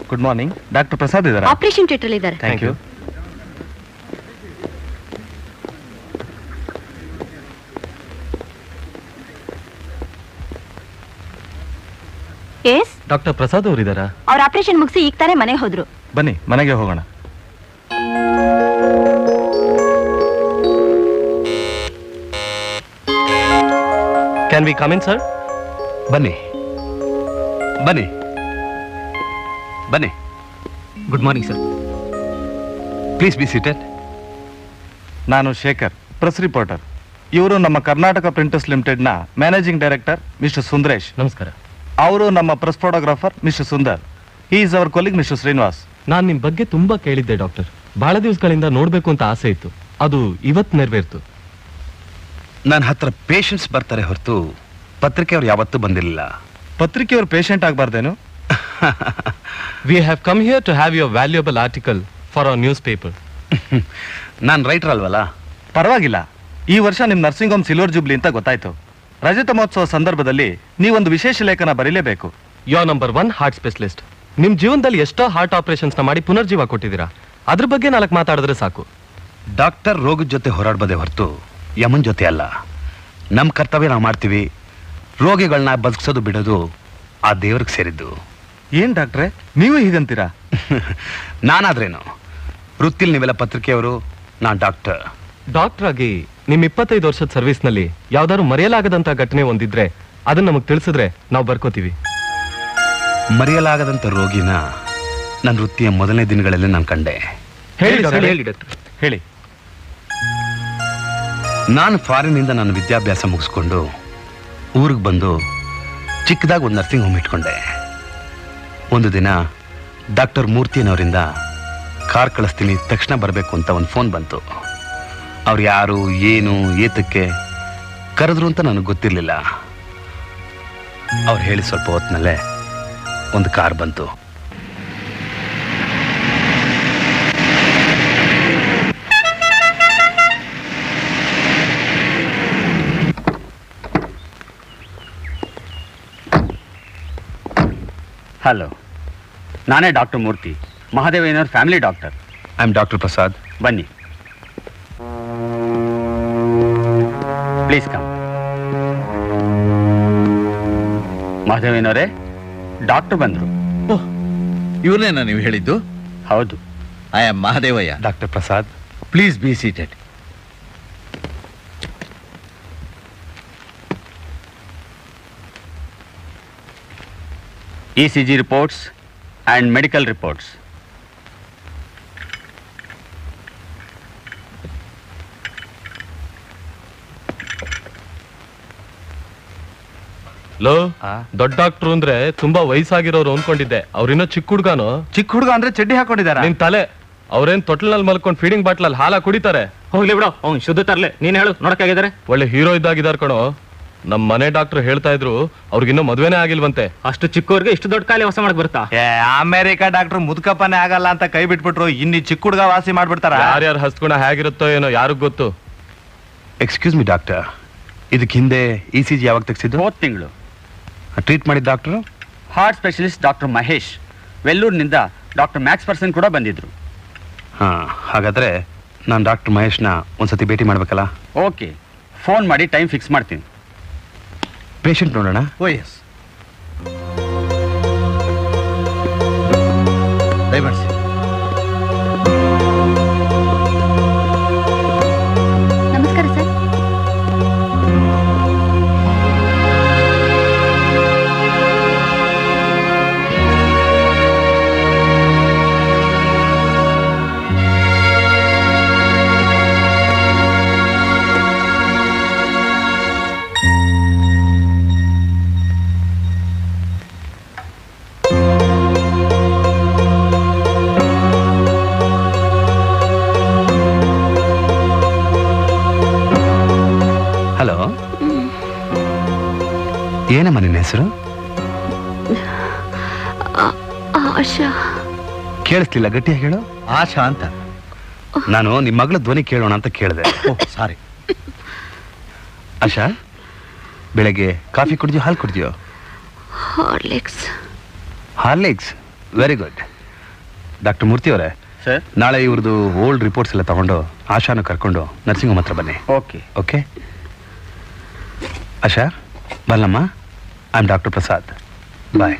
Good morning doctor Prasad ಇದಾರ operation theatre ಇದ್ದಾರೆ thank you yes doctor Prasad ಅವರಿದ್ದಾರಾ ಅವ್ರ ಆಪರೇಷನ್ ಮುಗಿಸಿ ಈಗ ತಾನೇ ಮನೆಗೆ ಹೋದ್ರು ಬನ್ನಿ ಮನೆಗೆ ಹೋಗೋಣ ಕ್ಯಾನ್ ವಿ ಕಮಿನ್ ಸರ್ ಬನ್ನಿ ಬನ್ನಿ ಬನ್ನಿ good morning sir please be seated ನಾನು ಶೇಖರ್ ಪ್ರೆಸ್ ರಿಪೋರ್ಟರ್ ಇವರು ನಮ್ಮ ಕರ್ನಾಟಕ ಪ್ರಿಂಟರ್ಸ್ ಲಿಮಿಟೆಡ್ನ ಮ್ಯಾನೇಜಿಂಗ್ ಡೈರೆಕ್ಟರ್ ಮಿಸ್ಟರ್ ಸುಂದರೇಶ್ ನಮಸ್ಕಾರ ಅವರು ನಮ್ಮ press photographer mister Sundar he is our colleague mister Srinivas ನಾನು ನಿಮ್ ಬಗ್ಗೆ ತುಂಬಾ ಕೇಳಿದ್ದೆ ಡಾಕ್ಟರ್ ಬಹಳ ದಿವಸಗಳಿಂದ ನೋಡ್ಬೇಕು ಅಂತ ಆಸೆ ಇತ್ತು ಅದು ಇವತ್ತು ನೆರವೇರ್ತು ನನ್ನ ಹತ್ರ ಪೇಷಂಟ್ಸ್ ಬರ್ತಾರೆ ಹೊರತು ಪತ್ರಿಕೆಯವ್ರು ಯಾವತ್ತೂ ಬಂದಿರಲಿಲ್ಲ ಪತ್ರಿಕೆಯವರು ಪೇಷಂಟ್ ಆಗಬಾರ್ದೇನು we have come here to have your valuable article for our news paper ನಾನು ರೈಟರ್ ಅಲ್ವಲ್ಲ ಪರವಾಗಿಲ್ಲ ಈ ವರ್ಷ ನಿಮ್ ನರ್ಸಿಂಗ್ ಹೋಮ್ ಸಿಲ್ವರ್ ಜುಬ್ಲಿ ಅಂತ ಗೊತ್ತಾಯ್ತು ರಜತ ಮಹೋತ್ಸವ ಸಂದರ್ಭದಲ್ಲಿ ನೀವೊಂದು ವಿಶೇಷ ಲೇಖನ ಬರೀಲೇಬೇಕು ಯೋ ನಂಬರ್ ಒನ್ ಹಾರ್ಟ್ ಸ್ಪೆಷಲಿಸ್ಟ್ ನಿಮ್ ಜೀವನದಲ್ಲಿ ಎಷ್ಟೋ ಹಾರ್ಟ್ ಆಪರೇಷನ್ಸ್ ನ ಮಾಡಿ ಪುನರ್ಜೀವ ಕೊಟ್ಟಿದ್ದೀರಾ ಅದ್ರ ಬಗ್ಗೆ ನಾಲ್ಕು ಮಾತಾಡಿದ್ರೆ ಸಾಕು ಡಾಕ್ಟರ್ ರೋಗದ ಜೊತೆ ಹೋರಾಡ್ಬೋದೇ ಹೊರತು ಯಮನ್ ಜೊತೆ ಅಲ್ಲ ನಮ್ಮ ಕರ್ತವ್ಯ ನಾವು ಮಾಡ್ತೀವಿ ರೋಗಿಗಳನ್ನ ಬದುಕಿಸೋದು ಬಿಡೋದು ಆ ದೇವ್ರಿಗೆ ಸೇರಿದ್ದು ಏನ್ ಡಾಕ್ಟ್ರೆ ನೀವು ಹೀಗಂತೀರಾ ನಾನಾದ್ರೇನು ವೃತ್ತಿಲಿ ನೀವೆಲ್ಲ ಪತ್ರಿಕೆಯವರು ನಾನು ಡಾಕ್ಟರ್ ಡಾಕ್ಟರ್ ಆಗಿ ನಿಮ್ ಇಪ್ಪತ್ತೈದು ವರ್ಷದ ಸರ್ವಿಸ್ ನಲ್ಲಿ ಯಾವ್ದಾದ್ರು ಮರೆಯಲಾಗದಂತ ಘಟನೆ ಒಂದಿದ್ರೆ ಅದನ್ನ ನಮಗ್ ತಿಳಿಸಿದ್ರೆ ನಾವು ಬರ್ಕೋತೀವಿ ಮರೆಯಲಾಗದಂಥ ರೋಗಿನ ನನ್ನ ವೃತ್ತಿಯ ಮೊದಲನೇ ದಿನಗಳಲ್ಲಿ ನಾನು ಕಂಡೆ ಹೇಳಿ ಸರ್, doctor. ಹೇಳಿ ಹೇಳಿ ನಾನು ಫಾರಿನಿಂದ ನನ್ನ ವಿದ್ಯಾಭ್ಯಾಸ ಮುಗಿಸ್ಕೊಂಡು ಊರಿಗೆ ಬಂದು ಚಿಕ್ಕದಾಗಿ ಒಂದು ನರ್ಸಿಂಗ್ ಹೋಮ್ ಇಟ್ಕೊಂಡೆ ಒಂದು ದಿನ ಡಾಕ್ಟರ್ ಮೂರ್ತಿನವರಿಂದ ಕಾರ್ ಕಳಿಸ್ತೀನಿ ತಕ್ಷಣ ಬರಬೇಕು ಅಂತ ಒಂದು ಫೋನ್ ಬಂತು ಅವ್ರು ಯಾರು ಏನು ಏತಕ್ಕೆ ಕರೆದ್ರು ಅಂತ ನನಗೆ ಗೊತ್ತಿರಲಿಲ್ಲ ಅವ್ರು ಹೇಳಿ ಸ್ವಲ್ಪ ಹೊತ್ತಿನಲ್ಲೇ ಒಂದು ಕಾರ್ ಬಂತು ಹಲೋ ನಾನೇ ಡಾಕ್ಟರ್ ಮೂರ್ತಿ ಮಹಾದೇವಯ್ಯನವ್ರ family doctor I am doctor Prasad ಬನ್ನಿ ಪ್ಲೀಸ್ ಕಮ್ ಮಹಾದೇವಯ್ಯನವರೇ ಡಾಕ್ಟರ್ ಬಂದರು ಇವ್ರನ್ನೇನ ನೀವು ಹೇಳಿದ್ದು ಹೌದು I am Mahadevaiah doctor Prasad please be seated E C G reports and medical reports ಲೋ ದೊಡ್ಡ ಡಾಕ್ಟ್ರು ಅಂದ್ರೆ ತುಂಬಾ ವಯಸ್ಸಾಗಿರೋರು ಅನ್ಕೊಂಡಿದ್ದೆ ಅವ್ರಿನ್ನೋ ಚಿಕ್ಕ ಹುಡ್ಗಾನು ಚಿಕ್ಕ ಹುಡುಗ ಅಂದ್ರೆ ಚಡ್ಡಿ ಹಾಕೊಂಡಿದಾರ ನಿನ್ ತಲೆ ಅವ್ರೇನ್ ತೊಟ್ಲಲ್ಲಿ ಮಲ್ಕೊಂಡ್ ಫೀಡಿಂಗ್ ಬಾಟ್ಲಲ್ಲಿ ಹಾಲ ಕುಡಿತಾರೆ ಹೋಗ್ಲಿ ಬಿಡು ಅವ್ನು ಶುದ್ಧ ತರಲೆ ನೀನು ಹೇಳು ನೋಡಕ್ಕಾಗಿದ್ದಾರೆ ಒಳ್ಳೆ ಹೀರೋ ಇದ್ದಾಗಿದಾರ್ ಕಣೋ ನಮ್ ಮನೆ ಡಾಕ್ಟರ್ ಹೇಳ್ತಾ ಇದ್ರು ಅವ್ರಿಗಿನ್ನೂ ಮದ್ವೆನೇ ಆಗಿಲ್ವಂತೆ ಅಷ್ಟು ಚಿಕ್ಕವ್ರಿಗೆ ಇಷ್ಟು ದೊಡ್ಡ ಕಾಯಿಲೆ ವಾಸ ಮಾಡಕ್ ಬರುತ್ತಾ ಏ ಅಮೆರಿಕ ಡಾಕ್ಟರ್ ಮುದುಕಪ್ಪನೇ ಆಗಲ್ಲ ಅಂತ ಕೈ ಬಿಟ್ಬಿಟ್ರು ಇನ್ನಿ ಚಿಕ್ಕ ಹುಡುಗ ವಾಸಿ ಮಾಡ್ಬಿಡ್ತಾರ ಯಾರ್ಯಾರ ಹಸ್ಗುಣ ಹೇಗಿರುತ್ತೋ ಏನೋ ಯಾರಿಗ್ ಗೊತ್ತು ಎಕ್ಸ್ಕ್ಯೂಸ್ ಮಿ ಡಾಕ್ಟರ್ ಇದಕ್ಕೆ ಹಿಂದೆ ಇ ಸಿ ಜಿ ಯಾವಾಗ ತೆಗೆಸಿದ್ದು ಹೋದ ತಿಂಗಳು ಟ್ರೀಟ್ ಮಾಡಿದ doctor heart specialist doctor Mahesh ವೆಲ್ಲೂರಿನಿಂದ ಡಾಕ್ಟರ್ ಮ್ಯಾಕ್ಸ್ ಪರ್ಸನ್ ಕೂಡ ಬಂದಿದ್ರು ಹಾಂ ಹಾಗಾದರೆ ನಾನು ಡಾಕ್ಟರ್ ಮಹೇಶ್ನ ಒಂದ್ಸತಿ ಭೇಟಿ ಮಾಡಬೇಕಲ್ಲ ಓಕೆ ಫೋನ್ ಮಾಡಿ ಟೈಮ್ ಫಿಕ್ಸ್ ಮಾಡ್ತೀನಿ ಪೇಷಂಟ್ ನೋಡೋಣ ಓ ಎಸ್ ದಯಮಾಡಿಸಿ ನಮಸ್ಕಾರ ಸರ್ ಹಲೋ ಏನಮ್ಮ ನಿನ್ನ ಹೆಸರು ಆಶಾ ಕೇಳಿಸ್ಲಿಲ್ಲ ಗಟ್ಟಿಯಾಗಿ ಹೇಳು ಆಶಾ ಅಂತ ನಾನು ನಿಮ್ಮ ಮಗಳ ಧ್ವನಿ ಕೇಳೋಣ ಅಂತ ಕೇಳಿದೆ ಓ ಸಾರಿ ಆಶಾ ಬೆಳಗ್ಗೆ ಕಾಫಿ ಕುಡಿದ್ಯೋ ಹಾಲು ಕುಡಿದ್ಯೋ Horlicks Horlicks very good doctor Murthy ಅವರೇ ಸರ್ ನಾಳೆ ಇವ್ರದ್ದು ಓಲ್ಡ್ ರಿಪೋರ್ಟ್ಸ್ ಎಲ್ಲ ತಗೊಂಡು ಆಶಾನು ಕರ್ಕೊಂಡು ನರ್ಸಿಂಗ್ ಹೋಮ್ ಹತ್ರ ಬನ್ನಿ ಓಕೆ ಓಕೆ ಆಶಾ ಬಲ್ಲಮ್ಮ ಐ ಆಮ್ ಡಾಕ್ಟರ್ ಪ್ರಸಾದ್ ಬಾಯ್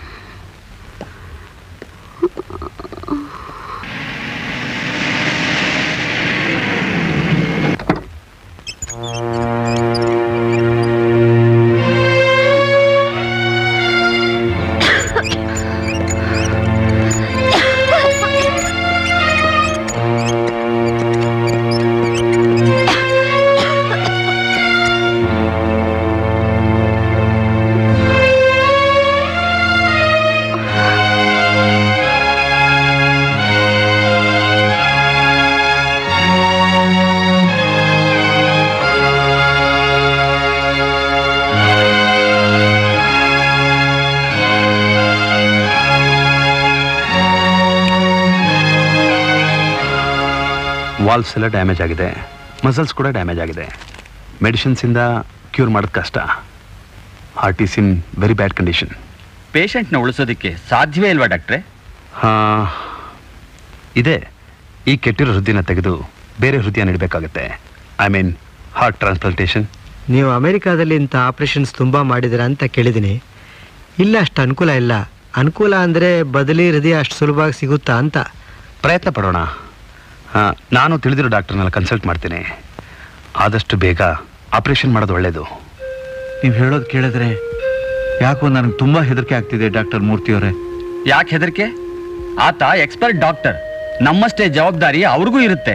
ವಾಲ್ಸ್ ಎಲ್ಲ ಡ್ಯಾಮೇಜ್ ಆಗಿದೆ ಮಸಲ್ಸ್ ಕೂಡ ಡ್ಯಾಮೇಜ್ ಆಗಿದೆ ಮೆಡಿಸಿನ್ಸಿಂದ ಕ್ಯೂರ್ ಮಾಡೋದು ಕಷ್ಟ heart is in very bad condition ಪೇಷಂಟ್ನ ಉಳಿಸೋದಕ್ಕೆ ಸಾಧ್ಯವೇ ಇಲ್ವಾ ಡಾಕ್ಟ್ರೆ ಹಾಂ ಇದೆ ಈ ಕೆಟ್ಟಿರೋ ಹೃದಯನ ತೆಗೆದು ಬೇರೆ ಹೃದಯ ನೀಡಬೇಕಾಗುತ್ತೆ ಐ ಮೀನ್ ಹಾರ್ಟ್ ಟ್ರಾನ್ಸ್ಪ್ಲಾಂಟೇಷನ್ ನೀವು ಅಮೆರಿಕಾದಲ್ಲಿ ಇಂಥ ಆಪರೇಷನ್ಸ್ ತುಂಬ ಮಾಡಿದಿರ ಅಂತ ಕೇಳಿದ್ದೀನಿ ಇಲ್ಲ ಅಷ್ಟು ಅನುಕೂಲ ಇಲ್ಲ ಅನುಕೂಲ ಅಂದರೆ ಬದಲಿ ಹೃದಯ ಅಷ್ಟು ಸುಲಭವಾಗಿ ಸಿಗುತ್ತಾ ಅಂತ ಪ್ರಯತ್ನ ಪಡೋಣ ಆ, ನಾನು ತಿಳಿದಿರೋ ಡಾಕ್ಟರ್ನೆಲ್ಲ ಕನ್ಸಲ್ಟ್ ಮಾಡ್ತೀನಿ ಆದಷ್ಟು ಬೇಗ ಆಪರೇಷನ್ ಮಾಡೋದು ಒಳ್ಳೆಯದು ನೀವು ಹೇಳೋದು ಕೇಳಿದ್ರೆ ಯಾಕೋ ನನಗೆ ತುಂಬಾ ಹೆದರಿಕೆ ಆಗ್ತಿದೆ ಡಾಕ್ಟರ್ ಮೂರ್ತಿ ಅವರೇ ಯಾಕೆ ಹೆದರಿಕೆ ಆತ ಎಕ್ಸ್ಪರ್ಟ್ ಡಾಕ್ಟರ್ ನಮ್ಮಷ್ಟೇ ಜವಾಬ್ದಾರಿ ಅವ್ರಿಗೂ ಇರುತ್ತೆ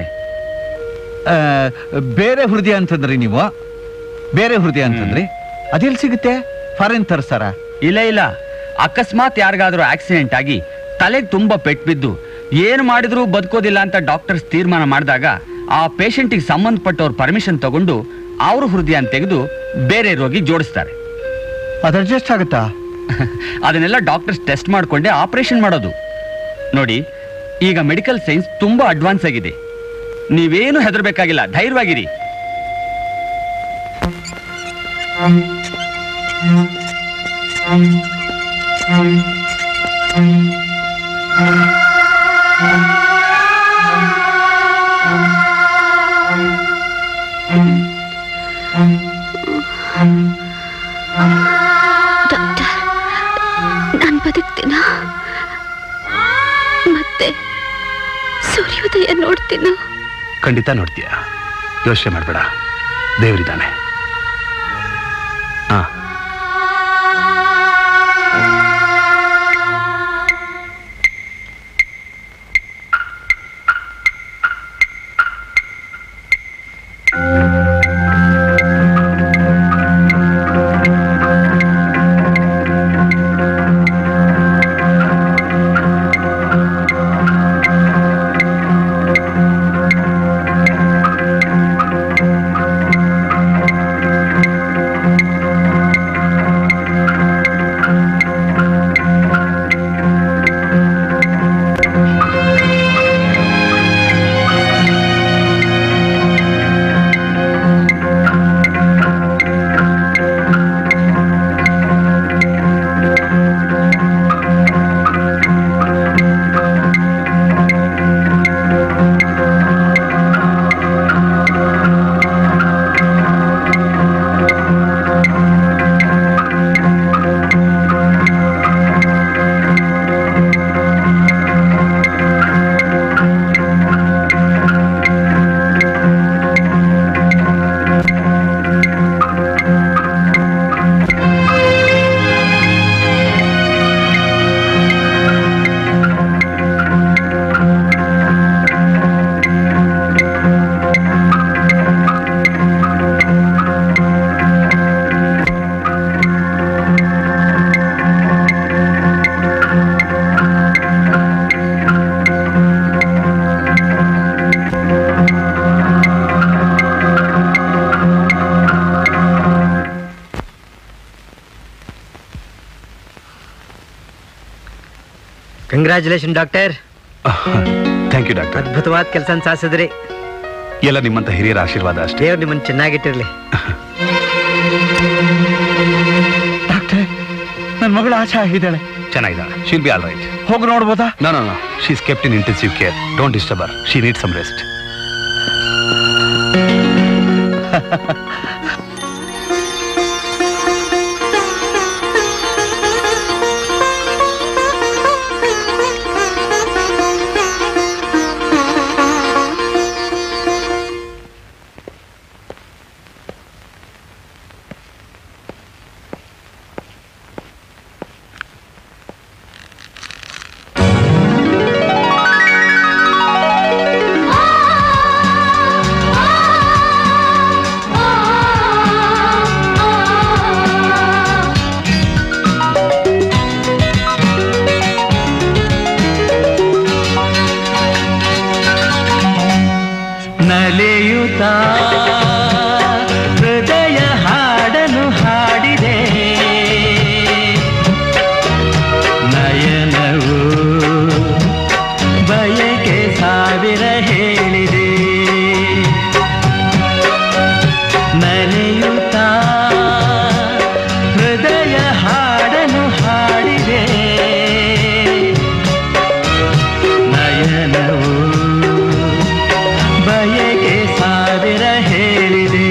ಬೇರೆ ಹೃದಯ ಅಂತಂದ್ರಿ ನೀವು ಬೇರೆ ಹೃದಯ ಅಂತಂದ್ರಿ ಅದೆಲ್ಲಿ ಸಿಗುತ್ತೆ ಫಾರಿನ್ ತರಿಸ್ತಾರ ಇಲ್ಲ ಇಲ್ಲ ಅಕಸ್ಮಾತ್ ಯಾರಿಗಾದ್ರೂ ಆಕ್ಸಿಡೆಂಟ್ ಆಗಿ ತಲೆಗೆ ತುಂಬಾ ಪೆಟ್ಟು ಬಿದ್ದು ಏನು ಮಾಡಿದ್ರೂ ಬದುಕೋದಿಲ್ಲ ಅಂತ ಡಾಕ್ಟರ್ಸ್ ತೀರ್ಮಾನ ಮಾಡಿದಾಗ ಆ ಪೇಷಂಟಿಗೆ ಸಂಬಂಧಪಟ್ಟವ್ರ ಪರ್ಮಿಷನ್ ತಗೊಂಡು ಅವ್ರ ಹೃದಯ ತೆಗೆದು ಬೇರೆ ರೋಗಿ ಜೋಡಿಸ್ತಾರೆ ಅದು ಅಡ್ಜಸ್ಟ್ ಆಗುತ್ತಾ ಅದನ್ನೆಲ್ಲ ಡಾಕ್ಟರ್ಸ್ ಟೆಸ್ಟ್ ಮಾಡ್ಕೊಂಡೆ ಆಪರೇಷನ್ ಮಾಡೋದು ನೋಡಿ ಈಗ ಮೆಡಿಕಲ್ ಸೈನ್ಸ್ ತುಂಬಾ ಅಡ್ವಾನ್ಸ್ ಆಗಿದೆ ನೀವೇನು ಹೆದರ್ಬೇಕಾಗಿಲ್ಲ ಧೈರ್ಯವಾಗಿರಿ ಡಾಕ್ಟರ್ ನಾನು ಬದುಕ್ತೀನ ಮತ್ತೆ ಸೂರ್ಯೋದಯ ನೋಡ್ತೀನ ಖಂಡಿತ ನೋಡ್ತೀಯ ಯೋಚನೆ ಮಾಡಬೇಡ ದೇವರಿದ್ದಾನೆ ಹಾಂ congratulation doctor thank you doctor ಅದ್ಭುತವಾದ ಕೆಲಸ ಸಾಧಿಸಿದ್ರಿ ಎಲ್ಲ ನಿಮ್ಮಂಥ ಹಿರಿಯರ ಆಶೀರ್ವಾದ ಅಷ್ಟೇ ದೇವ್ರು ನಿಮ್ಮನ್ನು ಚೆನ್ನಾಗಿಟ್ಟಿರ್ಲಿ ಡಾಕ್ಟ್ರೆ ನನ್ನ ಮಗಳು ಆಶಾ ಆಗಿದ್ದಾಳೆ ಚೆನ್ನಾಗಿದ್ದಾಳೆ ಶಿಲ್ ಬಿ ಆಲ್ ರೈಟ್ ಹೋಗಿ ನೋಡ್ಬೋದಾ no no no she's kept in intensive care don't disturb her she need some rest ನಲಿಯುತ್ತ ಹೃದಯ ಹಾಡನು ಹಾಡಿದೆ ನಯನವು ಬಯಕೆ ಸಾವಿರ ಹೇಳಿದೆ ನಲಿಯುತ್ತ ಹೃದಯ ಹಾಡನು ಹಾಡಿದೆ ನಯನವು ಬಯಕೆ ಸಾವಿರ ಹೇಳಿದೆ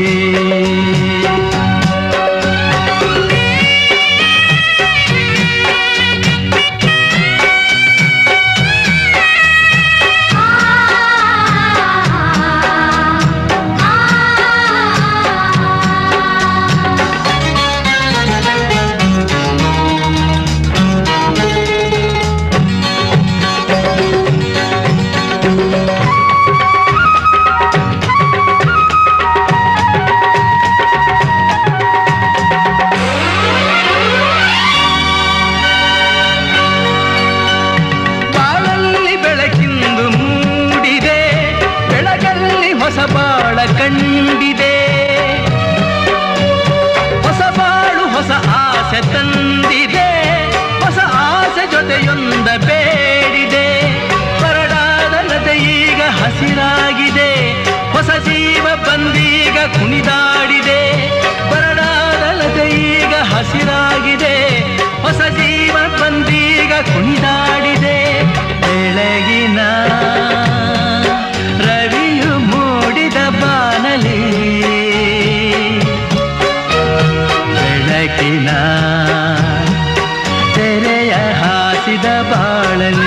ಬಾಳಲ್ಲಿ ಬೆಳಕಿಂದು ಮೂಡಿದೆ ಬೆಳಗಲ್ಲಿ ಹೊಸ ಬಾಳ ಕಂಡಿದೆ ಹೊಸ ಬಾಳು ಹೊಸ ಆಸೆ ತಂದಿದೆ ಹೊಸ ಆಸೆ ಜೊತೆಯೊಂದ ಬೇಡಿದೆ ಬರಡಾದ ನದೆ ಈಗ ಹಸಿರಾಗಿದೆ ಹೊಸ ಜೀವ ಬಂದೀಗ ಕುಣಿದಾಡಿದೆ ಬರಡಾದ ನದೆ ಈಗ ಹಸಿರಾಗಿದೆ ಹೊಸ ಜೀವ ಬಂದೀಗ ಕುಣಿದಾಡಿದೆ ಬೆಳಗಿನ ರವಿಯು ಮೂಡಿದ ಬಾನಲಿ ಬೆಳಕಿನ ತೆರೆಯ ಹಾಸಿದ ಬಾಳಲಿ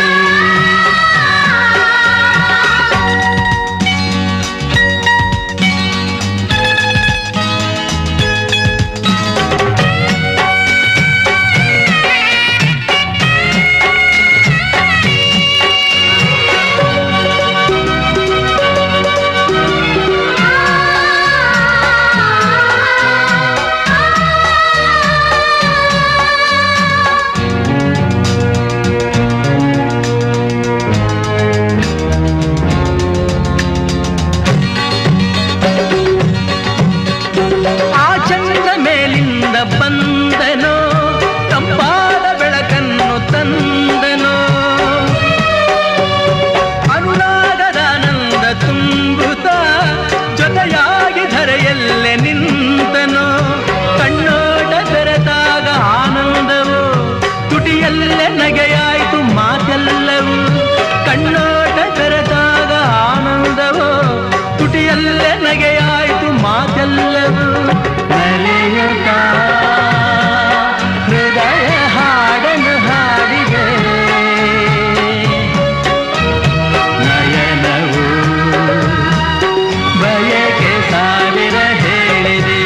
ಆ ಚಂದ್ರ ಮೇಲಿಂದ ಬಂದನೋ ತಂಪಾದ ಬೆಳಕನ್ನು ತಂದನೋ ಅನುರಾಗದ ಆನಂದ ತುಂಬುತ್ತ ಜೊತೆಯಾಗಿ ಧರೆಯಲ್ಲೇ ನಿಂತನೋ ಕಣ್ಣೋಟ ಬೆರೆತಾಗ ಆನಂದವು ತುಟಿಯಲ್ಲೇ ನಗೆಯಾಯಿತು ಮಾತೆಲ್ಲವೂ ಕಣ್ಣೋಟ ಬೆರೆತಾಗ ಆನಂದವು ತುಟಿಯಲ್ಲೇ ನಗೆಯಾಯಿತು ಮಾತೆಲ್ಲವೂ ನಲಿಯುತ್ತ ಹೃದಯ ಹಾಡನ್ನು ಹಾಡಿದೆ ನಯನವು ಬಯಕೆ ಸಾವಿರ ಹೇಳಿದೆ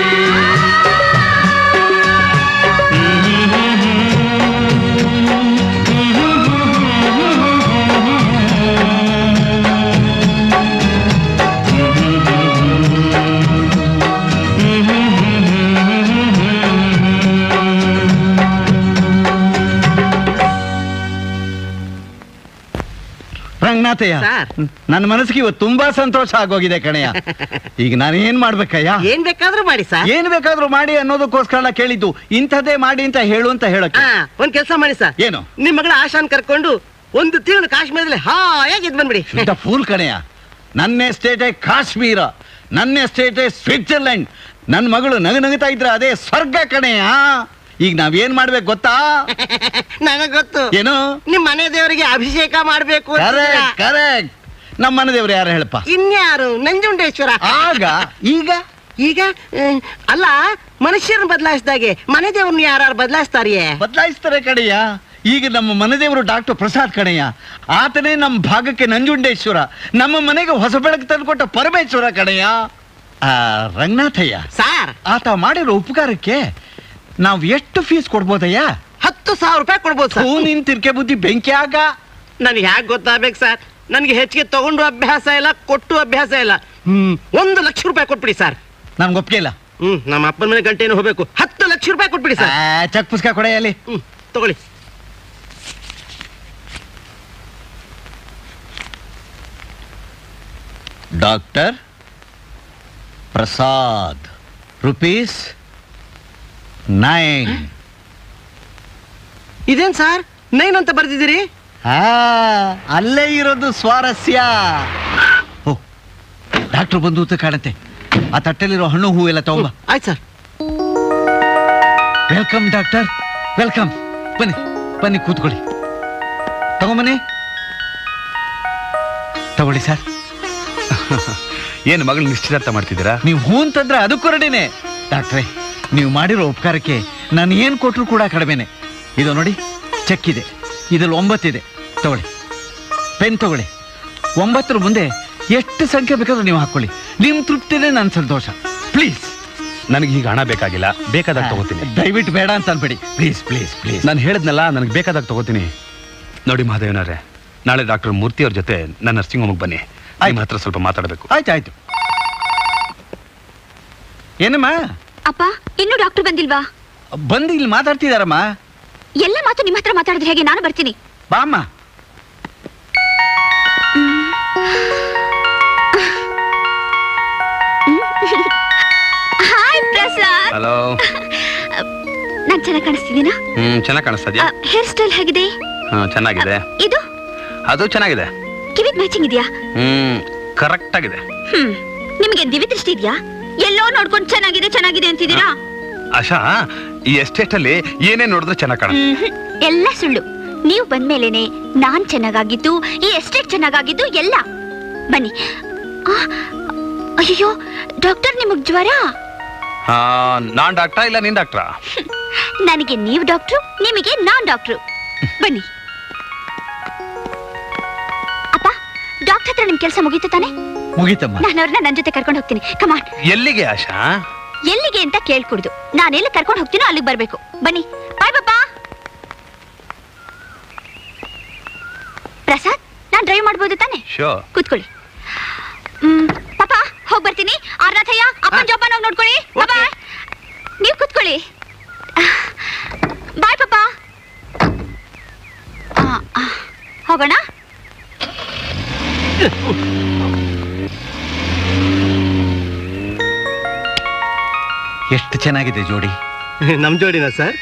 ರಂಗನಾಥಯ್ಯ ಸರ್. ನನ್ನ ಮನಸ್ಸಿಗೆ ಇವತ್ತು ತುಂಬಾ ಸಂತೋಷ ಆಗೋಗಿದೆ ಕಣಯ್ಯ ಈಗ ನಾನು ಏನ್ ಮಾಡ್ಬೇಕಯ್ಯ ಏನ್ ಬೇಕಾದ್ರೂ ಮಾಡಿ ಸರ್ ಏನ್ ಬೇಕಾದ್ರೂ ಮಾಡಿ ಅನ್ನೋದಕ್ಕೋಸ್ಕರ ಕೇಳಿದ್ದು ಇಂಥದ್ದೇ ಮಾಡಿ ಅಂತ ಹೇಳು ಅಂತ ಹೇಳಕ್ಕೆ ಆ, ಒಂದ್ ಕೆಲಸ ಮಾಡಿ ಸರ್ ಏನು ನಿಮ್ ಮಗಳ ಆಶಾನ್ ಕರ್ಕೊಂಡು ಒಂದು ತಿಂಗಳು ಕಾಶ್ಮೀರದಲ್ಲಿ ಹಾಯಾಗಿ ಇದ್ ಬಂದ್ಬಿಡಿ ಶುದ್ಧ ಫೂಲ್ ಕಣಯ್ಯ ನನ್ನ ಎಸ್ಟೇಟೇ ಕಾಶ್ಮೀರ ನನ್ನ ಎಸ್ಟೇಟೇ ಸ್ವಿಟ್ಜರ್ಲೆಂಡ್ ನನ್ನ ಮಗಳು ನಗು ನಗುತ್ತಾ ಇದ್ರೆ ಅದೇ ಸ್ವರ್ಗ ಕಣಯ್ಯ ಈಗ ನಾವೇನ್ ಮಾಡ್ಬೇಕು ಗೊತ್ತಾ ನನಗ್ ಗೊತ್ತು ಏನು ನಿಮ್ ಮನೆ ದೇವರಿಗೆ ಅಭಿಷೇಕ ಮಾಡ್ಬೇಕು ಅಂತೀರಾ? ಕರೆಕ್ಟ್ ಕರೆಕ್ಟ್ ನಮ್ಮ ಮನೆ ದೇವ್ರು ಯಾರು ಹೇಳಪ್ಪ ಇನ್ಯಾರು ನಂಜುಂಡೇಶ್ವರ ಆಗ ಈಗ ಈಗ ಹ್ಮ್, ಅಲ್ಲ ಮನುಷ್ಯರನ್ನ ಬದಲಾಯಿಸಿದಾಗೆ ಮನೆ ದೇವ್ರನ್ನ ಯಾರು ಬದಲಾಯಿಸ್ತಾರಿಯೇ ಬದಲಾಯಿಸ್ತಾರೆ ಕಡೆಯ ಈಗ ನಮ್ಮ ಮನೆ ದೇವರು ಡಾಕ್ಟರ್ ಪ್ರಸಾದ್ ಕಣಯ್ಯ ಆತನೇ ನಮ್ಮ ಭಾಗಕ್ಕೆ ನಂಜುಂಡೇಶ್ವರ ನಮ್ಮ ಮನೆಗೆ ಹೊಸ ಬೆಳಕು ತಂದುಕೊಟ್ಟ ಪರಮೇಶ್ವರ ಕಣಯ್ಯ ಆ, ರಂಗನಾಥಯ್ಯ ಸಾರ್ ಆತ ಮಾಡಿರೋ ಉಪಕಾರಕ್ಕೆ ನಾವು ಎಷ್ಟು ಫೀಸ್ ಕೊಡ್ಬೋದಯ್ಯ ಹತ್ತು ಸಾವಿರ ರೂಪಾಯಿ ಕೊಡ್ಬೋದು ಸರ್ ಹೂ ನಿನ್ ತಿರ್ಕೆ ಬುದ್ಧಿ ಬೆಂಕಿ ಆಗ ನನಗೆ ಹ್ಯಾಕ್ ಗೊತ್ತಾಗ್ಬೇಕು ಸರ್ ನನಗೆ ಹೆಚ್ಚಿಗೆ ತಗೊಂಡು ಅಭ್ಯಾಸ ಇಲ್ಲ ಕೊಟ್ಟು ಅಭ್ಯಾಸ ಇಲ್ಲ ಹ್ಮ್ ಒಂದು ಲಕ್ಷ ರೂಪಾಯಿ ಕೊಟ್ಬಿಡಿ ಸರ್ ನನ್ಗೆ ಒಪ್ಪಿಗೆ ಇಲ್ಲ ಹ್ಮ್ ನಮ್ಮ ಅಪ್ಪನ ಮನೆ ಗಂಟೆನೂ ಹೋಗ್ಬೇಕು ಹತ್ತು ಲಕ್ಷ ರೂಪಾಯಿ ಕೊಟ್ಬಿಡಿ ಸರ್ ಆ, ಚೆಕ್ ಪುಸ್ತಕ ಕೊಡೆಯಲ್ಲಿ ಹ್ಮ್ ತಗೊಳ್ಳಿ ಡಾಕ್ಟರ್ ಪ್ರಸಾದ್ ರುಪೀಸ್ ನೈನ್ ಇದೇನ್ ಸರ್ ನೈನ್ ಅಂತ ಬರ್ದಿದ್ದೀರಿ ಆ, ಅಲ್ಲೇ ಇರೋದು ಸ್ವಾರಸ್ಯ ಓ ಡಾಕ್ಟರ್ ಬಂದು ಅಂತ ಕಾಣುತ್ತೆ ಆ ತಟ್ಟೆಲಿರೋ ಹಣ್ಣು ಹೂ ಎಲ್ಲ ತಗೊಂಬ ಆಯ್ತು ಸರ್ ವೆಲ್ಕಮ್ ಡಾಕ್ಟರ್ ವೆಲ್ಕಮ್ ಬನ್ನಿ ಬನ್ನಿ ಕೂತ್ಕೊಳ್ಳಿ ತಗೊಂಬನ್ನಿ ತಗೊಳ್ಳಿ ಸರ್ ಏನು ಮಗಳು ನಿಶ್ಚಿತಾರ್ಥ ಮಾಡ್ತಿದ್ದೀರಾ ನೀವು ಹೂ ಅಂತಂದ್ರೆ ಅದಕ್ಕೂ ರೆಡಿನೇ ಡಾಕ್ಟ್ರೇ ನೀವು ಮಾಡಿರೋ ಉಪಕಾರಕ್ಕೆ ನಾನು ಏನು ಕೊಟ್ಟರು ಕೂಡ ಕಡಿಮೆನೆ ಇದು ನೋಡಿ ಚೆಕ್ ಇದೆ ಇದ್ರಲ್ಲಿ ಒಂಬತ್ತಿದೆ ತಗೊಳ್ಳಿ ಪೆನ್ ತಗೊಳ್ಳಿ ಒಂಬತ್ತರ ಮುಂದೆ ಎಷ್ಟು ಸಂಖ್ಯೆ ಬೇಕಾದ್ರೂ ನೀವು ಹಾಕೊಳ್ಳಿ ನಿಮ್ಮ ತೃಪ್ತಿನೇ ನನ್ನ ಸಂತೋಷ ಪ್ಲೀಸ್ ನನಗೆ ಈಗ ಹಣ ಬೇಕಾಗಿಲ್ಲ ಬೇಕಾದಾಗ ತಗೋತೀನಿ ದಯವಿಟ್ಟು ಬೇಡ ಅಂತ ಅನ್ಬೇಡಿ ಪ್ಲೀಸ್ ಪ್ಲೀಸ್ ಪ್ಲೀಸ್ ನಾನು ಹೇಳಿದ್ನಲ್ಲ ನನಗೆ ಬೇಕಾದಾಗ ತಗೋತೀನಿ ನೋಡಿ ಮಹಾದೇವನವ್ರೆ ನಾಳೆ ಡಾಕ್ಟರ್ ಮೂರ್ತಿ ಅವ್ರ ಜೊತೆ ನನ್ನ ನರ್ಸಿಂಗ್ ಹೋಮಿಗೆ ಬನ್ನಿ ನಿಮ್ಮ ಹತ್ರ ಸ್ವಲ್ಪ ಮಾತಾಡಬೇಕು ಆಯ್ತು ಆಯ್ತು ಏನಮ್ಮ ಅಪ್ಪ ಇನ್ನೂ ಡಾಕ್ಟರ್ ಬಂದಿಲ್ವಾ ಬಂದು ಇಲ್ಲಿ ಮಾತಾಡ್ತಿದಾರಮ್ಮ ಎಲ್ಲ ಮಾತು ನಿಮ್ಮ ಹತ್ರ ಮಾತಾಡಿದ್ರೆ ಹೇಗೆ ನಾನು ಬರ್ತೀನಿ ಬಾಮ್ಮ ಹಾಯ್ ಪ್ರಸಾದ್ ಹಲೋ ನಾನ್ ಚೆನ್ನಾಗಿ ಕಾಣಿಸ್ತಿದ್ದೀನಾ ಹ್ಮ್ ಚೆನ್ನಾಗಿ ಕಾಣಿಸ್ತದ್ಯಾ ಹೇರ್ ಸ್ಟೈಲ್ ಹೇಗಿದೆ ಹ್ಮ್ ಚೆನ್ನಾಗಿದೆ ಇದು ಅದು ಚೆನ್ನಾಗಿದೆ ಕಿವಿಗ್ ಮ್ಯಾಚಿಂಗ್ ಇದೆಯಾ ಹ್ಮ್ ಕರೆಕ್ಟ್ ಆಗಿದೆ ಹ್ಮ್ ನಿಮಗೆ ದಿವ್ಯ ದೃಷ್ಟಿ ಇದೆಯಾ ಎಲ್ಲೋ ನೋಡ್ಕೊಂಡು ಚೆನ್ನಾಗಿದೆ ಚೆನ್ನಾಗಿದೆ ಅಂತಿದ್ದೀರಾ ಆಶಾ ಈ ಎಸ್ಟೇಟ್ ಅಲ್ಲಿ ಏನೇ ನೋಡಿದ್ರೆ ಚೆನ್ನಾಗಿ ಕಾಣ ಮ್ಹ್ಮ್. ಎಲ್ಲ ಸುಳ್ಳು ನೀವು ಬಂದ್ಮೇಲೆನೆ ನಾನ್ ಚೆನ್ನಾಗಾಗಿದ್ದು ಈ ಎಸ್ಟೇಟ್ ಚೆನ್ನಾಗಾಗಿದ್ದು ಎಲ್ಲ ಬನ್ನಿ ಆ, ಅಯ್ಯೋ ಡಾಕ್ಟರ್ ನಿಮಗ್ ಜ್ವರ ನಾನ್ ಡಾಕ್ಟ್ರಾ ಇಲ್ಲ ನೀನ್ ಡಾಕ್ಟ್ರಾ ನನಗೆ ನೀವು ಡಾಕ್ಟ್ರು ನಿಮಗೆ ನಾನ್ ಡಾಕ್ಟ್ರು ಬನ್ನಿ ಅಪ್ಪ ಡಾಕ್ಟರ್ ಹತ್ರ ನಿಮ್ ಕೆಲಸ ಮುಗೀತು ತಾನೆ ಮುಗೀತಮ್ಮ ನಾನು ಅವ್ರನ್ನ ನನ್ನ ಜೊತೆ ಕರ್ಕೊಂಡು ಹೋಗ್ತೀನಿ ಕಮಾನ್ ಎಲ್ಲಿಗೆ ಆಶಾ ಎಲ್ಲಿಗೆ ಅಂತ ಕೇಳ್ಕೊಡ್ದು ನಾನೆಲ್ಲ ಕರ್ಕೊಂಡು ಹೋಗ್ತೀನೋ ಅಲ್ಲಿಗೆ ಬರ್ಬೇಕು ಬನ್ನಿ ಬಾಯ್ ಪಾಪಾ ಪ್ರಸಾದ್ ನಾನ್ ಡ್ರೈವ್ ಮಾಡ್ಬೋದು ತಾನೆ ಶೋ ಕೂತ್ಕೊಳ್ಳಿ ಹ್ಮ್ ಪಾಪ ಹೋಗ್ ಬರ್ತೀನಿ ಆರ್ನಾಥಯ್ಯ ಅಪ್ಪನ ಜೋಪಾನ ಹೋಗಿ ನೋಡ್ಕೊಳ್ಳಿ ಬಾಯ್ ನೀವು ಕೂತ್ಕೊಳ್ಳಿ ಬಾಯ್ ಪಾಪ ಆ, ಆ, ಹೋಗೋಣ ಎಷ್ಟು ಚೆನ್ನಾಗಿದೆ ಜೋಡಿ ನಮ್ ಜೋಡಿನ ಸರ್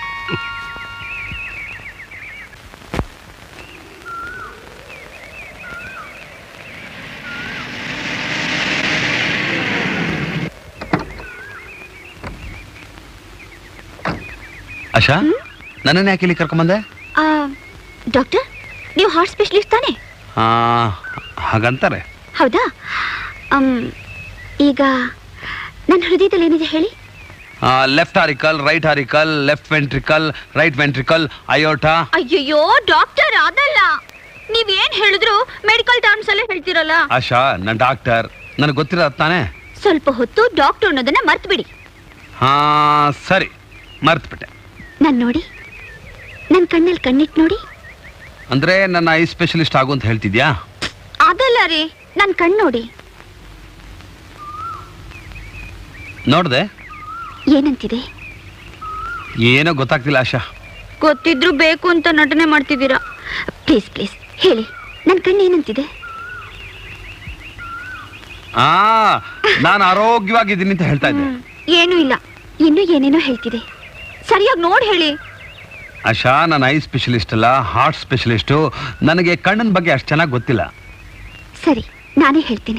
ಆಶಾ ನನ್ನನ್ನು ಯಾಕೆ ಇಲ್ಲಿ ಕರ್ಕೊಂಬಂದೆ ಆ, ಡಾಕ್ಟರ್ ನೀವು ಹಾರ್ಟ್ ಸ್ಪೆಷಲಿಸ್ಟ್ ತಾನೆ ಆ, ಹಾಗಂತಾರೆ ಹೌದಾ ಅಮ್, ಈಗ ನನ್ನ ಹೃದಯದಲ್ಲಿ ಏನಿದೆ ಹೇಳಿ left auricle right auricle left ventricle right ventricle aorta ಅಯ್ಯಯ್ಯೋ ಡಾಕ್ಟರ್ ಅದಲ್ಲ ನೀವೇನ್ ಹೇಳಿದ್ರು ಮೆಡಿಕಲ್ ಟರ್ಮ್ಸ್ ಅಲ್ಲೇ ಹೇಳ್ತಿರಲ್ಲ ಆಶಾ ನಾನು ಡಾಕ್ಟರ್ ನನಗೆ ಗೊತ್ತಿರೋದು ತಾನೇ ಸ್ವಲ್ಪ ಹೊತ್ತು ಡಾಕ್ಟರ್ ಅನ್ನೋದನ್ನ ಮರ್ತು ಬಿಡಿ ಹಾ ಸರಿ ಮರ್ತ್ಬಿಟ್ಟೆ ನನ್ ನೋಡಿ ನನ್ ಕಣ್ಣಲ್ಲಿ ಕಣ್ಣಿಟ್ ನೋಡಿ ಅಂದ್ರೆ ನನ್ನ ಐ ಸ್ಪೆಷಲಿಸ್ಟ್ ಆಗು ಅಂತ ಹೇಳ್ತಿದ್ಯಾ ಅದಲ್ಲ ರೀ ನನ್ ಕಣ್ ನೋಡಿ ನೋಡ್ದೆ ಏನಂತಿದೆ ಏನೋ ಗೊತ್ತಾಗ್ತಿಲ್ಲ ಆಶಾ ಗೊತ್ತಿದ್ರು ಬೇಕು ಅಂತ ನಟನೆ ಮಾಡ್ತಿದ್ದೀರಾ ಪ್ಲೀಸ್ ಪ್ಲೀಸ್ ಹೇಳಿ ನನ್ ಕಣ್ಣು ಏನಂತಿದೆ ಆ ನಾನು ಆರೋಗ್ಯವಾಗಿದ್ದೀನಿ ಅಂತ ಹೇಳ್ತಾ ಇದ್ದೆ ಹ್ಮ್, ಏನೂ ಇಲ್ಲ ಇನ್ನೂ ಏನೇನೋ ಹೇಳ್ತಿದೆ ಸರಿಯಾಗಿ ನೋಡಿ ಹೇಳಿ ಆಶಾ ನಾನು ಐ ಸ್ಪೆಷಲಿಸ್ಟ್ ಅಲ್ಲ ಹಾರ್ಟ್ ಸ್ಪೆಷಲಿಸ್ಟು ನನಗೆ ಕಣ್ಣಿನ ಬಗ್ಗೆ ಅಷ್ಟು ಚೆನ್ನಾಗಿ ಗೊತ್ತಿಲ್ಲ ಸರಿ ನಾನೇ ಹೇಳ್ತೀನಿ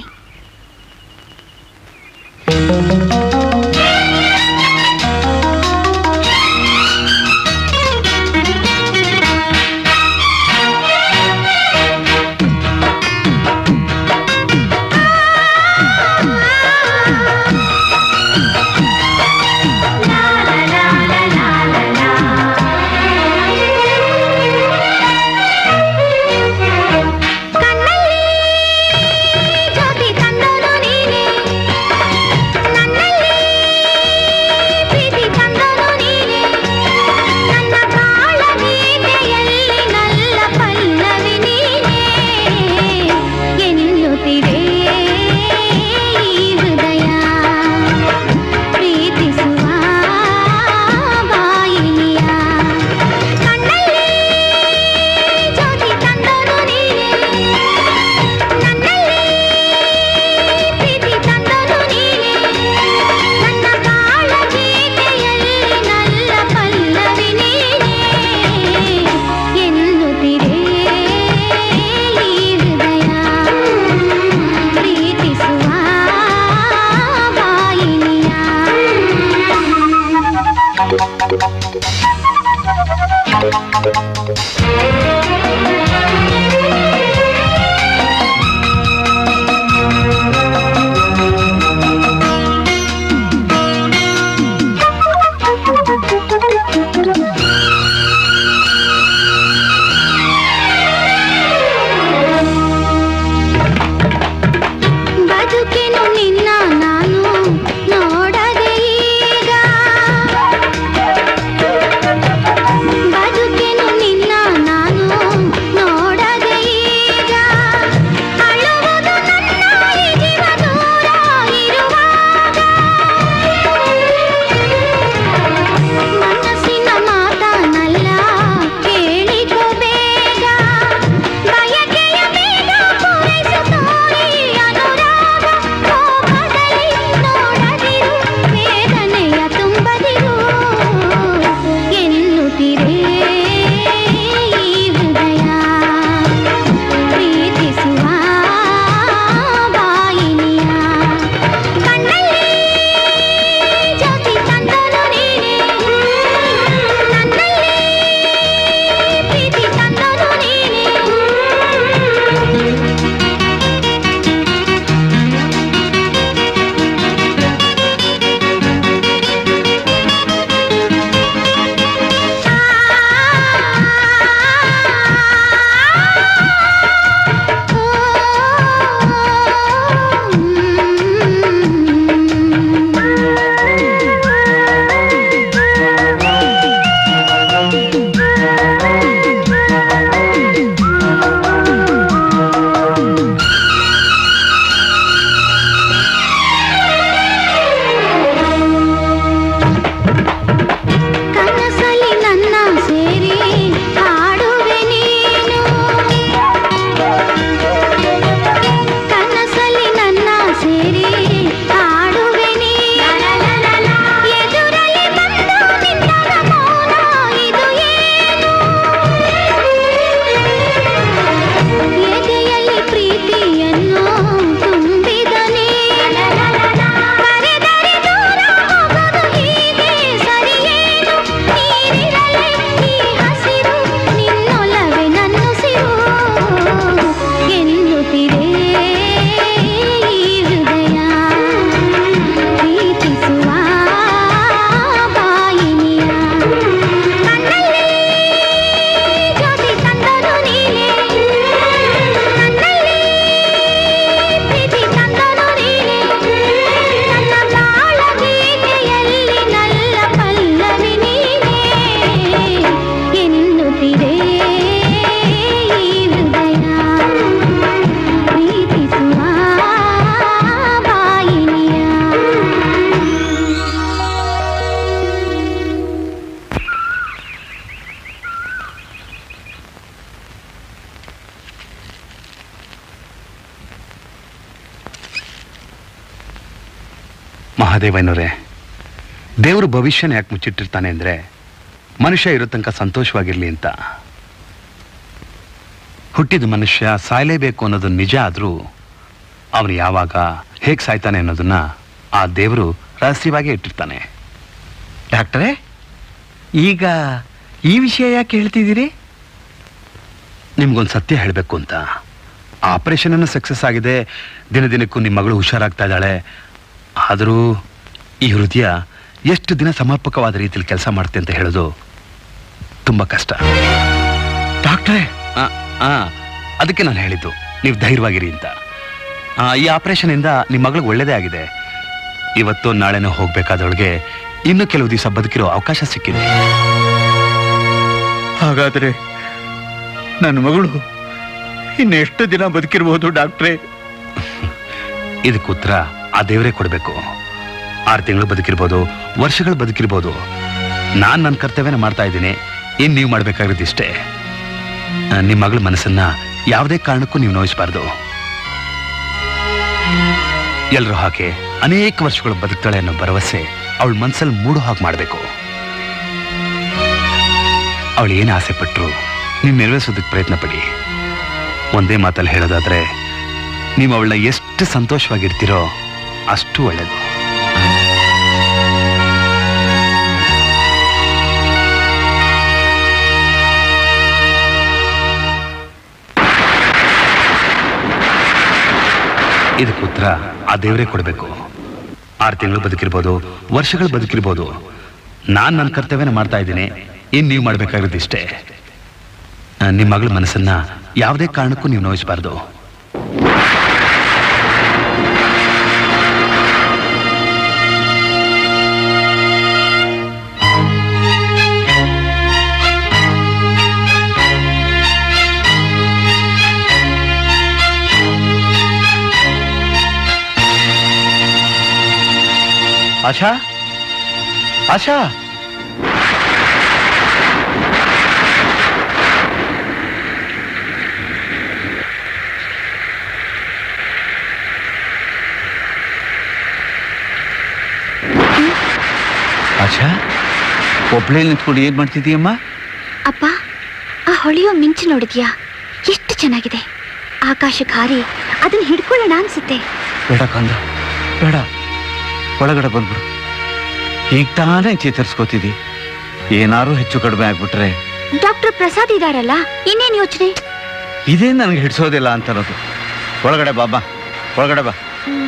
ಮಹಾದೇವನವರೇ ದೇವರು ಭವಿಷ್ಯನ ಯಾಕೆ ಮುಚ್ಚಿಟ್ಟಿರ್ತಾನೆ ಅಂದರೆ ಮನುಷ್ಯ ಇರೋ ತನಕ ಸಂತೋಷವಾಗಿರಲಿ ಅಂತ ಹುಟ್ಟಿದ ಮನುಷ್ಯ ಸಾಯಲೇಬೇಕು ಅನ್ನೋದು ನಿಜ ಆದರೂ ಅವನು ಯಾವಾಗ ಹೇಗೆ ಸಾಯ್ತಾನೆ ಅನ್ನೋದನ್ನ ಆ ದೇವರು ರಹಸ್ಯವಾಗೇ ಇಟ್ಟಿರ್ತಾನೆ ಡಾಕ್ಟ್ರೇ ಈಗ ಈ ವಿಷಯ ಯಾಕೆ ಹೇಳ್ತಿದ್ದೀರಿ ನಿಮ್ಗೊಂದು ಸತ್ಯ ಹೇಳಬೇಕು ಅಂತ ಆ ಆಪರೇಷನ್ ಸಕ್ಸಸ್ ಆಗಿದೆ ದಿನ ದಿನಕ್ಕೂ ನಿಮ್ಮ ಮಗಳು ಹುಷಾರಾಗ್ತಾ ಇದ್ದಾಳೆ ಆದರೂ ಈ ಹೃದಯ ಎಷ್ಟು ದಿನ ಸಮರ್ಪಕವಾದ ರೀತಿಯಲ್ಲಿ ಕೆಲಸ ಮಾಡುತ್ತೆ ಅಂತ ಹೇಳೋದು ತುಂಬ ಕಷ್ಟ ಡಾಕ್ಟ್ರೇ ಆ, ಆ, ಅದಕ್ಕೆ ನಾನು ಹೇಳಿದ್ದು ನೀವು ಧೈರ್ಯವಾಗಿರಿ ಅಂತ ಆ, ಈ ಆಪರೇಷನಿಂದ ನಿಮ್ಮ ಮಗಳಿಗೆ ಒಳ್ಳೇದೇ ಆಗಿದೆ ಇವತ್ತು ನಾಳೆನೂ ಹೋಗ್ಬೇಕಾದವಳಿಗೆ ಇನ್ನು ಕೆಲವು ದಿವಸ ಬದುಕಿರೋ ಅವಕಾಶ ಸಿಕ್ಕಿದೆ ಹಾಗಾದ್ರೆ ನನ್ನ ಮಗಳು ಇನ್ನೆಷ್ಟು ದಿನ ಬದುಕಿರ್ಬೋದು ಡಾಕ್ಟ್ರೇ ಇದಕ್ಕೆ ಉತ್ತರ ಆ ದೇವರೇ ಕೊಡಬೇಕು ಆರು ತಿಂಗಳು ಬದುಕಿರ್ಬೋದು ವರ್ಷಗಳು ಬದುಕಿರ್ಬೋದು ನಾನು ನನ್ನ ಕರ್ತವ್ಯನ ಮಾಡ್ತಾ ಇದ್ದೀನಿ ಇನ್ನು ನೀವು ಮಾಡಬೇಕಾಗಿರೋದು ಇಷ್ಟೇ ಆ, ನಿಮ್ಮ ಮಗಳ ಮನಸ್ಸನ್ನ ಯಾವುದೇ ಕಾರಣಕ್ಕೂ ನೀವು ನೋಯಿಸಬಾರ್ದು ಎಲ್ಲರೂ ಹಾಗೆ ಅನೇಕ ವರ್ಷಗಳು ಬದುಕ್ತಾಳೆ ಅನ್ನೋ ಭರವಸೆ ಅವಳ ಮನಸ್ಸಲ್ಲಿ ಮೂಡೋ ಹಾಗೆ ಮಾಡಬೇಕು ಅವಳು ಏನು ಆಸೆ ಪಟ್ಟರು ನೀವು ನೆರವೇರಿಸೋದಕ್ಕೆ ಪ್ರಯತ್ನ ಪಡಿ ಒಂದೇ ಮಾತಲ್ಲಿ ಹೇಳೋದಾದ್ರೆ ನೀವು ಅವಳನ್ನ ಎಷ್ಟು ಸಂತೋಷವಾಗಿರ್ತೀರೋ ಅಷ್ಟು ಒಳ್ಳೆಯದು ಇದಕ್ಕೆ ಉತ್ತರ ಆ ದೇವರೇ ಕೊಡಬೇಕು ಆರು ತಿಂಗಳು ಬದುಕಿರ್ಬೋದು ವರ್ಷಗಳು ಬದುಕಿರ್ಬೋದು ನಾನು ನನ್ನ ಕರ್ತವ್ಯನ ಮಾಡ್ತಾ ಇದ್ದೀನಿ ಇನ್ನು ನೀವು ಮಾಡಬೇಕಾಗಿರೋದು ಇಷ್ಟೇ ಆ, ನಿಮ್ಮ ಮಗಳ ಮನಸ್ಸನ್ನ ಯಾವುದೇ ಕಾರಣಕ್ಕೂ ನೀವು ನೋಯಿಸಬಾರ್ದು ಆಶಾ ಆಶಾ ಆಶಾ ಒಬ್ಳೇ ನಿಂತ್ಕೊಂಡು ಏನ್ ಮಾಡ್ತಿದೀಯಮ್ಮ ಅಪ್ಪ ಆ ಹೊಳೆಯೋ ಮಿಂಚು ನೋಡಿದ್ಯಾ ಎಷ್ಟು ಚೆನ್ನಾಗಿದೆ ಆಕಾಶಕ್ಕೆ ಹಾರಿ ಅದನ್ನ ಹಿಡ್ಕೊಳ್ಳೋಣ ಅನ್ಸುತ್ತೆ ಬೇಡ ಕಂದ ಬೇಡ ಒಳಗಡೆ ಬಂದ್ಬಿಡು ಈಗ ತಾನೇ ಚೇತರಿಸ್ಕೋತಿದಿ ಏನಾರು ಹೆಚ್ಚು ಕಡಿಮೆ ಆಗ್ಬಿಟ್ರೆ ಡಾಕ್ಟರ್ ಪ್ರಸಾದ್ ಇದಾರಲ್ಲ ಇನ್ನೇನ್ ಯೋಚನೆ ಇದೇ ನನಗೆ ಹಿಡಿಸೋದಿಲ್ಲ ಅಂತರೋದು ಒಳಗಡೆ ಬಾಬಾ ಒಳಗಡೆ ಬಾ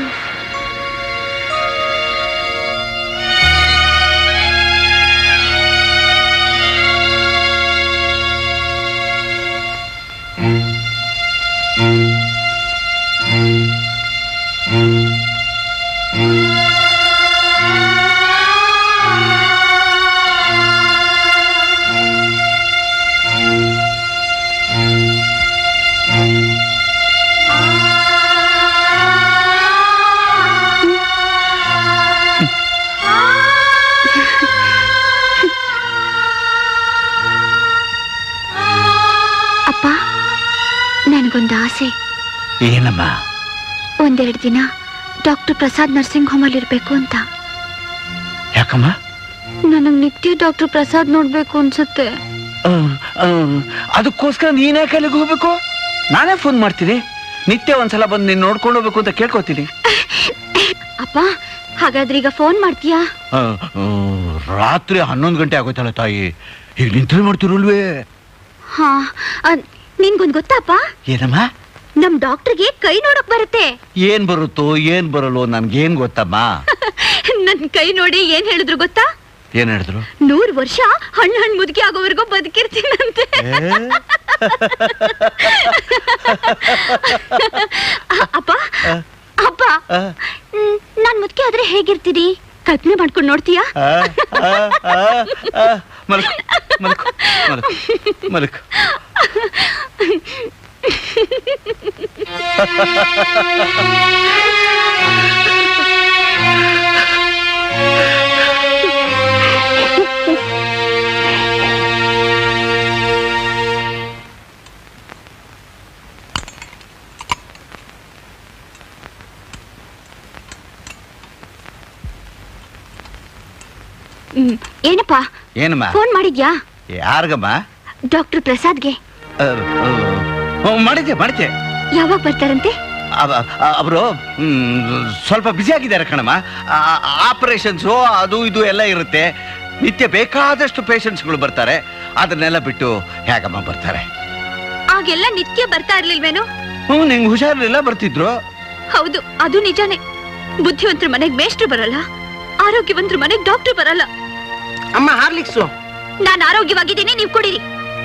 ಅಪ್ಪ ನನಗೊಂದು ಆಸೆ ಏನಮ್ಮ ಒಂದೆರಡು ದಿನ ಡಾಕ್ಟರ್ ಪ್ರಸಾದ್ ನರ್ಸಿಂಗ್ ಹೋಮಲ್ಲಿ ಇರ್ಬೇಕು ಅಂತ ಯಾಕಮ್ಮ ನನಗ್ ನಿತ್ಯ ಡಾಕ್ಟರ್ ಪ್ರಸಾದ್ ನೋಡ್ಬೇಕು ಅನ್ಸುತ್ತೆ ಆ, ಆ, ಅದಕ್ಕೋಸ್ಕರ ನೀನೇ ಕೈಲಿಗೆ ಹೋಗ್ಬೇಕು ನಾನೇ ಫೋನ್ ಮಾಡ್ತೀನಿ ನಿತ್ಯ ಒಂದ್ಸಲ ಬಂದು ನೀನು ನೋಡ್ಕೊಂಡು ಹೋಗ್ಬೇಕು ಅಂತ ಕೇಳ್ಕೊತೀನಿ ಅಪ್ಪ ಹಾಗಾದ್ರೆ ಈಗ ಫೋನ್ ಮಾಡ್ತೀಯಾ ಆ, ಆ, ರಾತ್ರಿ ಹನ್ನೊಂದು ಗಂಟೆ ಆಗೋಯ್ತಲ್ಲ ತಾಯಿ ಈಗ ನಿಂತಲ್ಲಿ ಮಾಡ್ತಿರಲ್ವೇ ಹಾ ಅ, ನಿನ್ಗೊಂದ್ ಗೊತ್ತಾಪ್ಪ ಏನಮ್ಮ ನಮ್ ಡಾಕ್ಟರ್ಗೆ ಕೈ ನೋಡಕ್ ಬರುತ್ತೆ ಏನ್ ಬರುತ್ತೋ ಏನ್ ಬರಲ್ಲೋ ನನ್ಗೇನ್ ಗೊತ್ತಮ್ಮ ನನ್ ಕೈ ನೋಡಿ ಏನ್ ಹೇಳಿದ್ರು ಗೊತ್ತಾ ಏನ್ ಹೇಳಿದ್ರು ನೂರ್ ವರ್ಷ ಹಣ್ಣು ಹಣ್ಣು ಮುದುಕಿ ಆಗೋವರೆಗೂ ಬದುಕಿರ್ತೀನಂತೆ ಅ- ಅಪ್ಪ ಅಪ್ಪ ಆ, ಮ್, ನಾನ್ ಮುದುಕಿ ಆದ್ರೆ ಹೇಗಿರ್ತೀರಿ ಕಲ್ಪನೆ ಮಾಡ್ಕೊಂಡು ನೋಡ್ತೀಯಾ ಆ, ಆ, ಆ, ಆ. ಮಲ್ಕೊ ಮಲ್ಕೊ ಮಲ್ಕೊ ಮಲ್ಕೊ ಹ್ಮ್, ಏನಪ್ಪ ಏನಮ್ಮ ಫೋನ್ ಮಾಡಿದ್ಯಾ ಯಾರಿಗಮ್ಮ ಡಾಕ್ಟರ್ ಪ್ರಸಾದ್ಗೆ ಮಾಡಿದ್ದೆ ಮಾಡಿದ್ದೆ ಯಾವಾಗ ಬರ್ತಾರಂತೆ ಅವರು ಸ್ವಲ್ಪ ಬ್ಯುಸಿ ಆಗಿದ್ದಾರೆ ಕಣಮ್ಮ ಆಪರೇಷನ್ಸು ಅದು ಇದು ಎಲ್ಲ ಇರುತ್ತೆ ನಿತ್ಯ ಬೇಕಾದಷ್ಟು ಪೇಷಂಟ್ಸ್ಗಳು ಬರ್ತಾರೆ ಅದನ್ನೆಲ್ಲ ಬಿಟ್ಟು ಹೇಗಮ್ಮ ಬರ್ತಾರೆ ಆಗೆಲ್ಲ ನಿತ್ಯ ಬರ್ತಾ ಇರ್ಲಿಲ್ವೇನೋ ಹ್ಞೂ ನಿಂಗೆ ಹುಷಾರಿಲ್ಲ ಬರ್ತಿದ್ರು ಹೌದು ಅದು ನಿಜಾನೇ ಬುದ್ಧಿವಂತರ ಮನೆಗ್ ಮೇಷ್ಟ್ರು ಬರಲ್ಲ ಆರೋಗ್ಯವಂತರ ಮನೆಗ್ ಡಾಕ್ಟರ್ ಬರಲ್ಲ ಅಮ್ಮ ಹಾರ್ಲಿಕ್ಸು ನಾನ್ ಆರೋಗ್ಯವಾಗಿದ್ದೀನಿ ನೀವು ಕುಡೀರಿ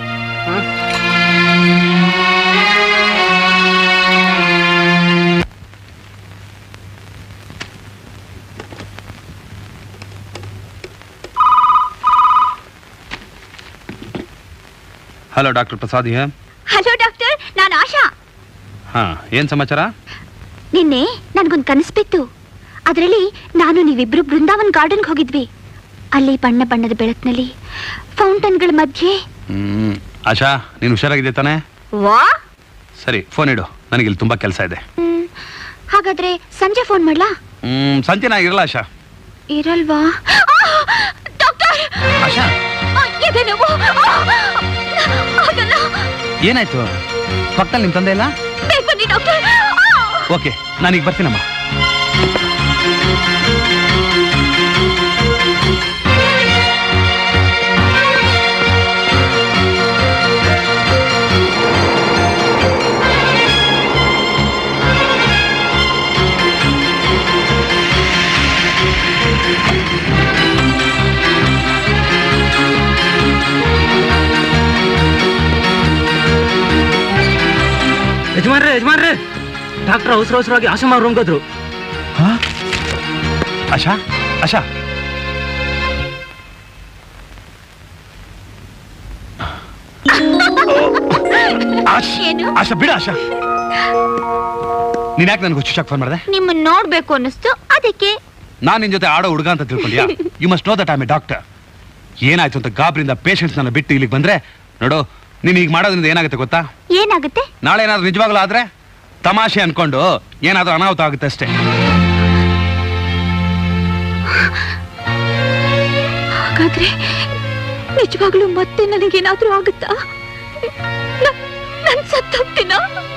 hello doctor Prasad hey hello doctor ನಾನು ಆಶಾ ಹಾ ಏನ್ ಸಮಾಚಾರ ನಿನ್ನೆ ನನ್ಗೊಂದ್ ಕನಸು ಬಿತ್ತು ಅದರಲ್ಲಿ ನಾನು ನೀವಿಬ್ರು ಬೃಂದಾವನ್ ಗಾರ್ಡನ್ಗೆ ಹೋಗಿದ್ವಿ ಅಲ್ಲಿ ಬಣ್ಣ ಬಣ್ಣದ ಬೆಳಕಿನಲ್ಲಿ ಫೌಂಟನ್ಗಳ ಮಧ್ಯೆ ಹ್ಮ್ ಆಶಾ ನೀನು ಹುಷಾರಾಗಿದೆ ತಾನೆ ವಾ ಸರಿ ಫೋನ್ ಇಡು ನನಗೆ ಇಲ್ಲಿ ತುಂಬಾ ಕೆಲಸ ಇದೆ ಹ್ಮ್, ಹಾಗಾದ್ರೆ ಸಂಜೆ ಫೋನ್ ಮಾಡ್ಲಾ ಹ್ಮ್ ಸಂಜೆ ನಾ ಇರಲ್ಲ ಆಶಾ ಇರಲ್ವಾ ಆ, ಡಾಕ್ಟರ್ ಆಶಾ ಆ, ಎದೆ ನೋವು. ಆ, ಆಗಲ್ಲ ಏನಾಯ್ತು ಪಕ್ಕದಲ್ಲಿ ನಿಮ್ ತಂದೆ ಇಲ್ಲ ಬೇಗ ಬನ್ನಿ ಡಾಕ್ಟರ್ ಆ. ಓಕೆ ನಾನೀಗ ಬರ್ತೀನಮ್ಮ ಯಜಮಾನ್ರೆ ಯಜಮಾನ್ರೆ ಡಾಕ್ಟರ್ ಅವಸರ ಅವಸರವಾಗಿ ಆಶಮ ರೂಮ್ಗೆ ಹೋದ್ರು ಆಶಾ ಆಶಾ ಆಶ್- ಏನು? ಆಶಾ ಬಿಡ ಆಶಾ ನೀನ್ ಯಾಕೆ ನನಗೆ ಹುಚ್ಚುಚಾಕ್ ಫೋನ್ ಮಾಡಿದೆ ನಿಮ್ಮನ್ನ ನೋಡ್ಬೇಕು ಅನ್ನಿಸ್ತು ಅದಕ್ಕೆ ನಾನ್ ನಿನ್ ಜೊತೆ ಆಡೋ ಹುಡುಗ ಅಂತ ತಿಳ್ಕೊಂಡ್ಯಾ you must know that I doctor ಏನಾಯ್ತು ಅಂತ ಗಾಬರಿಂದ ಪೇಷಂಟ್ಸ್ ನನ್ನ ಬಿಟ್ಟು ಇಲ್ಲಿಗೆ ಬಂದ್ರೆ ನೋಡು ನೀನ್ ಈಗ ಮಾಡೋದ್ರಿಂದ ಏನಾಗುತ್ತೆ ಗೊತ್ತಾ ಏನಾಗುತ್ತೆ ನಾಳೆ ಏನಾದ್ರು ನಿಜವಾಗ್ಲೂ ಆದ್ರೆ ತಮಾಷೆ ಅನ್ಕೊಂಡು ಏನಾದ್ರೂ ಅನಾಹುತ ಆಗುತ್ತೆ ಅಷ್ಟೇ ಹಾಗಾದ್ರೆ ನಿಜವಾಗ್ಲೂ ಮತ್ತೆ ನನಗೇನಾದ್ರೂ ಆಗುತ್ತಾ ನ- ನಾನ್ ಸತ್ತೋಗ್ತೀನಾ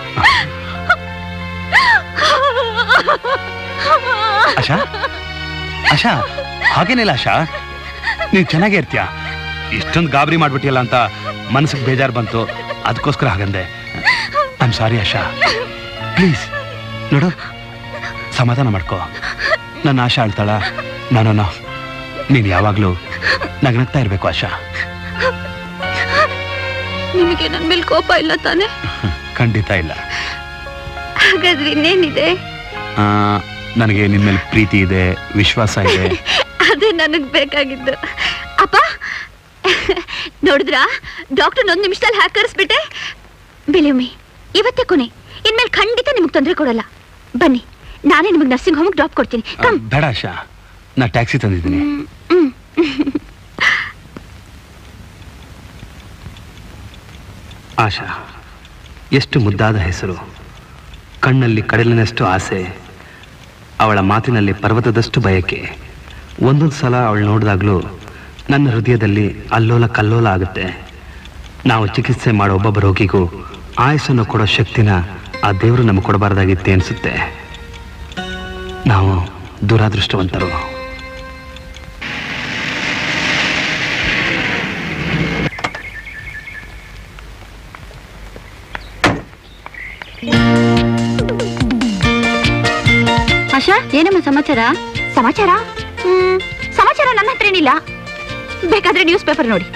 ಆಶಾ ಆಶಾ ಹಾಗೇನಿಲ್ಲ ಆಶಾ ನೀನ್ ಚೆನ್ನಾಗೇ ಇರ್ತೀಯ ಇಷ್ಟೊಂದು ಗಾಬರಿ ಮಾಡ್ಬಿಟ್ಟಿಯಲ್ಲ ಅಂತ ಮನಸ್ಸಿಗೆ ಬೇಜಾರು ಬಂತು ಅದಕ್ಕೋಸ್ಕರ ಹಾಗಂದೆ ಐಮ್ ಸಾರಿ ಆಶಾ ಪ್ಲೀಸ್ ನೋಡು ಸಮಾಧಾನ ಮಾಡ್ಕೋ ನನ್ನ ಆಶಾ ಅಳ್ತಾಳ ನಾನು ನೀನು ಯಾವಾಗಲೂ ನಗ್ನಗ್ತಾ ಇರಬೇಕು ಆಶಾ ನಿಮಗೆ ನನ್ ಮೇಲೆ ಕೋಪ ಇಲ್ಲ ತಾನೆ ಖಂಡಿತ ಇಲ್ಲ ಹಾಗಾದ್ರೆ ಇನ್ನೇನಿದೆ ಆ, ನನಗೆ ನಿನ್ನ ಮೇಲೆ ಪ್ರೀತಿ ಇದೆ ವಿಶ್ವಾಸ ಇದೆ ಅದೇ ನನಗ್ ಬೇಕಾಗಿದ್ದು ಅಪ್ಪ ನೋಡಿದ್ರಾ ಡಾಕ್ಟರ್ ಒಂದ್ ನಿಮಿಷದಲ್ಲಿ ಹ್ಯಾಕ್ ಕರೆಸ್ಬಿಟ್ಟೆ ಬಿಲಿಮಿ ಇವತ್ತೇ ಕೊನೆ ಇನ್ಮೇಲೆ ಖಂಡಿತ ನಿಮ್ಗೆ ತೊಂದರೆ ಕೊಡಲ್ಲ ಬನ್ನಿ ನಾನೇ ನಿಮಗೆ ನರ್ಸಿಂಗ್ ಹೋಮಿಗೆ ಡ್ರಾಪ್ ಕೊಡ್ತೀನಿ ಆ, ಕಮ್ ಬೇಡ ಆಶಾ ನಾ ಟ್ಯಾಕ್ಸಿ ತಂದಿದ್ದೀನಿ ಹ್ಮ್ ಆಶಾ ಎಷ್ಟು ಮುದ್ದಾದ ಹೆಸರು ಕಣ್ಣಲ್ಲಿ ಕಡಲಿನಷ್ಟು ಆಸೆ ಅವಳ ಮಾತಿನಲ್ಲಿ ಪರ್ವತದಷ್ಟು ಬಯಕೆ ಒಂದೊಂದು ಸಲ ಅವಳು ನೋಡಿದಾಗಲೂ ನನ್ನ ಹೃದಯದಲ್ಲಿ ಅಲ್ಲೋಲ ಕಲ್ಲೋಲ ಆಗುತ್ತೆ ನಾವು ಚಿಕಿತ್ಸೆ ಮಾಡೋ ಒಬ್ಬೊಬ್ಬ ರೋಗಿಗೂ ಆಯಸ್ಸನ್ನು ಕೊಡೋ ಶಕ್ತಿನ ಆ ದೇವರು ನಮಗೆ ಕೊಡಬಾರ್ದಾಗಿತ್ತೆ ಅನಿಸುತ್ತೆ ನಾವು ದುರಾದೃಷ್ಟವಂತರು ಆಶಾ ಏನಮ್ಮ ಸಮಾಚಾರ ಸಮಾಚಾರ ಹ್ಮ್ ಸಮಾಚಾರ ನನ್ನ ಹತ್ರ ಏನಿಲ್ಲ ಬೇಕಾದ್ರೆ ನ್ಯೂಸ್ ಪೇಪರ್ ನೋಡಿ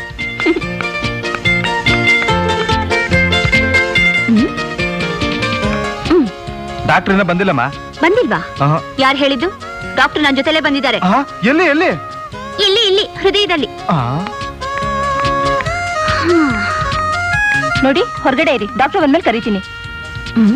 ಡಾಕ್ಟರ್ ಏನೋ ಬಂದಿಲ್ಲಮ್ಮ ಬಂದಿಲ್ವಾ ಆಹಾ. ಯಾರು ಹೇಳಿದ್ದು ಡಾಕ್ಟರ್ ನನ್ನ ಜೊತೆಲೇ ಬಂದಿದ್ದಾರೆ ಆಹಾ, ಎಲ್ಲಿ ಎಲ್ಲಿ ಇಲ್ಲಿ ಇಲ್ಲಿ ಹೃದಯದಲ್ಲಿ ಆ, ನೋಡಿ ಹೊರಗಡೆ ಇರಿ ಡಾಕ್ಟರ್ ಬಂದ್ಮೇಲೆ ಕರಿತೀನಿ ಹ್ಮ್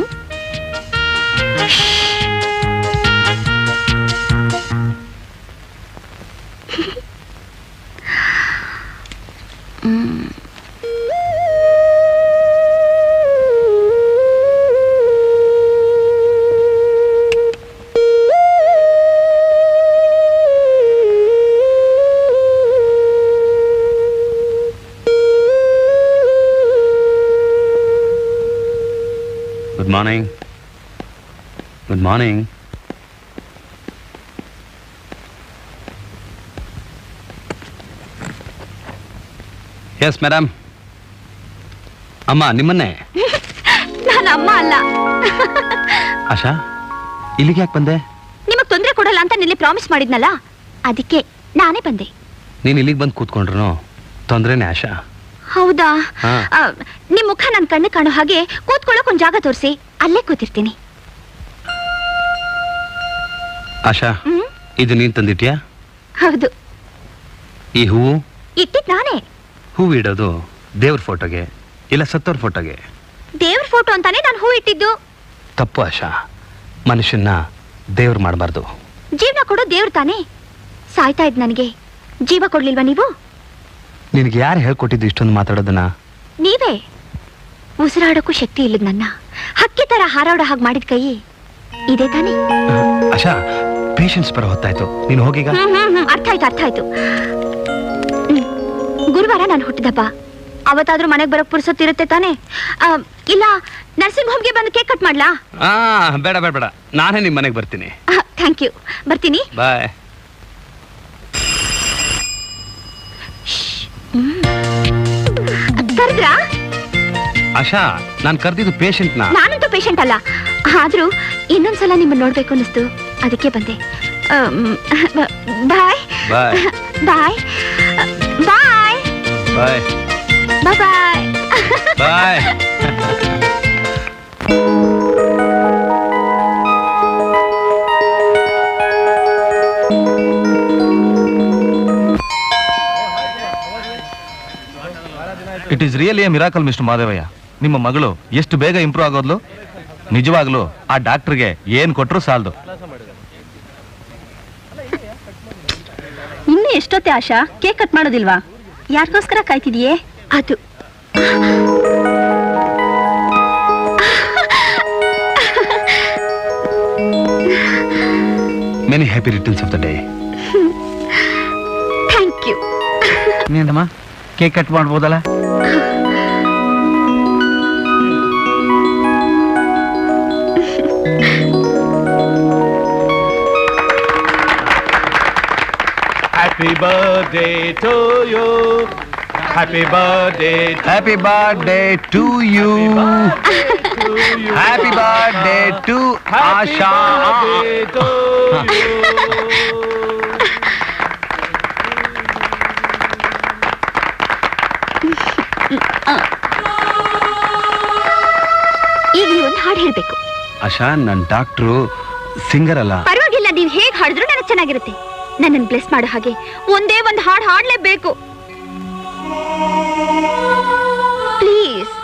good morning good morning yes madam ಅಮ್ಮ ನಿಮ್ಮನ್ನೇ ನಾನು ಅಮ್ಮ ಅಲ್ಲ ಆಶಾ ಇಲ್ಲಿಗೆ ಯಾಕೆ ಬಂದೆ ನಿಮಗ್ ತೊಂದರೆ ಕೊಡಲ್ಲ ಅಂತ ನಿನ್ನೆ ಪ್ರಾಮಿಸ್ ಮಾಡಿದ್ನಲ್ಲ ಅದಕ್ಕೆ ನಾನೇ ಬಂದೆ ನೀನು ಇಲ್ಲಿಗೆ ಬಂದು ಕೂತ್ಕೊಂಡ್ರು ತೊಂದ್ರೆನೇ ಆಶಾ ಹೌದಾ ಹಾ. ಆ, ನಿಮ್ ಮುಖ ನನ್ ಕಣ್ಣು ಕಾಣೋ ಹಾಗೆ ಕೂತ್ಕೊಳ್ಳೋಕ್ ಒಂದ್ ಜಾಗ ತೋರಿಸಿ ಅಲ್ಲೇ ಕೂತಿರ್ತೀನಿ ಆಶಾ ಹ್ಮ್ ಇದು ನೀನು ತಂದಿಟ್ಯಾ ಹೌದು ಈ ಹೂವು ಇಟ್ಟಿದ್ ನಾನೇ ಹೂವು ಇಡೋದು ದೇವ್ರ ಫೋಟೋಗೆ ಇಲ್ಲ ಸತ್ತೋರ್ ಫೋಟೋಗೆ ದೇವ್ರ ಫೋಟೋ ಅಂತಾನೆ ನಾನು ಹೂ ಇಟ್ಟಿದ್ದು ತಪ್ಪು ಆಶಾ ಮನುಷ್ಯನ್ನ ದೇವ್ರು ಮಾಡಬಾರ್ದು ಜೀವನ ಕೊಡೋ ದೇವ್ರ ತಾನೇ ಸಾಯ್ತಾ ಇದ್ ನನಗೆ ಜೀವ ಕೊಡ್ಲಿಲ್ವಾ ನೀವು ನಿನಗೆ ಯಾರು ಹೇಳ್ಕೊಟ್ಟಿದ್ದು ಇಷ್ಟೊಂದು ಮಾತಾಡೋದನ್ನ ನೀವೇ ಉಸಿರಾಡೋಕ್ಕೂ ಶಕ್ತಿ ಇಲ್ಲದ ನನ್ನ ಹಕ್ಕಿ ತರ ಹಾರಾಡೋ ಹಾಗೆ ಮಾಡಿದ ಕೈ ಇದೇ ತಾನೇ ಆಶಾ ಪೇಷನ್ಸ್ ಬರೋ ಹೊತ್ತಾಯ್ತು ನೀನು ಹೋಗೀಗ ಹ್ಮ್ ಹ್ಮ್ ಹ್ಮ್ ಅರ್ಥ ಆಯ್ತು ಅರ್ಥ ಆಯ್ತು ಹ್ಮ್. ಗುರುವಾರ ನಾನು ಹುಟ್ಟಿದಬ್ಬ ಅವತ್ತಾದ್ರೂ ಮನೆಗೆ ಬರೋಕ್ ಪುರ್ಸೊತ್ತಿರುತ್ತೆ ತಾನೇ ಆ, ಇಲ್ಲ ನರ್ಸಿಂಗ್ ಹೋಮ್ಗೆ ಬಂದು ಕೇಕ್ ಕಟ್ ಮಾಡ್ಲಾ ಆ ಬೇಡ ಬೇಡ ಬೇಡ ನಾನೇ ನಿಮ್ಮ ಮನೆಗೆ ಬರ್ತೀನಿ ಥ್ಯಾಂಕ್ ಯು ಬರ್ತೀನಿ ಬಾಯ್ ಕರೆದ್ರಾ ಆಶಾ ನಾನು ಕರೆದಿದ್ದು ಪೇಷಂಟ್ನ ನಾನಂತೂ ಪೇಷಂಟ್ ಅಲ್ಲ ಆದ್ರೂ ಇನ್ನೊಂದ್ಸಲ ನಿಮ್ಮನ್ನ ನೋಡ್ಬೇಕು ಅನ್ನಿಸ್ತು ಅದಕ್ಕೆ ಬಂದೆ bye bye bye bye bye bye bye bye it is really a miracle mister Madevaiah ನಿಮ್ಮ ಮಗಳು ಎಷ್ಟು ಬೇಗ ಇಂಪ್ರೂವ್ ಆಗೋದ್ಲು ನಿಜವಾಗ್ಲೂ ಆ ಡಾಕ್ಟರ್ಗೆ ಏನ್ ಕೊಟ್ರು ಸಾಲದು ಇನ್ನು ಎಷ್ಟೊತ್ತೆ ಆಶಾ ಕೇಕ್ ಕಟ್ ಮಾಡೋದಿಲ್ವಾ ಯಾರಿಗೋಸ್ಕರ ಕಾಯ್ತಿದೀಯೇ ಅದು many happy returns of the day thank you ನೀನಮ್ಮ ಕೇಕ್ ಕಟ್ ಮಾಡ್ಬೋದಲ್ಲ happy birthday to you happy birthday happy birthday to you happy birthday to Asha ಈಗ ನೀವು ಒಂದು ಹಾಡು ಹೇಳ್ಬೇಕು ಆಶಾ ನನ್ನ ಡಾಕ್ಟ್ರು ಸಿಂಗರ್ ಅಲ್ಲ ಪರವಾಗಿಲ್ಲ ನೀವು ಹೇಗ್ ಹಾಡಿದ್ರು ನನಗೆ ಚೆನ್ನಾಗಿರುತ್ತೆ ನನ್ನನ್ನು ಬ್ಲೆಸ್ ಮಾಡೋ ಹಾಗೆ ಒಂದೇ ಒಂದು ಹಾಡು ಹಾಡ್ಲೇಬೇಕು ಪ್ಲೀಸ್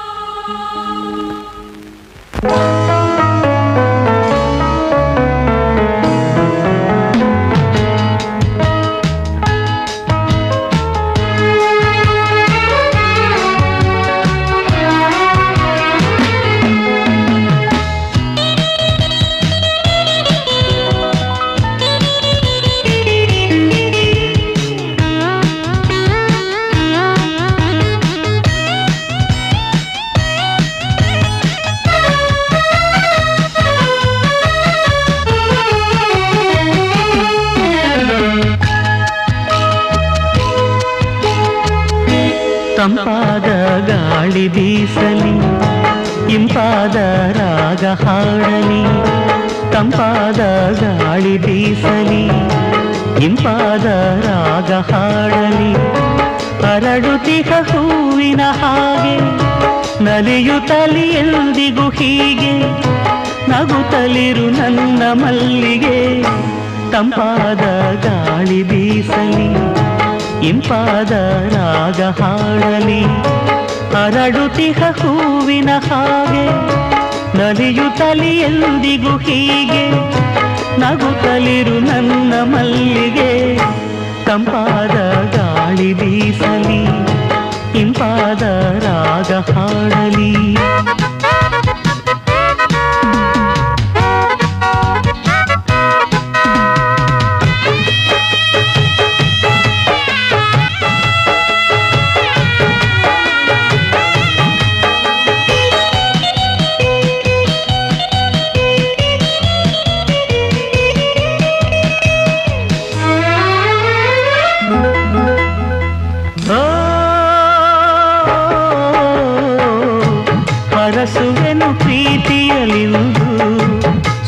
ತಂಪಾದ ಗಾಳಿ ಬೀಸಲಿ ಇಂಪಾದ ರಾಗ ಹಾಡಲಿ ತಂಪಾದ ಗಾಳಿ ಬೀಸಲಿ ಇಂಪಾದ ರಾಗ ಹಾಡಲಿ ಅರಳುತಿಹ ಹೂವಿನ ಹಾಗೆ ನಲಿಯುತ್ತಲಿ ಎಂದಿಗೂ ಹೀಗೆ ನಗುತ್ತಲಿರು ನನ್ನ ಮಲ್ಲಿಗೆ ತಂಪಾದ ಗಾಳಿ ಬೀಸಲಿ ಇಂಪಾದ ರಾಗ ಹಾಡಲಿ ಹರಡುತಿಹ ಹೂವಿನ ಹಾಗೆ ನಲಿಯುತ್ತಲಿ ಎಂದಿಗೂ ಹೀಗೆ ನಗುತ್ತಲಿರು ನನ್ನ ಮಲ್ಲಿಗೆ ತಂಪಾದ ಗಾಳಿ ಬೀಸಲಿ ಇಂಪಾದ ರಾಗ ಹಾಡಲಿ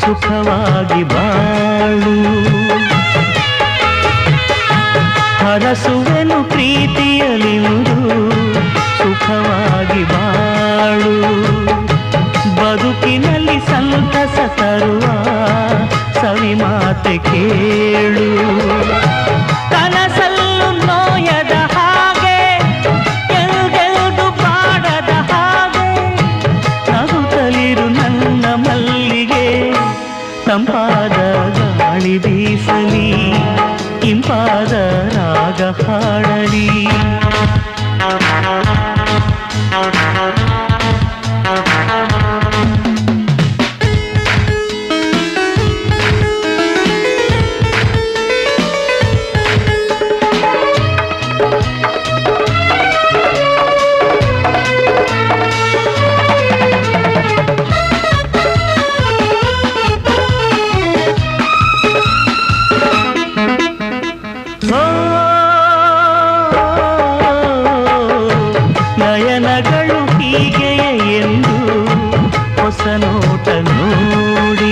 ಸುಖವಾಗಿ ಬಾಳು ಹರಸುವೆನು ಪ್ರೀತಿಯಲಿಂದು ಸುಖವಾಗಿ ಬಾಳು ಬದುಕಿನಲ್ಲಿ ಸಂತಸ ತರುವ ಸವಿ ಮಾತೆ ಕೇಳು ಕನಸಲ್ಲು ನೋಯದ ಹಾಗೆ ಎಲ್ಗೆಲ್ದು ಪಾಡದ ಹಾಗೆ ನಗುತ್ತಲಿರು ನನ್ನ ಮಲ್ಲಿಗೆ ತಂಪಾದ ಗಾಳಿ ಬೀಸಲಿ ಇಂಪಾದ ರಾಗ ಹಾಡಲಿ ಓ, ನಯನಗಳು ಹೀಗೆಯೇ ಎಂದು ಹೊಸ ನೋಟ ನೋಡಿ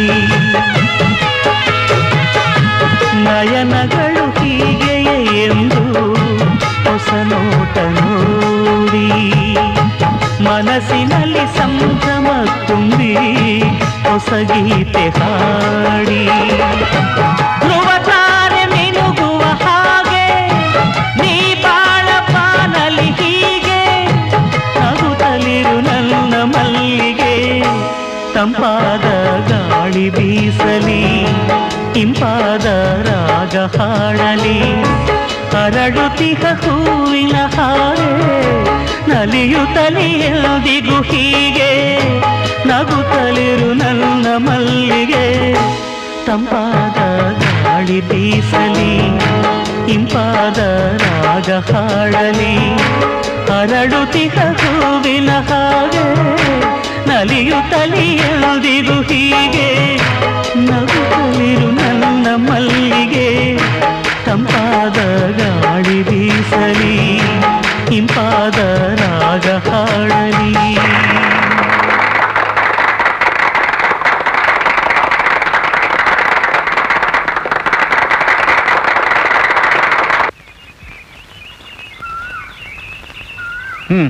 ನಯನಗಳು ಹೀಗೆಯೇ ಎಂದು ಹೊಸ ನೋಟ ನೋಡಿ ಮನಸ್ಸಿನಲ್ಲಿ ಸಂಭ್ರಮ ತುಂಬಿ ಹೊಸ ಗೀತೆ ಹಾಡಿ ಧ್ರುವ ತಾರೆ ಮಿನುಗುವ ಹಾಗೆ ನೀ ಬಾಳ ಪಾನಲಿ ಹೀಗೆ ನಗುತ್ತಲಿರು ನನ್ನ ಮಲ್ಲಿಗೆ ತಂಪಾದ ಗಾಳಿ ಬೀಸಲಿ ಇಂಪಾದ ರಾಗ ಹಾಡಲಿ ಹರಡುತ್ತಿಹ ಹೂವಿನ ಹಾಗೆ ನಲಿಯುತ್ತಲಿ ಎಂದಿಗೂ ಹೀಗೆ ನಗುತ್ತಲಿರು ನನ್ನ ಮಲ್ಲಿಗೆ ತಂಪಾದ ಗಾಳಿ ಬೀಸಲಿ ಇಂಪಾದ ರಾಗ ಹಾಡಲಿ ಹರಡುತ್ತಿಹ ಹೂವಿನ ಹಾಗೆ ನಲಿಯುತ್ತಲಿ ಎಂದಿಗೂ ಹೀಗೆ ನಗುತ್ತಲಿರು ನನ್ನ ಮಲ್ಲಿಗೆ ತಂಪಾದ ಗಾಳಿ ಬೀಸಲಿ ಇಂಪಾದ ರಾಗ ಹಾಡಲಿ ಹ್ಮ್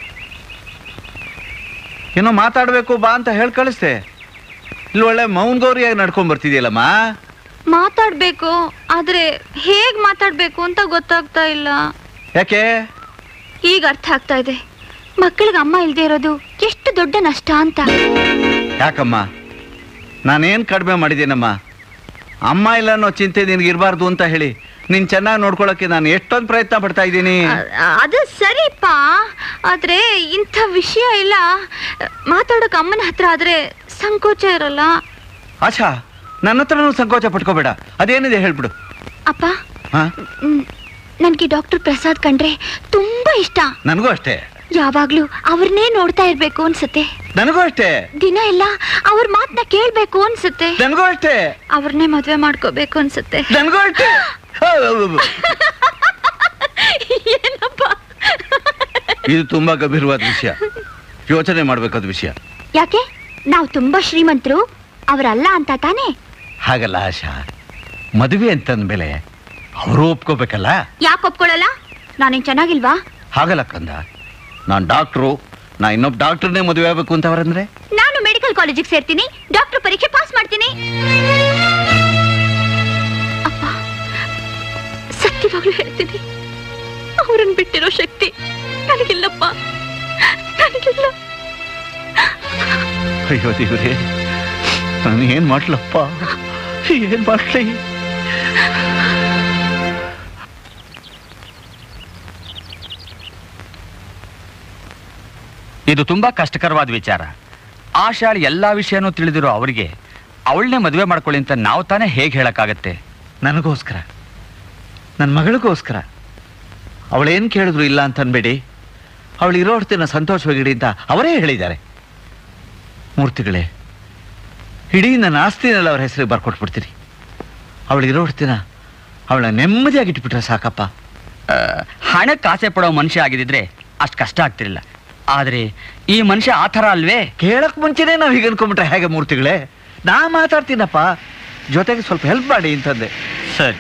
ಏನೋ ಮಾತಾಡ್ಬೇಕು ಬಾ ಅಂತ ಹೇಳಿ ಕಳಿಸ್ದೆ ಇಲ್ಲಿ ಒಳ್ಳೆ ಮೌನ್ ಗೌರಿಯಾಗಿ ನಡ್ಕೊಂಡ್ ಬರ್ತಿದ್ಯಲ್ಲಮ್ಮ ಮಾತಾಡ್ಬೇಕು ಆದ್ರೆ ಹೇಗ್ ಮಾತಾಡ್ಬೇಕು ಅಂತ ಗೊತ್ತಾಗ್ತಾ ಇಲ್ಲ ಯಾಕೆ ಈಗ ಅರ್ಥ ಆಗ್ತಾ ಇದೆ ಮಕ್ಕಳಿಗೆ ಅಮ್ಮ ಇಲ್ದೇ ಇರೋದು ಎಷ್ಟು ದೊಡ್ಡ ನಷ್ಟ ಅಂತ ಯಾಕಮ್ಮ ನಾನೇನ್ ಕಡಿಮೆ ಮಾಡಿದ್ದೀನಮ್ಮ ಅಮ್ಮ ಇಲ್ಲ ಅನ್ನೋ ಚಿಂತೆ ನಿನಗಿರಬಾರ್ದು ಅಂತ ಹೇಳಿ ನೀನ್ ಚೆನ್ನಾಗಿ ನೋಡ್ಕೊಳಕ್ಕೆ ನಾನು ಎಷ್ಟೊಂದು ಪ್ರಯತ್ನ ಪಡ್ತಾ ಇದ್ದೀನಿ ಅ- ಅದು ಸರಿಪ್ಪ ಆದ್ರೆ ಇಂಥ ವಿಷಯ ಇಲ್ಲ ಮಾತಾಡೋಕೆ ಅಮ್ಮನ ಹತ್ರ ಆದ್ರೆ ಸಂಕೋಚ ಇರಲ್ಲ ಆಶಾ ನನ್ನ ಹತ್ರನೂ ಸಂಕೋಚ ಪಟ್ಕೋಬೇಡ ಅದೇನಿದೆ ಹೇಳ್ಬಿಡು ಅಪ್ಪ ಹಾ ನನ್ಗೆ ಡಾಕ್ಟರ್ ಪ್ರಸಾದ್ ಕಂಡ್ರೆ ತುಂಬಾ ಇಷ್ಟ ನನಗೂ ಅಷ್ಟೇ ಯಾವಾಗ್ಲೂ ಅವ್ರನ್ನೇ ನೋಡ್ತಾ ಇರ್ಬೇಕು ಅನ್ಸುತ್ತೆ ನನಗೂ ಅಷ್ಟೇ ದಿನ ಎಲ್ಲ ಅವ್ರ ಮಾತನ್ನ ಕೇಳ್ಬೇಕು ಅನ್ಸುತ್ತೆ ನನಗೂ ಅಷ್ಟೇ ಅವ್ರನ್ನೇ ಮದ್ವೆ ಮಾಡ್ಕೋಬೇಕು ಅನ್ಸುತ್ತೆ ನನಗೂ ಅಷ್ಟೇ ಏನಪ್ಪ ಇದು ತುಂಬಾ ಗಂಭೀರವಾದ ವಿಷಯ ಯೋಚನೆ ಮಾಡ್ಬೇಕಾದ ವಿಷಯ ಯಾಕೆ ನಾವು ತುಂಬಾ ಶ್ರೀಮಂತರು ಅವರಲ್ಲ ಅಂತ ತಾನೇ ಹಾಗಲ್ಲ ಆಶಾ ಮದುವೆ ಅಂತಂದ್ಮೇಲೆ ಅವರು ಒಪ್ಕೋಬೇಕಲ್ಲ ಯಾಕೆ ಒಪ್ಕೊಳ್ಳಲ್ಲ ನಾನೇನ್ ಚೆನ್ನಾಗಿಲ್ವಾ ಹಾಗಲ್ಲ ಕಂದ ನಾನು ಡಾಕ್ಟ್ರು ನಾ ಇನ್ನೊಬ್ಬ ಡಾಕ್ಟರ್ನೇ ಮದುವೆ ಆಗ್ಬೇಕು ಅಂತ ಅವರಂದ್ರೆ ನಾನು ಮೆಡಿಕಲ್ ಕಾಲೇಜಿಗೆ ಸೇರ್ತೀನಿ ಡಾಕ್ಟರ್ ಪರೀಕ್ಷೆ ಪಾಸ್ ಮಾಡ್ತೀನಿ ಅಪ್ಪ ಸತ್ಯವಾಗ್ಲೂ ಹೇಳ್ತೀನಿ ಅವ್ರನ್ನ ಬಿಟ್ಟಿರೋ ಶಕ್ತಿ ನನಗಿಲ್ಲಪ್ಪ ನನಗಿಲ್ಲ ಅಯ್ಯೋ ದೇವ್ರೆ ನಾನು ಏನ್ ಮಾಡ್ಲಪ್ಪ ಏನ್ ಮಾಡ್ಲಿ ಇದು ತುಂಬಾ ಕಷ್ಟಕರವಾದ ವಿಚಾರ ಆಶಾಳ್ ಎಲ್ಲಾ ವಿಷಯನೂ ತಿಳಿದಿರೋ ಅವರಿಗೆ ಅವಳನ್ನೇ ಮದುವೆ ಮಾಡ್ಕೊಳ್ಳಿ ಅಂತ ನಾವು ತಾನೇ ಹೇಗೆ ಹೇಳಕ್ಕಾಗತ್ತೆ ನನಗೋಸ್ಕರ ನನ್ನ ಮಗಳಿಗೋಸ್ಕರ ಅವಳೇನು ಕೇಳಿದ್ರು ಇಲ್ಲ ಅಂತ ಅನ್ಬೇಡಿ ಅವಳು ಇರೋ ಹೊತ್ತಿನ ಸಂತೋಷವಾಗಿಡಿ ಅಂತ ಅವರೇ ಹೇಳಿದ್ದಾರೆ ಮೂರ್ತಿಗಳೇ ಇಡೀ ನನ್ನ ಆಸ್ತಿನೆಲ್ಲ ಅವ್ರ ಹೆಸರಿಗೆ ಬರ್ಕೊಟ್ಬಿಡ್ತೀನಿ ಅವಳು ಇರೋ ಹೊತ್ತಿನ ಅವಳ ನೆಮ್ಮದಿಯಾಗಿ ಇಟ್ಬಿಟ್ರೆ ಸಾಕಪ್ಪ ಆ, ಹಣಕ್ಕೆ ಆಸೆ ಪಡೋ ಮನುಷ್ಯ ಆಗಿದ್ದಿದ್ರೆ ಅಷ್ಟು ಕಷ್ಟ ಆಗ್ತಿರ್ಲಿಲ್ಲ ಆದ್ರೆ ಈ ಮನುಷ್ಯ ಆ ಥರ ಅಲ್ವೇ ಕೇಳಕ್ ಮುಂಚೆನೇ ನಾವು ಹೀಗೆ ಅನ್ಕೊಂಬಿಟ್ರೆ ಹೇಗೆ ಮೂರ್ತಿಗಳೇ ನಾ ಮಾತಾಡ್ತೀನಪ್ಪ ಜೊತೆಗೆ ಸ್ವಲ್ಪ ಹೆಲ್ಪ್ ಮಾಡಿ ಅಂತಂದೆ ಸರಿ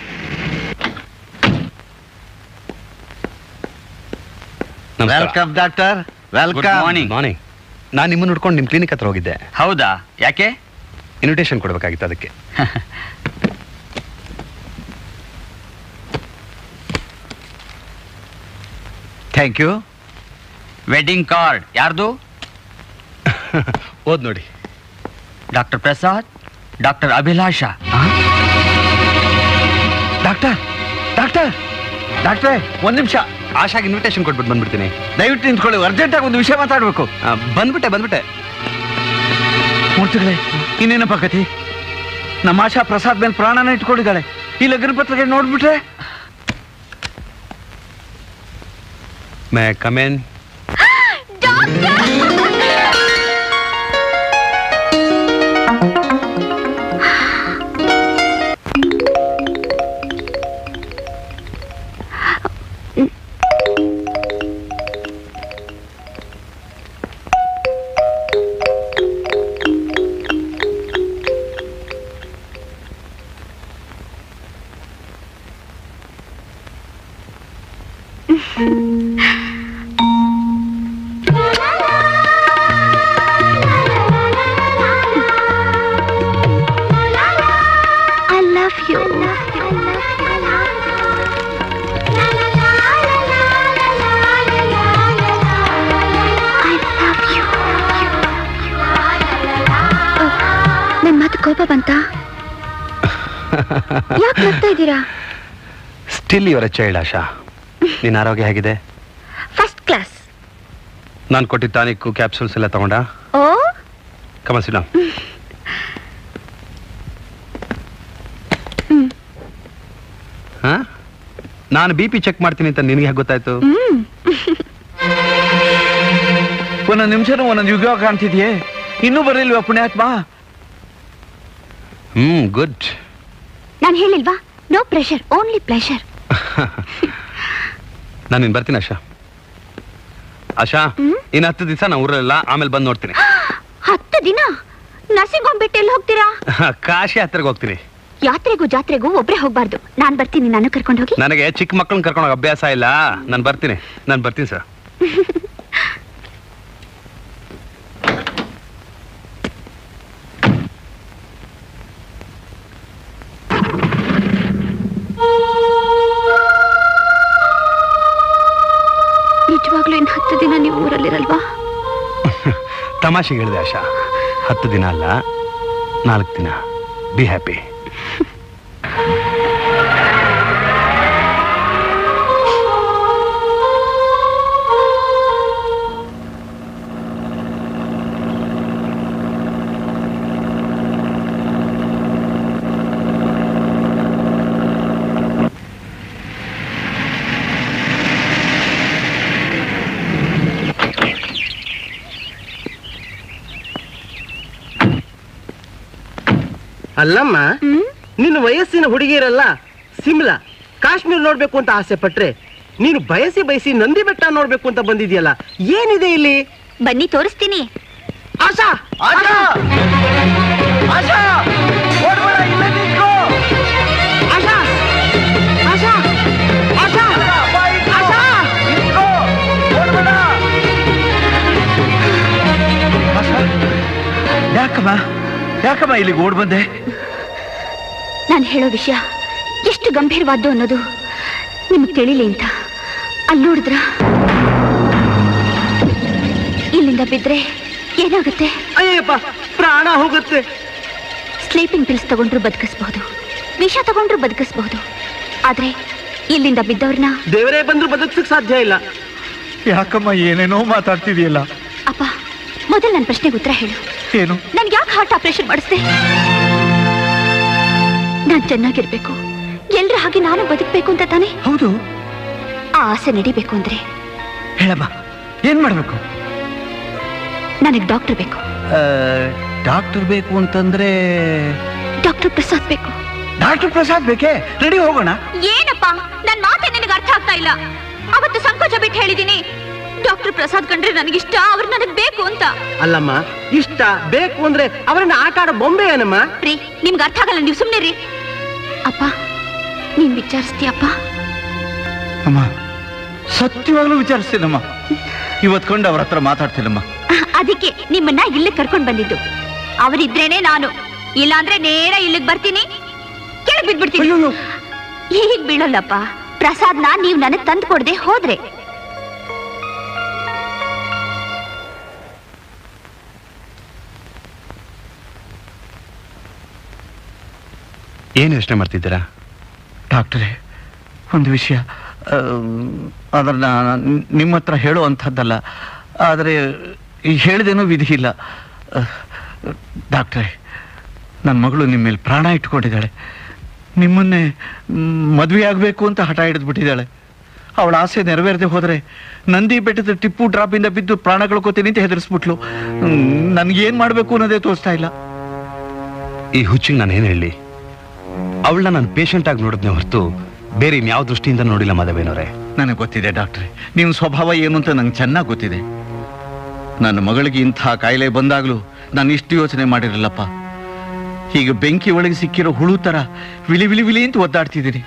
welcome doctor good welcome morning morning ನಾನು ನಿಮ್ಮನ್ನು ನೋಡ್ಕೊಂಡು ನಿಮ್ಮ ಕ್ಲಿನಿಕ್ ಹತ್ರ ಹೋಗಿದ್ದೆ ಹೌದಾ ಯಾಕೆ ಇನ್ವಿಟೇಷನ್ ಕೊಡಬೇಕಾಗಿತ್ತು ಅದಕ್ಕೆ ಥ್ಯಾಂಕ್ ಯು ವೆಡ್ಡಿಂಗ್ ಕಾರ್ಡ್ ಯಾರ್ದು ಓದ್ ನೋಡಿ doctor Prasad doctor Abhilasha doctor doctor ಡಾಕ್ಟ್ರೇ ಒಂದ್ ನಿಮಿಷ ಆಶಾಗೆ ಇನ್ವಿಟೇಷನ್ ಕೊಟ್ಬಿಟ್ಟು ಬಂದ್ಬಿಡ್ತೀನಿ ದಯವಿಟ್ಟು ನಿಂತ್ಕೊಳ್ಳಿ ಅರ್ಜೆಂಟಾಗಿ ಒಂದು ವಿಷಯ ಮಾತಾಡ್ಬೇಕು ಆ, ಬಂದ್ಬಿಟ್ಟೆ ಬಂದ್ಬಿಟ್ಟೆ ಮೂರ್ತಿಗಳೇ ಇನ್ನೇನಪ್ಪ ಕತಿ ನಮ್ಮ ಆಶಾ ಪ್ರಸಾದ್ ಮೇಲೆ ಪ್ರಾಣನ ಇಟ್ಕೊಂಡಿದ್ದಾಳೆ ಈ ಲಗ್ನ ಪತ್ರಿಕೆ ನೋಡ್ಬಿಟ್ರೆ may come in I love you ನನ್ ಮಾತು ಕೋಪ ಬಂತ ಯಾಕೆ ನಗ್ತಾ ಇದ್ದೀರಾ ಸ್ಟಿಲ್ ಇವರ ಚೈಲ್ಡ್ ಆಶಾ ನಿನ್ನ ಆರೋಗ್ಯ ಹೇಗಿದೆ ಫಸ್ಟ್ ಕ್ಲಾಸ್ ನಾನು ಕೊಟ್ಟಿದ್ದ ಟಾನಿಕ್ಕು ಕ್ಯಾಪ್ಸೂಲ್ಸ್ ಎಲ್ಲ ತಗೊಂಡ ಓ ಕಮಸಿನ ಹಾ ನಾನು ಬಿ ಪಿ ಚೆಕ್ ಮಾಡ್ತೀನಿ ಅಂತ ನಿನಗೆ ಹೇಗೆ ಗೊತ್ತಾಯ್ತು ಹ್ಮ್ ಒಂದೊಂದು ನಿಮಿಷನೂ ಒಂದೊಂದು ಯುಗ ಕಾಣ್ತಿದ್ಯೆ ಇನ್ನೂ ಬರಲಿಲ್ವಾ ಪುಣ್ಯಾತ್ಮ ಹ್ಮ್ ಗುಡ್ ನಾನು ಹೇಳಿಲ್ವಾ ನೋ ಪ್ರೆಷರ್ ಓನ್ಲಿ ಪ್ಲೆಷರ್ ನಾನು ಇನ್ನು ಬರ್ತೀನಿ ಆಶಾ ಆಶಾ ಹ್ಮ್? ಇನ್ನು ಹತ್ತು ದಿವಸ ನಾ ಊರಲ್ಲ ಆಮೇಲೆ ಬಂದು ನೋಡ್ತೀನಿ ಹತ್ತು ದಿನ ನರ್ಸಿಂಗ್ ಹೋಮ್ ಬಿಟ್ಟು ಎಲ್ಲಿ ಹೋಗ್ತೀರಾ ಕಾಶಿ ಹತ್ತಿರಗೆ ಹೋಗ್ತೀನಿ ಯಾತ್ರೆಗೂ ಜಾತ್ರೆಗೂ ಒಬ್ರೇ ಹೋಗ್ಬಾರ್ದು ನಾನ್ ಬರ್ತೀನಿ ನಾನು ಕರ್ಕೊಂಡು ಹೋಗಿ ನನಗೆ ಚಿಕ್ಕ ಮಕ್ಕಳನ್ನ ಕರ್ಕೊಂಡು ಹೋಗೋ ಅಭ್ಯಾಸ ಇಲ್ಲ ನಾನು ಬರ್ತೀನಿ ನಾನು ಬರ್ತೀನಿ ಸರ್ ನಿಜವಾಗ್ಲೂ ಇನ್ನು ಹತ್ತು ದಿನ ನೀವು ಊರಲ್ಲಿರಲ್ವಾ ತಮಾಷೆಗೆ ಹೇಳಿದೆ ಆಶಾ ಹತ್ತು ದಿನ ಅಲ್ಲ ನಾಲ್ಕು ದಿನ ಬಿ ಹ್ಯಾಪಿ ಅಲ್ಲಮ್ಮ ಹ್ಮ್ ನಿನ್ನ ವಯಸ್ಸಿನ ಹುಡುಗಿಯರಲ್ಲ ಸಿಮ್ಲಾ ಕಾಶ್ಮೀರ್ ನೋಡ್ಬೇಕು ಅಂತ ಆಸೆ ಪಟ್ರೆ ನೀನು ಬಯಸಿ ಬಯಸಿ ನಂದಿ ಬೆಟ್ಟ ನೋಡ್ಬೇಕು ಅಂತ ಬಂದಿದ್ಯಲ್ಲ ಏನಿದೆ ಇಲ್ಲಿ ಬನ್ನಿ ತೋರಿಸ್ತೀನಿ ಆಶಾ ಆಶಾ ಆಶಾ ಓಡ್ಬೇಡ ಇಲ್ಲೇ ನಿಂತ್ಕೋ ಆಶಾ ಆಶಾ ಆಶಾ ಅಪ್ಪ, ಇಟ್ಕೋ. ಆಶಾ ನಿಂತ್ಕೋ. ಓಡ್ಬೇಡ. ಆಶಾ, ಯಾಕಮ್ಮ ಯಾಕಮ್ಮ ಇಲ್ಲಿಗೆ ಓಡ್ ಬಂದೆ ನಾನು ಹೇಳೋ ವಿಷಯ ಎಷ್ಟು ಗಂಭೀರವಾದ್ದು ಅನ್ನೋದು ನಿಮ್ಗೆ ತಿಳಿಲಿ ಅಂತ ಅಲ್ಲಿ ನೋಡಿದ್ರ ಇಲ್ಲಿಂದ ಬಿದ್ರೆ ಏನಾಗುತ್ತೆ ಅಯ್ಯಪ್ಪ ಪ್ರಾಣ ಹೋಗುತ್ತೆ ಸ್ಲೀಪಿಂಗ್ ಪಿಲ್ಸ್ ತಗೊಂಡ್ರು ಬದುಕಿಸ್ಬಹುದು ವಿಷ ತಗೊಂಡ್ರು ಬದುಕಿಸ್ಬಹುದು ಆದ್ರೆ ಇಲ್ಲಿಂದ ಬಿದ್ದವ್ರನ್ನ ದೇವರೇ ಬಂದ್ರು ಬದುಕ್ಸಕ್ ಸಾಧ್ಯ ಇಲ್ಲ ಯಾಕಮ್ಮ ಏನೇನೋ ಮಾತಾಡ್ತಿದೆಯಲ್ಲ ಅಪ್ಪ ಮೊದಲು ನನ್ನ ಪ್ರಶ್ನೆಗೆ ಉತ್ತರ ಹೇಳು ಏನು ನನ್ಗೆ ಯಾಕೆ ಹಾರ್ಟ್ ಆಪರೇಷನ್ ಮಾಡಿಸ್ದೆ ನಾನ್ ಚೆನ್ನಾಗಿರ್ಬೇಕು ಎಲ್ರ ಹಾಗೆ ನಾನು ಬದುಕಬೇಕು ಅಂತ ತಾನೆ ಹೌದು ಆ ಆಸೆ ನಡಿಬೇಕು ಅಂದ್ರೆ ಹೇಳಮ್ಮ ಏನ್ ಮಾಡ್ಬೇಕು ನನಗೆ ಡಾಕ್ಟರ್ ಬೇಕು ಡಾಕ್ಟರ್ ಬೇಕು ಅಂತಂದ್ರೆ ಡಾಕ್ಟರ್ ಪ್ರಸಾದ್ ಬೇಕು ಡಾಕ್ಟರ್ ಪ್ರಸಾದ್ ಬೇಕೇ ರೆಡಿ ಹೋಗೋಣ ಏನಪ್ಪ ನನ್ ಮಾತೆ ನಿನಗೆ ಅರ್ಥ ಆಗ್ತಾ ಇಲ್ಲ ಅವತ್ತು ಸಂಕೋಚ ಬಿಟ್ಟು ಹೇಳಿದೀನಿ ಡಾಕ್ಟರ್ ಪ್ರಸಾದ್ ಕಂಡ್ರೆ ನನಗಿಷ್ಟ ಅವ್ರು ನನಗ್ ಬೇಕು ಅಂತ ಅಲ್ಲಮ್ಮ ಇಷ್ಟ ಬೇಕು ಅಂದ್ರೆ ಅವರನ್ನ ಆಟ ಆಡೋ ಬೊಂಬೆ ಏನಮ್ಮ ರೀ ನಿಮ್ಗೆ ಅರ್ಥ ಆಗಲ್ಲ ನೀವು ಸುಮ್ನೆ ರೀ ಅಪ್ಪ ನೀನ್ ವಿಚಾರಿಸ್ತೀಯಪ್ಪ ಅಮ್ಮ ಸತ್ಯವಾಗ್ಲೂ ವಿಚಾರಿಸ್ತೀನಮ್ಮ ಇವತ್ಕೊಂಡು ಅವ್ರ ಹತ್ರ ಮಾತಾಡ್ತೀನಮ್ಮ ಅದಕ್ಕೆ ನಿಮ್ಮನ್ನ ಇಲ್ಲಿ ಕರ್ಕೊಂಡ್ ಬಂದಿದ್ದು ಅವರಿದ್ರೇನೆ ನಾನು ಇಲ್ಲಾಂದ್ರೆ ನೇರ ಇಲ್ಲಿಗೆ ಬರ್ತೀನಿ ಕೆಳಗ್ ಬಿದ್ಬಿಡ್ತೀನಿ ಹೀಗ್ ಬೀಳಲ್ಲಪ್ಪ ಪ್ರಸಾದ್ನ ನೀವ್ ನನಗ್ ತಂದು ಕೊಡದೆ ಹೋದ್ರೆ ಏನು ಯೋಚನೆ ಮಾಡ್ತಿದ್ದೀರಾ ಡಾಕ್ಟ್ರೇ ಒಂದು ವಿಷಯ ಅದನ್ನ ನಿಮ್ಮ ಹತ್ರ ಹೇಳುವಂಥದ್ದಲ್ಲ ಆದರೆ ಹೇಳಿದೇನೂ ವಿಧಿ ಇಲ್ಲ ಆ, ಡಾಕ್ಟ್ರೇ ನನ್ನ ಮಗಳು ನಿಮ್ಮ ಮೇಲೆ ಪ್ರಾಣ ಇಟ್ಕೊಂಡಿದ್ದಾಳೆ ನಿಮ್ಮನ್ನೇ ಮದುವೆ ಆಗಬೇಕು ಅಂತ ಹಠ ಹಿಡಿದ್ಬಿಟ್ಟಿದ್ದಾಳೆ ಅವಳ ಆಸೆ ನೆರವೇರದೆ ಹೋದರೆ ನಂದಿ ಬೆಟ್ಟದ ಟಿಪ್ಪು ಡ್ರಾಪಿಂದ ಬಿದ್ದು ಪ್ರಾಣ ಕಳ್ಕೊತೀನಿ ಅಂತ ಹೆದರಿಸ್ಬಿಟ್ಲು ನನಗೇನು ಮಾಡಬೇಕು ಅನ್ನೋದೇ ತೋರಿಸ್ತಾ ಇಲ್ಲ ಈ ಹುಚ್ಚಿಗೆ ನಾನು ಏನು ಹೇಳಿ ಅವಳನ್ನ ನಾನು ಪೇಷಂಟ್ ಆಗಿ ನೋಡಿದ್ನೆ ಹೊರತು ಬೇರೆ ಇನ್ಯಾವ ದೃಷ್ಟಿಯಿಂದ ನೋಡಿಲ್ಲ ಮಾಧವೇನವ್ರೆ ನನಗೆ ಗೊತ್ತಿದೆ ಡಾಕ್ಟ್ರೆ ನಿಮ್ಮ ಸ್ವಭಾವ ಏನು ಅಂತ ನಂಗೆ ಚೆನ್ನಾಗಿ ಗೊತ್ತಿದೆ ನನ್ನ ಮಗಳಿಗೆ ಇಂಥ ಕಾಯಿಲೆ ಬಂದಾಗಲೂ ನಾನು ಇಷ್ಟು ಯೋಚನೆ ಮಾಡಿರಲ್ಲಪ್ಪ ಈಗ ಬೆಂಕಿ ಒಳಗೆ ಸಿಕ್ಕಿರೋ ಹುಳು ಥರ ವಿಲಿ ವಿಲಿ ವಿಲಿ ಅಂತ ಒದ್ದಾಡ್ತಿದ್ದೀನಿ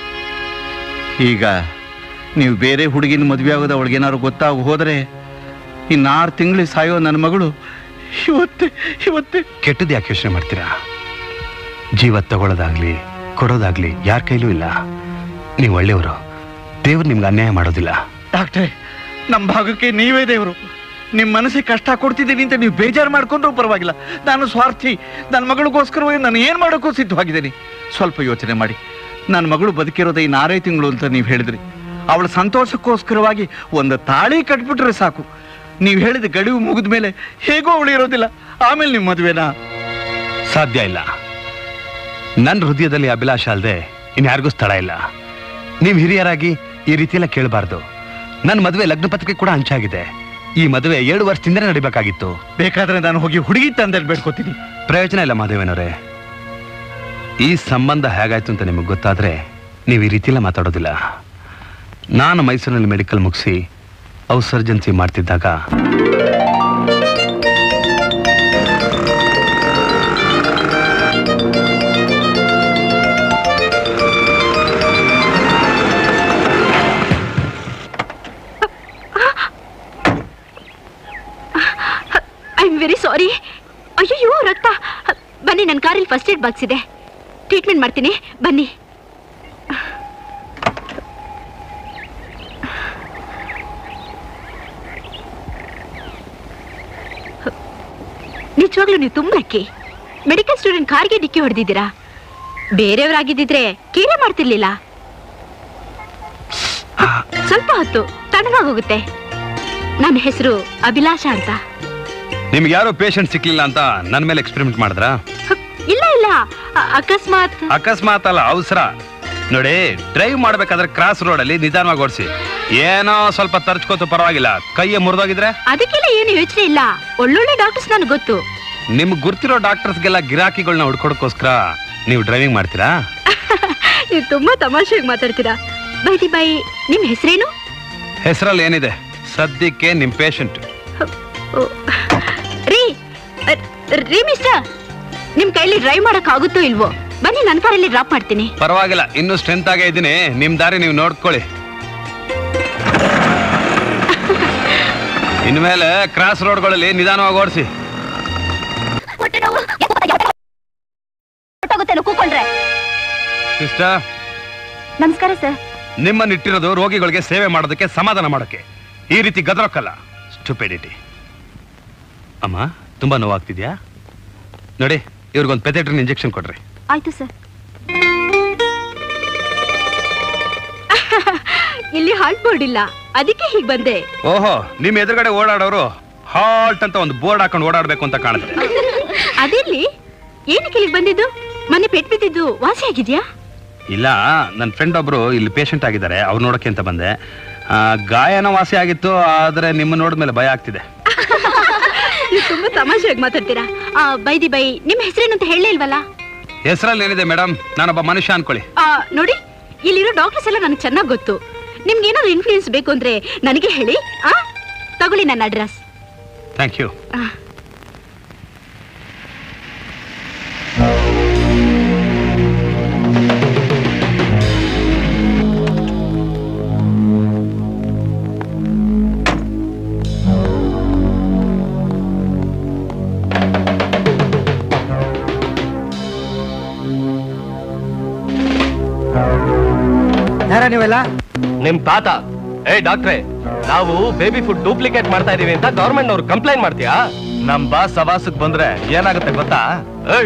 ಈಗ ನೀವು ಬೇರೆ ಹುಡುಗಿನ ಮದುವೆ ಆಗೋದು ಅವಳಿಗೇನಾದ್ರು ಗೊತ್ತಾಗ ಹೋದರೆ ಇನ್ನು ಆರು ತಿಂಗಳಿಗೆ ಸಾಯೋ ನನ್ನ ಮಗಳು ಇವತ್ತೇ ಇವತ್ತೇ ಕೆಟ್ಟದ್ದು ಯಾಕೆ ಯೋಚನೆ ಮಾಡ್ತೀರಾ ಜೀವ ತಗೊಳ್ಳೋದಾಗ್ಲಿ ಕೊಡೋದಾಗ್ಲಿ ಯಾರ ಕೈಲೂ ಇಲ್ಲ ನೀವು ಒಳ್ಳೆಯವರು ದೇವ್ರು ನಿಮ್ಗೆ ಅನ್ಯಾಯ ಮಾಡೋದಿಲ್ಲ ಡಾಕ್ಟ್ರೆ ನಮ್ಮ ಭಾಗಕ್ಕೆ ನೀವೇ ದೇವರು ನಿಮ್ಮ ಮನಸ್ಸಿಗೆ ಕಷ್ಟ ಕೊಡ್ತಿದ್ದೀನಿ ಅಂತ ನೀವು ಬೇಜಾರು ಮಾಡ್ಕೊಂಡ್ರೂ ಪರವಾಗಿಲ್ಲ ನಾನು ಸ್ವಾರ್ಥಿ ನನ್ನ ಮಗಳಿಗೋಸ್ಕರವಾಗಿ ನಾನು ಏನು ಮಾಡೋಕ್ಕೂ ಸಿದ್ಧವಾಗಿದ್ದೀನಿ ಸ್ವಲ್ಪ ಯೋಚನೆ ಮಾಡಿ ನನ್ನ ಮಗಳು ಬದುಕಿರೋದು ಇನ್ನು ಆರೇ ತಿಂಗಳು ಅಂತ ನೀವು ಹೇಳಿದ್ರಿ ಅವಳ ಸಂತೋಷಕ್ಕೋಸ್ಕರವಾಗಿ ಒಂದು ತಾಳಿ ಕಟ್ಬಿಟ್ರೆ ಸಾಕು ನೀವು ಹೇಳಿದ ಗಡುವು ಮುಗಿದ ಮೇಲೆ ಹೇಗೋ ಅವಳು ಇರೋದಿಲ್ಲ ಆಮೇಲೆ ನಿಮ್ಮ ಮದುವೆನಾ ಸಾಧ್ಯ ಇಲ್ಲ ನನ್ನ ಹೃದಯದಲ್ಲಿ ಅಭಿಲಾಷ ಅಲ್ಲದೆ ಇನ್ಯಾರಿಗೂ ಸ್ಥಳ ಇಲ್ಲ ನೀವು ಹಿರಿಯರಾಗಿ ಈ ರೀತಿಯೆಲ್ಲ ಕೇಳಬಾರ್ದು ನನ್ನ ಮದುವೆ ಲಗ್ನ ಪತ್ರಿಕೆ ಕೂಡ ಹಂಚಾಗಿದೆ ಈ ಮದುವೆ ಏಳು ವರ್ಷದಿಂದಲೇ ನಡಿಬೇಕಾಗಿತ್ತು ಬೇಕಾದ್ರೆ ನಾನು ಹೋಗಿ ಹುಡುಗಿ ತಂದೆ ಬೇಡ್ಕೋತೀನಿ ಪ್ರಯೋಜನ ಇಲ್ಲ ಮಾಧವೇನವರೇ ಈ ಸಂಬಂಧ ಹೇಗಾಯ್ತು ಅಂತ ನಿಮಗೆ ಗೊತ್ತಾದ್ರೆ ನೀವು ಈ ರೀತಿಯೆಲ್ಲ ಮಾತಾಡೋದಿಲ್ಲ ನಾನು ಮೈಸೂರಿನಲ್ಲಿ ಮೆಡಿಕಲ್ ಮುಗಿಸಿ ಔಟ್ ಸರ್ಜನ್ಸಿ ಮಾಡ್ತಿದ್ದಾಗ ಐ ಆಮ್ ವೆರಿ ಸಾರಿ ಅಯ್ಯೋ ರಕ್ತ ಬನ್ನಿ ನನ್ನ ಕಾರಲ್ಲಿ ಫಸ್ಟ್ ಏಡ್ ಬಾಕ್ಸ್ ಇದೆ ಟ್ರೀಟ್ಮೆಂಟ್ ಮಾಡ್ತೀನಿ ಬನ್ನಿ ನಿಜವಾಗ್ಲೂ ನೀವು ತುಂಬ ಅಕ್ಕಿ ಮೆಡಿಕಲ್ ಸ್ಟೂಡೆಂಟ್ ಕಾರ್ಗೆ ಡಿಕ್ಕಿ ಹೊಡೆದಿದ್ದೀರಾ ಬೇರೆಯವರಾಗಿದ್ದಿದ್ರೆ ಕೇರೆ ಮಾಡ್ತಿರ್ಲಿಲ್ಲ ಸ್ವಲ್ಪ ಹೊತ್ತು ತಣ್ಣಗಾಗಿ ಹೋಗುತ್ತೆ ನನ್ನ ಹೆಸರು ಅಭಿಲಾಷ ಅಂತ ನಿಮ್ಗೆ ಯಾರೋ ಪೇಷಂಟ್ ಸಿಕ್ಲಿಲ್ಲ ಅಂತ ನನ್ನ ಮೇಲೆ ಎಕ್ಸ್ಪೆರಿಮೆಂಟ್ ಮಾಡಿದ್ರಾ ಇಲ್ಲ ಇಲ್ಲ ಅ- ಅಕಸ್ಮಾತ್ ಅಕಸ್ಮಾತ್ ಅಲ್ಲ ಅವಸರ ನೋಡಿ ಡ್ರೈವ್ ಮಾಡ್ಬೇಕಾದ್ರೆ ಕ್ರಾಸ್ ರೋಡಲ್ಲಿ ನಿಧಾನವಾಗಿ ಓಡಿಸಿ ಏನೋ ಸ್ವಲ್ಪ ತರ್ಚ್ಕೋತು ಪರವಾಗಿಲ್ಲ ಕೈಯ ಮುರಿದೋಗಿದ್ರೆ ಅದಕ್ಕೆಲ್ಲ ಏನು ಯೋಚನೆ ಇಲ್ಲ ಒಳ್ಳೊಳ್ಳೆ ಡಾಕ್ಟರ್ಸ್ ನನಗೆ ಗೊತ್ತು ನಿಮ್ಗೆ ಗುರ್ತಿರೋ ಡಾಕ್ಟರ್ಸ್ಗೆಲ್ಲ ಗಿರಾಕಿಗಳನ್ನ ಹುಡ್ಕೊಡಕ್ಕೋಸ್ಕರ ನೀವು ಡ್ರೈವಿಂಗ್ ಮಾಡ್ತೀರಾ ನೀವು ತುಂಬಾ ತಮಾಷೆಯಾಗಿ ಮಾತಾಡ್ತೀರಾ ಬೈದಿ ಬೈ ನಿಮ್ ಹೆಸರೇನು ಹೆಸರಲ್ಲಿ ಏನಿದೆ ಸದ್ಯಕ್ಕೆ ನಿಮ್ ಪೇಷಂಟ್ ರೀ ಅ, ರೀ ಮಿಸ್ಟರ್ ನಿಮ್ ಕೈಲಿ ಡ್ರೈವ್ ಮಾಡಕ್ ಆಗುತ್ತೋ ಇಲ್ವೋ ಬನ್ನಿ ನನ್ನ ಕಾರಲ್ಲಿ ಡ್ರಾಪ್ ಮಾಡ್ತೀನಿ ಪರವಾಗಿಲ್ಲ ಇನ್ನೂ ಸ್ಟ್ರೆಂತ್ ಆಗೇ ಇದ್ದೀನಿ ನಿಮ್ ದಾರಿ ನೀವು ನೋಡ್ಕೊಳ್ಳಿ ಇನ್ಮೇಲೆ ಕ್ರಾಸ್ ರೋಡ್ಗಳಲ್ಲಿ ನಿಧಾನವಾಗಿ ಓಡಿಸಿ ಕೂಕೊಂಡ್ರೆ ಸಿಸ್ಟರ್ ನಮಸ್ಕಾರ ಸರ್ ನಿಮ್ಮನ್ನ ಇಟ್ಟಿರೋದು ರೋಗಿಗಳಿಗೆ ಸೇವೆ ಮಾಡೋದಕ್ಕೆ ಸಮಾಧಾನ ಮಾಡೋಕ್ಕೆ ಈ ರೀತಿ ಗದರಕ್ಕಲ್ಲ ಸ್ಟುಪಿಡಿಟಿ ಅಮ್ಮ ತುಂಬಾ ನೋವಾಗ್ತಿದ್ಯಾ ನೋಡಿ ಇವ್ರಿಗೊಂದು ಪೆಥೆಟ್ರಿನ್ ಇಂಜೆಕ್ಷನ್ ಕೊಡ್ರಿ ಆಯ್ತು ಸರ್ ಇಲ್ಲಿ ಹಾಲ್ಟ್ ಬೋರ್ಡ್ ಇಲ್ಲ ಅದಕ್ಕೆ ಹೀಗೆ ಬಂದೆ ಓಹೋ ನಿಮ್ ಎದುರುಗಡೆ ಓಡಾಡೋರು ಹಾಲ್ಟ್ ಅಂತ ಒಂದು ಬೋರ್ಡ್ ಹಾಕೊಂಡು ಓಡಾಡ್ಬೇಕು ಅಂತ ಕಾಣುತ್ತೆ ಅದಿರ್ಲಿ ಏನಕ್ಕೆ ಇಲ್ಲಿಗೆ ಬಂದಿದ್ದು ಮನೆ ಪೆಟ್ ಬಿದ್ದಿದ್ದು ವಾಸಿ ಆಗಿದ್ಯಾ ಇಲ್ಲ ನನ್ನ ಫ್ರೆಂಡ್ ಒಬ್ರು ಇಲ್ಲಿ ಪೇಷಂಟ್ ಆಗಿದ್ದಾರೆ ಅವ್ರು ನೋಡಕ್ಕೆ ಅಂತ ಬಂದೆ ಆ, ಗಾಯನ ವಾಸಿ ಆಗಿತ್ತು ಆದ್ರೆ ನಿಮ್ಮ ನೋಡಿದ್ಮೇಲೆ ಭಯ ಆಗ್ತಿದೆ ನೀವು ತುಂಬಾ ತಮಾಷೆಯಾಗಿ ಮಾತಾಡ್ತೀರಾ ಆ, ಬೈದಿ ಬೈ ನಿಮ್ಮ ಹೆಸರೇನು ಅಂತ ಹೇಳಲೇ ಇಲ್ವಲ್ಲ ಹೆಸರಲ್ಲಿ ಏನಿದೆ ಮೇಡಮ್ ನಾನೊಬ್ಬ ಮನುಷ್ಯ ಅನ್ಕೊಳ್ಳಿ ಆ, ನೋಡಿ ಇಲ್ಲಿರೋ ಡಾಕ್ಟರ್ಸ್ ಎಲ್ಲ ನನಗೆ ಚೆನ್ನಾಗಿ ಗೊತ್ತು ನಿಮ್ಗೆ ಏನಾದ್ರು ಇನ್ಫ್ಲೂಯೆನ್ಸ್ ಬೇಕು ಅಂದ್ರೆ ನನಗೆ ಹೇಳಿ ಆ ತಗೊಳ್ಳಿ ನನ್ನ ಅಡ್ರೆಸ್ ಥ್ಯಾಂಕ್ ಯು ಯಾರ ನೀವೆಲ್ಲ ನಿಮ್ ತಾತ ಏ ಡಾಕ್ಟ್ರೆ ನಾವು ಬೇಬಿ ಫುಡ್ ಡೂಪ್ಲಿಕೇಟ್ ಮಾಡ್ತಾ ಇದೀವಿ ಅಂತ ಗವರ್ಮೆಂಟ್ ಅವ್ರು ಕಂಪ್ಲೇಂಟ್ ಮಾಡ್ತೀಯಾ ನಮ್ ಬಾಸ್ ಸವಾಸಕ್ ಬಂದ್ರೆ ಏನಾಗುತ್ತೆ ಗೊತ್ತಾ ಏಯ್,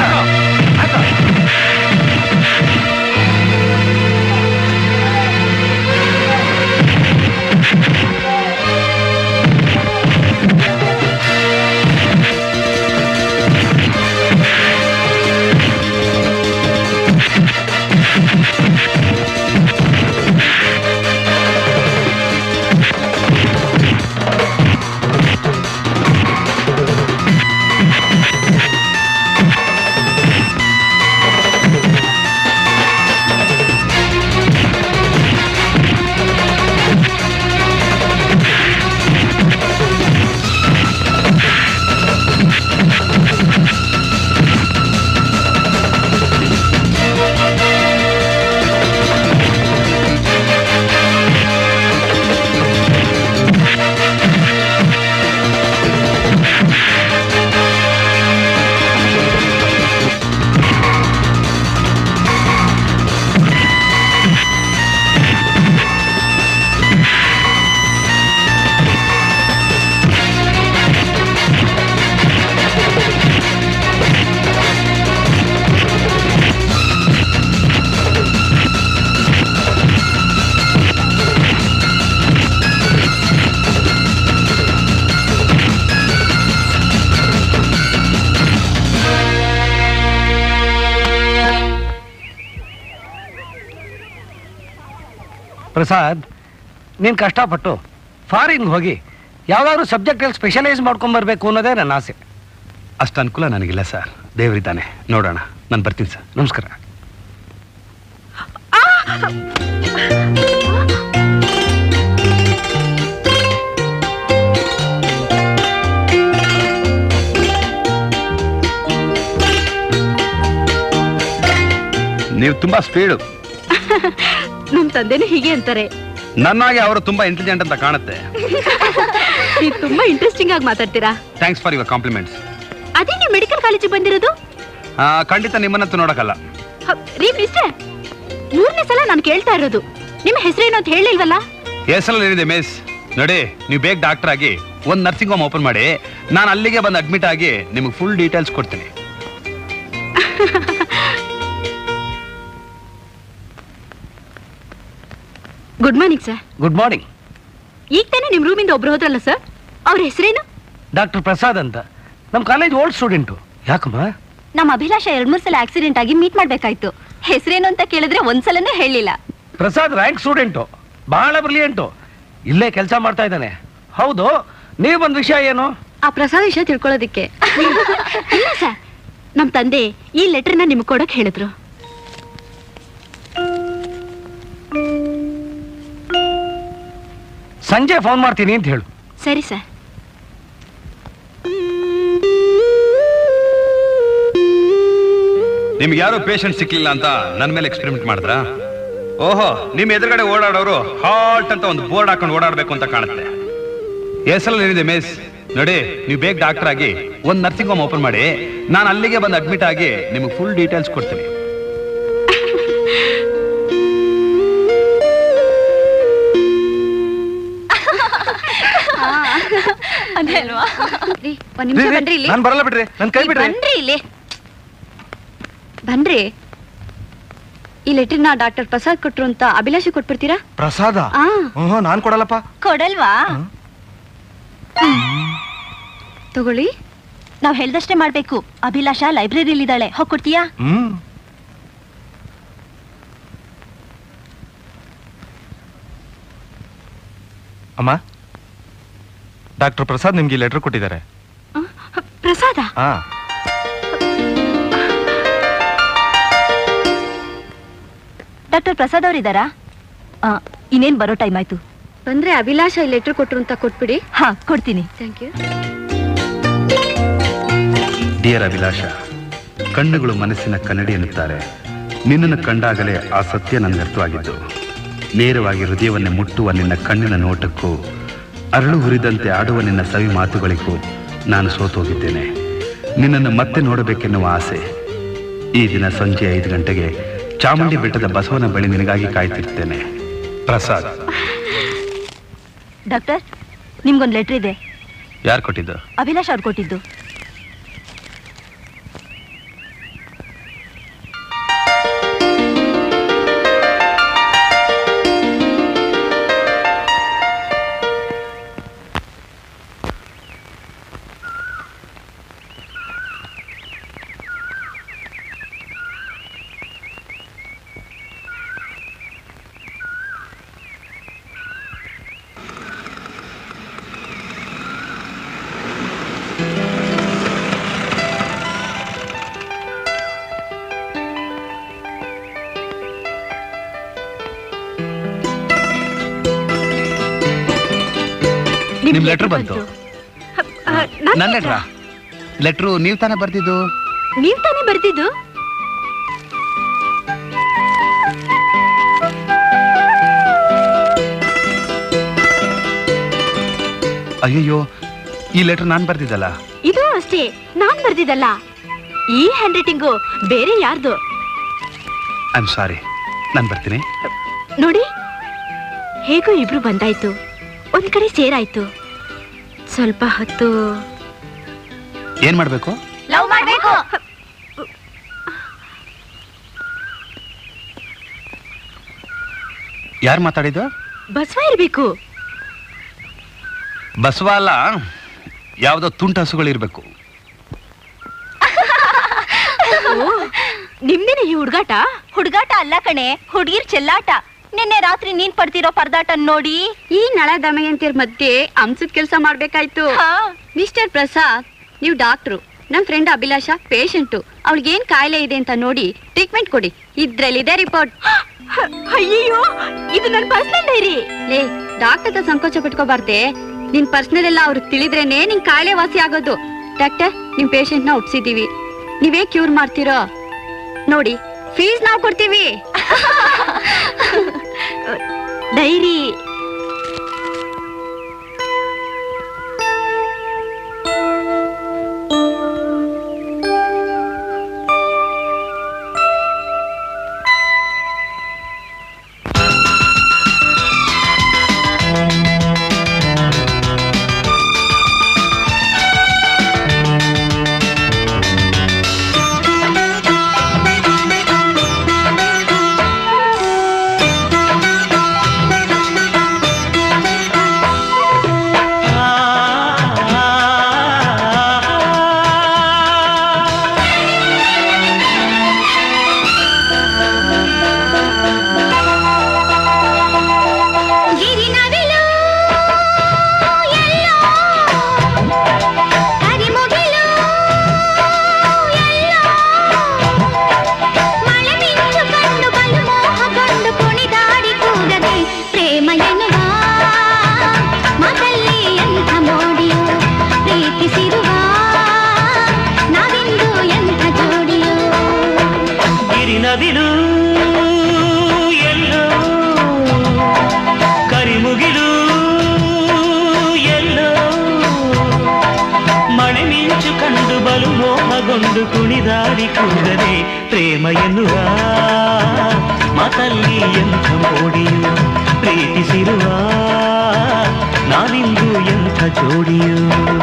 ಪ್ರಸಾದ್ ನೀನು ಕಷ್ಟಪಟ್ಟು ಫಾರಿನ್ ಹೋಗಿ ಯಾವ್ದಾದ್ರು ಸಬ್ಜೆಕ್ಟಲ್ಲಿ ಸ್ಪೆಷಲೈಸ್ ಮಾಡ್ಕೊಂಬರ್ಬೇಕು ಅನ್ನೋದೇ ನನ್ನ ಆಸೆ ಅಷ್ಟು ಅನುಕೂಲ ನನಗಿಲ್ಲ ಸರ್ ದೇವರಿದ್ದಾನೆ ನೋಡೋಣ ನಾನು ಬರ್ತೀನಿ ಸರ್ ನಮಸ್ಕಾರ ನೀವು ತುಂಬಾ ಸ್ಪೀಡು ನಮ್ ತಂದೆನೂ ಹೀಗೆ ಅಂತಾರೆ ನನ್ನಾಗೆ ಅವರು ತುಂಬಾ ಇಂಟೆಲಿಜೆಂಟ್ ಅಂತ ಕಾಣುತ್ತೆ ನೀವು ತುಂಬಾ ಇಂಟ್ರೆಸ್ಟಿಂಗ್ ಆಗಿ ಮಾತಾಡ್ತೀರಾ ಥ್ಯಾಂಕ್ಸ್ ಫಾರ್ ಯುವರ್ ಕಾಂಪ್ಲಿಮೆಂಟ್ಸ್ ಅದೇ ನೀವು ಮೆಡಿಕಲ್ ಕಾಲೇಜಿಗೆ ಬಂದಿರೋದು ಖಂಡಿತ ನಿಮ್ಮನ್ನಂತೂ ನೋಡಕ್ಕಲ್ಲ ಹ, ರೀ ಮಿಸ್ಟರ್ ಮೂರನೇ ಸಲ ನಾನು ಕೇಳ್ತಾ ಇರೋದು ನಿಮ್ಮ ಹೆಸರೇನು ಅಂತ ಹೇಳಿಲ್ವಲ್ಲ ಹೆಸರಲ್ಲಿ ಏನಿದೆ ಮಿಸ್ ನೋಡಿ ನೀವು ಬೇಗ ಡಾಕ್ಟರ್ ಆಗಿ ಒಂದು ನರ್ಸಿಂಗ್ ಹೋಮ್ ಓಪನ್ ಮಾಡಿ ನಾನು ಅಲ್ಲಿಗೆ ಬಂದು ಅಡ್ಮಿಟ್ ಆಗಿ ನಿಮಗೆ ಫುಲ್ ಡೀಟೇಲ್ಸ್ ಕೊಡ್ತೀನಿ good morning sir good morning ಈಗ ತಾನೇ ನಿಮ್ ರೂಮಿಂದ ಒಬ್ರು ಹೋದ್ರಲ್ಲ ಸರ್ ಅವ್ರ ಹೆಸರೇನು ಡಾಕ್ಟರ್ ಪ್ರಸಾದ್ ಅಂತ ನಮ್ಮ ಕಾಲೇಜ್ ಓಲ್ಡ್ ಸ್ಟೂಡೆಂಟು ಯಾಕಮ್ಮ ನಮ್ಮ ಅಭಿಲಾಷ ಎರಡ್ ಮೂರ್ ಸಲ ಆಕ್ಸಿಡೆಂಟ್ ಆಗಿ ಮೀಟ್ ಮಾಡ್ಬೇಕಾಯ್ತು ಹೆಸರೇನು ಅಂತ ಕೇಳಿದ್ರೆ ಒಂದ್ಸಲನೂ ಹೇಳಿಲ್ಲ ಪ್ರಸಾದ್ ರ್ಯಾಂಕ್ ಸ್ಟೂಡೆಂಟು ಬಹಳ ಬ್ರಿಲಿಯಂಟು ಇಲ್ಲೇ ಕೆಲಸ ಮಾಡ್ತಾ ಇದ್ದಾನೆ ಹೌದು ನೀವು ಬಂದ ವಿಷಯ ಏನು ಆ ಪ್ರಸಾದ್ ವಿಷಯ ತಿಳ್ಕೊಳ್ಳೋದಿಕ್ಕೆ ಇಲ್ಲ ಸರ್ ನಮ್ ತಂದೆ ಈ ಲೆಟರ್ನ ನಿಮ್ಗೆ ಕೊಡಕ್ ಹೇಳಿದ್ರು ಸಂಜೆ ಫೋನ್ ಮಾಡ್ತೀನಿ ಅಂತ ಹೇಳು ಸರಿ ಸರ್ ನಿಮ್ಗೆ ಯಾರು ಪೇಷಂಟ್ ಸಿಕ್ಲಿಲ್ಲ ಅಂತ ನನ್ನ ಮೇಲೆ ಎಕ್ಸ್ಪೆರಿಮೆಂಟ್ ಮಾಡಿದ್ರಾ ಓಹೋ ನಿಮ್ ಎದುರುಗಡೆ ಓಡಾಡೋರು ಹಾಲ್ಟ್ ಅಂತ ಒಂದು ಬೋರ್ಡ್ ಹಾಕೊಂಡು ಓಡಾಡಬೇಕು ಅಂತ ಕಾಣುತ್ತೆ ಹೆಸರಲ್ಲಿ ಏನಿದೆ ಮಿಸ್ ನೋಡಿ ನೀವು ಬೇಗ ಡಾಕ್ಟರ್ ಆಗಿ ಒಂದು ನರ್ಸಿಂಗ್ ಹೋಮ್ ಓಪನ್ ಮಾಡಿ ನಾನು ಅಲ್ಲಿಗೆ ಬಂದು ಅಡ್ಮಿಟ್ ಆಗಿ ನಿಮಗೆ ಫುಲ್ ಡೀಟೇಲ್ಸ್ ಕೊಡ್ತೀನಿ ಅದೇ ಅಲ್ವಾ ರೀ, ಒಂದ್ ನಿಮಿಷ ಬನ್ರಿ ಇಲ್ಲಿ ನಾನು ಬರಲ್ಲ ಬಿಡ್ರಿ ನನ್ ಕೈ ಇಲ್ಲಿ ಬಿಡ್ರಿ ಬನ್ರಿ ಇಲ್ಲಿ ಬನ್ರಿ ಈ ಲೆಟರ್ನ ಡಾಕ್ಟರ್ ಪ್ರಸಾದ್ ಕೊಟ್ರು ಅಂತ ಅಭಿಲಾಷಿ ಕೊಟ್ಬಿಡ್ತೀರಾ ಪ್ರಸಾದ ಆ ಹ್ಞೂ ನಾನ್ ಕೊಡಲ್ಲಪ್ಪ ಕೊಡಲ್ವಾ ತಗೊಳ್ಳಿ ನಾವ್ ಹೇಳ್ದಷ್ಟೇ ಮಾಡ್ಬೇಕು ಅಭಿಲಾಷ ಲೈಬ್ರರಿಲಿ ಇದ್ದಾಳೆ ಹೋಗ್ಕೊಡ್ತೀಯಾ ಹ್ಮ್ ಅಮ್ಮ ಡಾಕ್ಟರ್ ಪ್ರಸಾದ್ ನಿಮ್ಗೆ ಲೆಟರ್ ಕೊಟ್ಟಿದ್ದಾರೆ ಪ್ರಸಾದ ಹಾ ಡಾಕ್ಟರ್ ಪ್ರಸಾದ್ ಅವರಿದ್ದಾರಾ ಇನ್ನೇನ್ ಬರೋ ಟೈಮ್ ಆಯ್ತು ಬಂದ್ರೆ ಅಭಿಲಾಷ ಲೆಟರ್ ಕೊಟ್ರು ಅಂತ ಕೊಟ್ಬಿಡಿ ಹಾ ಕೊಡ್ತೀನಿ ಥ್ಯಾಂಕ್ ಯು ಡಿಯರ್ ಅಭಿಲಾಷ ಕಣ್ಣುಗಳು ಮನಸ್ಸಿನ ಕನ್ನಡಿ ಎನ್ನುತ್ತಾರೆ ನಿನ್ನನ್ನು ಕಂಡಾಗಲೇ ಆ ಸತ್ಯ ನನಗೆ ಅರ್ಥವಾಗಿದ್ದು ನೇರವಾಗಿ ಹೃದಯವನ್ನೇ ಮುಟ್ಟುವ ನಿನ್ನ ಕಣ್ಣಿನ ನೋಟಕ್ಕೂ ಅರಳು ಹುರಿದಂತೆ ಆಡುವ ನಿನ್ನ ಸವಿ ಮಾತುಗಳಿಗೂ ನಾನು ಸೋತು ಹೋಗಿದ್ದೇನೆ ನಿನ್ನನ್ನು ಮತ್ತೆ ನೋಡಬೇಕೆನ್ನುವ ಆಸೆ ಈ ದಿನ ಸಂಜೆ ಐದು ಗಂಟೆಗೆ ಚಾಮುಂಡಿ ಬೆಟ್ಟದ ಬಸವನ ಬಳಿ ನಿನಗಾಗಿ ಕಾಯ್ತಿರ್ತೇನೆ ಪ್ರಸಾದ್ ಡಾಕ್ಟರ್ ನಿಮ್ಗೊಂದು ಲೆಟರ್ ಇದೆ ಯಾರು ಕೊಟ್ಟಿದ್ದು ಅಭಿಲಾಷ್ ಅವ್ರು ಕೊಟ್ಟಿದ್ದು ನಿಮ್ ಲೆಟರ್ ಬಂತು ನನ್ನ ಲೆಟ್ರಾ ಲೆಟ್ರು ನೀವು ತಾನೇ ಬರ್ತಿದ್ದು ನೀವ್ ತಾನೇ ಬರ್ತಿದ್ದು ಅಯ್ಯಯ್ಯೋ ಈ ಲೆಟರ್ ನಾನು ಬರ್ತಿದ್ದಲ್ಲ ಇದು ಅಷ್ಟೇ ನಾನ್ ಬರ್ದಿದ್ದಲ್ಲ ಈ ಹ್ಯಾಂಡ್ ರೈಟಿಂಗು ಬೇರೆ ಯಾರ್ದು ಐ ಆಮ್ ಸಾರಿ ನಾನು ಬರ್ತೀನಿ ನೋಡಿ ಹೇಗೂ ಇಬ್ರು ಬಂದಾಯ್ತು ಒಂದ್ ಕಡೆ ಸೇರಾಯ್ತು ಸ್ವಲ್ಪ ಹೊತ್ತು ಏನ್ ಮಾಡ್ಬೇಕು ಲವ್ ಮಾಡ್ಬೇಕು ಯಾರು ಮಾತಾಡಿದ್ದು ಬಸವ ಇರ್ಬೇಕು ಬಸವ ಅಲ್ಲ ಯಾವುದೋ ತುಂಟ ಹಸುಗಳಿರ್ಬೇಕು ನಿಮ್ದೇನೆ ಈ ಹುಡ್ಗಾಟ ಹುಡ್ಗಾಟ ಅಲ್ಲ ಕಣೆ ಹುಡ್ಗಿರ್ ಚೆಲ್ಲಾಟ ನಿನ್ನೆ ರಾತ್ರಿ ನೀನ್ ಪಡ್ತಿರೋ ಪರದಾಟ ನೋಡಿ ಈ ನಳ ದಮಯಂತಿಯರ್ ಮಧ್ಯೆ ಅಂಸದ ಕೆಲಸ ಮಾಡ್ಬೇಕಾಯ್ತು ಮಿಸ್ಟರ್ ಪ್ರಸಾದ್ ನೀವು ಡಾಕ್ಟ್ರು ನಮ್ ಫ್ರೆಂಡ್ ಅಭಿಲಾಷ ಪೇಷಂಟು ಅವಳಿಗೇನ್ ಕಾಯಿಲೆ ಇದೆ ಅಂತ ನೋಡಿ ಟ್ರೀಟ್ಮೆಂಟ್ ಕೊಡಿ ಇದ್ರಲ್ಲಿದೆ ರಿಪೋರ್ಟ್ ಅಯ್ಯಯ್ಯೋ ಇದು ನನ್ ಪರ್ಸನಲ್ ಡೈರಿ ಲೇ ಡಾಕ್ಟರ್ ಹತ್ರ ಸಂಕೋಚ ಪಟ್ಕೋಬಾರ್ದೆ ನಿನ್ ಪರ್ಸನಲ್ ಎಲ್ಲ ಅವ್ರಿಗೆ ತಿಳಿದ್ರೇನೆ ನಿನ್ ಕಾಯಿಲೆ ವಾಸಿ ಆಗೋದು ಡಾಕ್ಟರ್ ನಿಮ್ ಪೇಷಂಟ್ ನ ಉಟ್ಸಿದೀವಿ ನೀವೇ ಕ್ಯೂರ್ ಮಾಡ್ತೀರೋ ನೋಡಿ ಫೀಸ್ ನಾವ್ ಕೊಡ್ತೀವಿ ಡೈರಿ ಗಿರಿನವಿಲು ಎಲ್ಲೋ ಕರಿಮುಗಿಲು ಎಲ್ಲೋ ಮಳೆ ಮಿಂಚು ಕಂಡು ಬಲು ಮೋಹಗೊಂಡು ಕುಣಿದಾಡಿ ಕೂಗದೆ ಪ್ರೇಮ ಎನ್ನುವ ಮಗಲ್ಲಿ ಎಂಥ ಮೋಡಿಯೋ ಪ್ರೀತಿಸಿರುವ ನಾವಿಂದು ಎಂಥ ಜೋಡಿಯೋ ಗಿರಿನವಿಲು ಎಲ್ಲೋ ಕರಿಮುಗಿಲು ಎಲ್ಲೋ ಮಳೆ ಮಿಂಚು ಕಂಡು ಬಲು ಮೋಹಗೊಂಡು ಕುಣಿದಾಡಿ ಕೂಗದೆ ಪ್ರೇಮ ಎನ್ನುವ ಮಾತಲ್ಲಿ ಎಂಥ ಮೋಡಿಯು ಪ್ರೀತಿಸಿರುವ ನಾವಿಂದು ಎಂಥ ಜೋಡಿಯು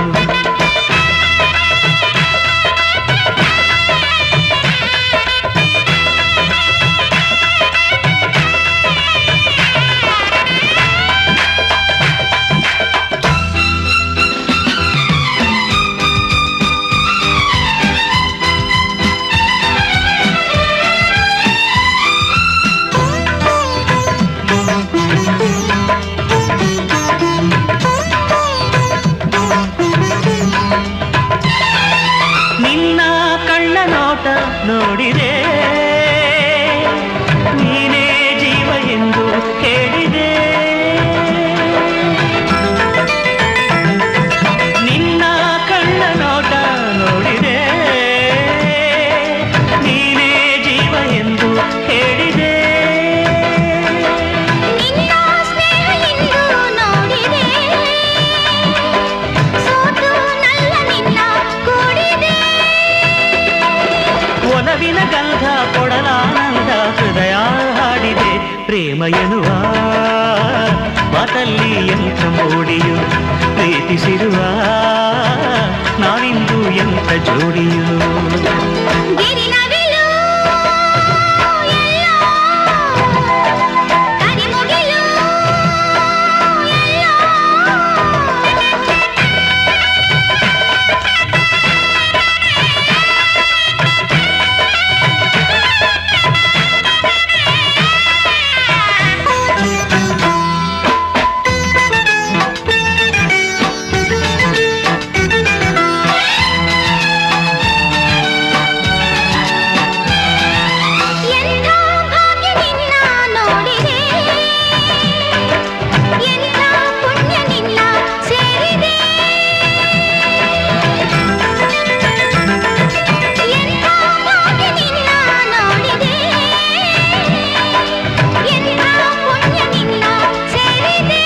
ನಿನ್ನ ಕಣ್ಣ ನೋಟ ನೋಡಿದೆ ನೀನೇ ಜೀವ ಎಂದು ಹೇಳಿದೆ ಒಲವಿನ ಗಂಧ ಕೊಡಲಾನಂದ ಹೃದಯ ಹಾಡಿದೆ ಪ್ರೇಮ ಎನ್ನುವ ಮಾತಲ್ಲಿ ಎಂಥ ಮೋಡಿಯು ಪ್ರೀತಿಸಿರುವ ನಾವಿಂದು ಎಂಥ ಜೋಡಿಯು ಗಿರಿನವಿಲು ಎಲ್ಲೋ ಕರಿಮುಗಿಲು ಎಲ್ಲೋ ಎಂಥ ಭಾಗ್ಯ ನಿನ್ನ ನೋಡಿದೆ ಎಂಥ ಪುಣ್ಯ ನಿನ್ನ ಸೇರಿದೆ ಎಂಥ ಭಾಗ್ಯ ನಿನ್ನ ನೋಡಿದೆ ಎಂಥ ಪುಣ್ಯ ನಿನ್ನ ಸೇರಿದೆ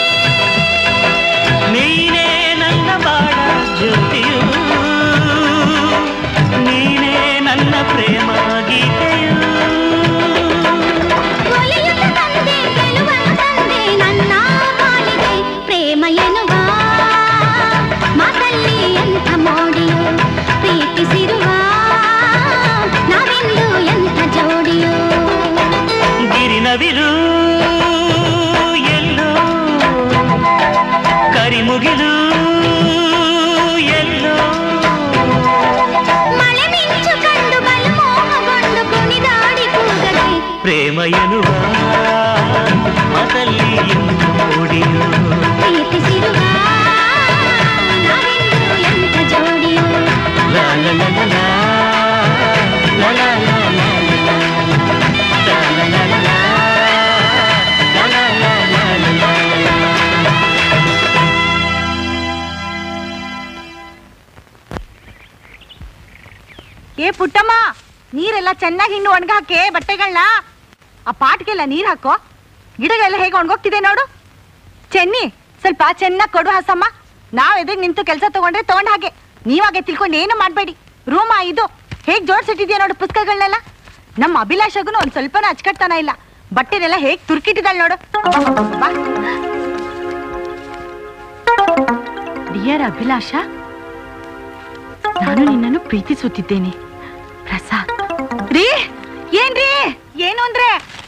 ನೀನೇ ನನ್ನ ಬಾಳ ಜ್ಯೋತಿಯು ನೀನೇ ನನ್ನ ಪ್ರೇಮ ಗೀತೆಯು ಒಲಿಯುತ್ತ ತಂದೆ ಗೆಲುವನ್ನು ತಂದೆ ನನ್ನ ಬಾಳಿಗೆ ಪ್ರೇಮ ಎನ್ನುವ ಮಾತಲ್ಲಿ ಎಂಥ ಮೋಡಿಯು ಪ್ರೀತಿಸಿರುವ ನಾವೆಂದು ಎಂಥ ಜೋಡಿಯು ಗಿರಿನವಿರು ಎಲ್ಲೋ ಕರಿಮುಗಿಲು ಎಲ್ಲೋ ಮಳೆ ಮಿಂಚು ಕಂಡು ಬಲು ಮೋಹಗೊಂಡು ಕುಣಿದಾಡಿ ಕೂಗದೆ ಪ್ರೇಮ ಎನ್ನುವ ಮಾತಲ್ಲಿ ಎಂಥ ಮೋಡಿಯು ಪ್ರೀತಿಸಿರುವ ನಾವೆಂದು ಎಂಥ ಜೋಡಿಯು ಲಾ ಲಾ ಲಾ ಲಾ ಲಾ. ಲಾ ಲಾ ಲಾ ಲಾ ಲಾ. ಲಾ ಲಾ ಲಾ ಲಾ ಲಾ. ಲಾ ಲಾ ಲಾ ಲಾ ಲಾ ಲಾ. ಏ ಪುಟ್ಟಮ್ಮ ನೀರೆಲ್ಲ ಚೆನ್ನಾಗಿ ಇನ್ನು ಒಣಗಾಕೆ ಬಟ್ಟೆಗಳನ್ನ ಆ ಪಾಟ್ಗೆಲ್ಲ ನೀರ್ ಹಾಕೋ ಗಿಡಗಳೆಲ್ಲ ಹೇಗೆ ಒಣಗೋಗ್ತಿದೆ ನೋಡು ಚೆನ್ನಿ ಸ್ವಲ್ಪ ಚೆನ್ನಾಗಿ ಕೊಡು ಹಾಸಮ್ಮ ನಾವ್ ಎದುರು ನಿಂತು ಕೆಲಸ ತಗೊಂಡ್ರೆ ತಗೊಂಡ್ ಹಾಗೆ ನೀವಾಗೆ ತಿಳ್ಕೊಂಡು ಏನು ಮಾಡ್ಬೇಡಿ ರೂಮ ಇದು ಹೇಗ್ ಜೋಡ್ಸಿಟ್ಟಿದ್ಯಾ ನೋಡು ಪುಸ್ತಕಗಳನ್ನೆಲ್ಲ ನಮ್ಮ ಅಭಿಲಾಷಗೂ ಒಂದ್ ಸ್ವಲ್ಪನೂ ಅಚ್ಚಕಟ್ತನ ಇಲ್ಲ ಬಟ್ಟೆನೆಲ್ಲ ಹೇಗ್ ತುರ್ಕಿಟ್ಟಿದ್ದಾಳೆ ನೋಡು ಬಾ. ಡಿಯರ್ ಅಭಿಲಾಷ ನಾನು ನಿನ್ನನ್ನು ಪ್ರೀತಿಸುತ್ತಿದ್ದೇನೆ ಪ್ರಸಾದ್ ರೀ ಏನ್ರಿ ಏನು ಅಂದ್ರೆ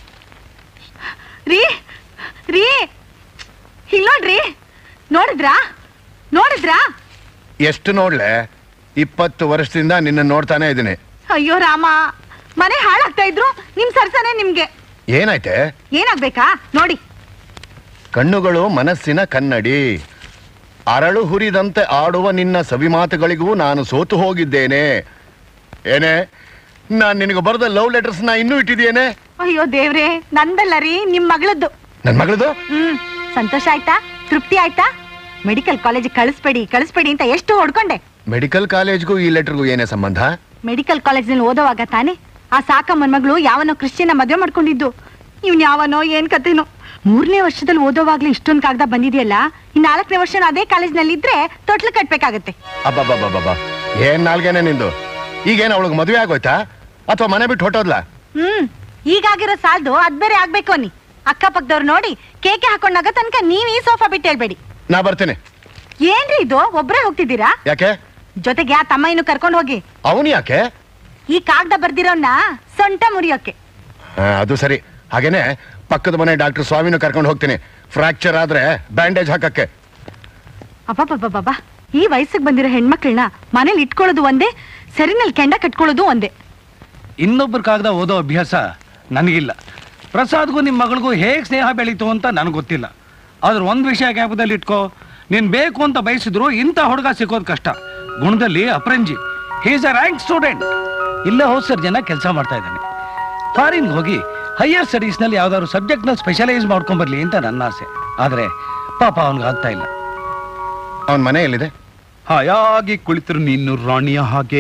ರೀ ರೀ ಇಲ್ಲಿ ನೋಡ್ರಿ ನೋಡಿದ್ರಾ ನೋಡಿದ್ರಾ ಎಷ್ಟು ನೋಡ್ಲೆ ಇಪ್ಪತ್ತು ವರ್ಷದಿಂದ ನಿನ್ನ ನೋಡ್ತಾನೆ ಇದ್ದೀನಿ ಅಯ್ಯೋ ರಾಮ ಮನೆ ಹಾಳಾಗ್ತಾ ಇದ್ರು ನಿಮ್ ಸರ್ಸನೆ ನಿಮ್ಗೆ ಏನಾಯ್ತೆ ಏನಾಗ್ಬೇಕಾ ನೋಡಿ ಕಣ್ಣುಗಳು ಮನಸ್ಸಿನ ಕನ್ನಡಿ ಅರಳು ಹುರಿದಂತೆ ಆಡುವ ನಿನ್ನ ಸವಿಮಾತುಗಳಿಗೂ ನಾನು ಸೋತು ಹೋಗಿದ್ದೇನೆ ಏನೇ ನಾನ್ ನಿನಗೆ ಬರೆದ ಲವ್ ಲೆಟರ್ಸ್ ನ ಇನ್ನೂ ಇಟ್ಟಿದ್ದೇನೆ ಅಯ್ಯೋ ದೇವ್ರೆ ನಂದಲ್ಲ ರೀ ನಿಮ್ ಮಗಳದ್ದು ನನ್ ಮಗಳದು ಹ್ಮ್ ಸಂತೋಷ ಆಯ್ತಾ ತೃಪ್ತಿ ಆಯ್ತಾ ಮೆಡಿಕಲ್ ಕಾಲೇಜ್ ಕಳಿಸ್ಬೇಡಿ ಕಳಿಸ್ಬೇಡಿ ಅಂತ ಎಷ್ಟು ಹೊಡ್ಕೊಂಡೆ ಮೆಡಿಕಲ್ ಕಾಲೇಜ್ಗೂ ಈ ಲೆಟರ್ಗೂ ಏನೇ ಸಂಬಂಧ ಮೆಡಿಕಲ್ ಕಾಲೇಜ್ನಲ್ಲಿ ಓದೋವಾಗ ತಾನೇ ಆ ಸಾಕಮ್ಮನ್ ಮಗಳು ಯಾವನೋ ಕ್ರಿಶ್ಚಿಯನ್ನ ಮದುವೆ ಮಾಡ್ಕೊಂಡಿದ್ದು ಇವ್ನ್ ಯಾವನೋ ಏನ್ ಕತೆನೋ ಮೂರನೇ ವರ್ಷದಲ್ಲಿ ಓದೋವಾಗ್ಲೇ ಇಷ್ಟೊಂದ್ ಕಾಗದ ಬಂದಿದೆಯಲ್ಲ ಈ ನಾಲ್ಕನೇ ವರ್ಷ ಅದೇ ಕಾಲೇಜ್ನಲ್ಲಿ ಇದ್ರೆ ತೊಟ್ಲು ಕಟ್ಬೇಕಾಗತ್ತೆ ಅಬ್ಬಬ್ಬಬ್ಬಬ್ಬ ಏನ್ ನಾಲ್ಗೇನೆ ನಿಂದು ಈಗೇನ್ ಅವಳಿಗೆ ಮದುವೆ ಆಗೋಯ್ತಾ ಅಥವಾ ಮನೆ ಬಿಟ್ಟು ಹೊಟ್ಟೋದ್ಲಾ ಹ್ಮ್ ಈಗಾಗಿರೋ ಸಾಲ್ದು ಅದ್ ಬೇರೆ ಆಗ್ಬೇಕು ಅನ್ನಿ ಅಕ್ಕಪಕ್ಕದವ್ರು ನೋಡಿ ಕೇಕೆ ಹಾಕೊಂಡಾಗ ತನಕ ನೀವ್ ಈ ಸೋಫಾ ಬಿಟ್ಟು ಹೇಳ್ಬೇಡಿ ನಾ ಬರ್ತೀನಿ ಏನ್ರಿ ಇದು ಒಬ್ರೇ ಹೋಗ್ತಿದ್ದೀರಾ ಯಾಕೆ ಜೊತೆಗೆ ಆ ತಮ್ಮ ಇನ್ನು ಕರ್ಕೊಂಡು ಹೋಗಿ ಅವನು ಯಾಕೆ ಈ ಕಾಗದ ಬರ್ದಿರೋನ್ನ ಸೊಂಟ ಮುರಿಯೋಕೆ ಹಾ, ಅದು ಸರಿ ಹಾಗೇನೆ ಪಕ್ಕದ ಮನೆ ಡಾಕ್ಟರ್ ಸ್ವಾಮಿನೂ ಕರ್ಕೊಂಡು ಹೋಗ್ತೀನಿ ಫ್ರಾಕ್ಚರ್ ಆದ್ರೆ ಬ್ಯಾಂಡೇಜ್ ಹಾಕಕ್ಕೆ ಅಬ್ಬಬ್ಬಬ್ಬಬ್ಬ ಈ ವಯಸ್ಸಿಗೆ ಬಂದಿರೋ ಹೆಣ್ಮಕ್ಳನ್ನ ಮನೇಲಿ ಇಟ್ಕೊಳ್ಳೋದು ಒಂದೇ ಸರಿನಲ್ಲಿ ಕೆಂಡ ಕಟ್ಕೊಳ್ಳೋದು ಒಂದೇ ಇನ್ನೊಬ್ಬರ ಕಾಗದ ಓದೋ ಅಭ್ಯಾಸ ನನಗಿಲ್ಲ ಪ್ರಸಾದ್ಗೂ ನಿಮ್ಮ ಮಗಳಿಗೂ ಹೇಗೆ ಸ್ನೇಹ ಬೆಳೀತು ಅಂತ ನನಗೆ ಗೊತ್ತಿಲ್ಲ ಆದ್ರೆ ಒಂದು ವಿಷಯ ಜ್ಞಾಪಕದಲ್ಲಿ ಇಟ್ಕೋ ನೀನು ಬೇಕು ಅಂತ ಬಯಸಿದ್ರು ಇಂಥ ಹುಡುಗ ಸಿಕ್ಕೋದು ಕಷ್ಟ ಗುಣದಲ್ಲಿ ಅಪ್ರಂಜಿ ಹೀಸ್ ಅ ರ್ಯಾಂಕ್ ಸ್ಟೂಡೆಂಟ್ ಇಲ್ಲೇ ಹೋದ್ ಸರ್ ಜನ ಕೆಲಸ ಮಾಡ್ತಾ ಇದ್ದಾನೆ ಫಾರಿನ್ಗೆ ಹೋಗಿ ಹೈಯರ್ ಸ್ಟಡೀಸ್ನಲ್ಲಿ ಯಾವ್ದಾದ್ರು ಸಬ್ಜೆಕ್ಟ್ನಲ್ಲಿ ಸ್ಪೆಷಲೈಸ್ ಮಾಡ್ಕೊಂಬರ್ಲಿ ಅಂತ ನನ್ನ ಆಸೆ ಆದರೆ ಪಾಪ ಅವನಿಗೆ ಆಗ್ತಾ ಇಲ್ಲ ಅವನ ಮನೆ ಎಲ್ಲಿದೆ ಹಾಯಾಗಿ ಕುಳಿತರು ನೀನು ರಾಣಿಯ ಹಾಗೆ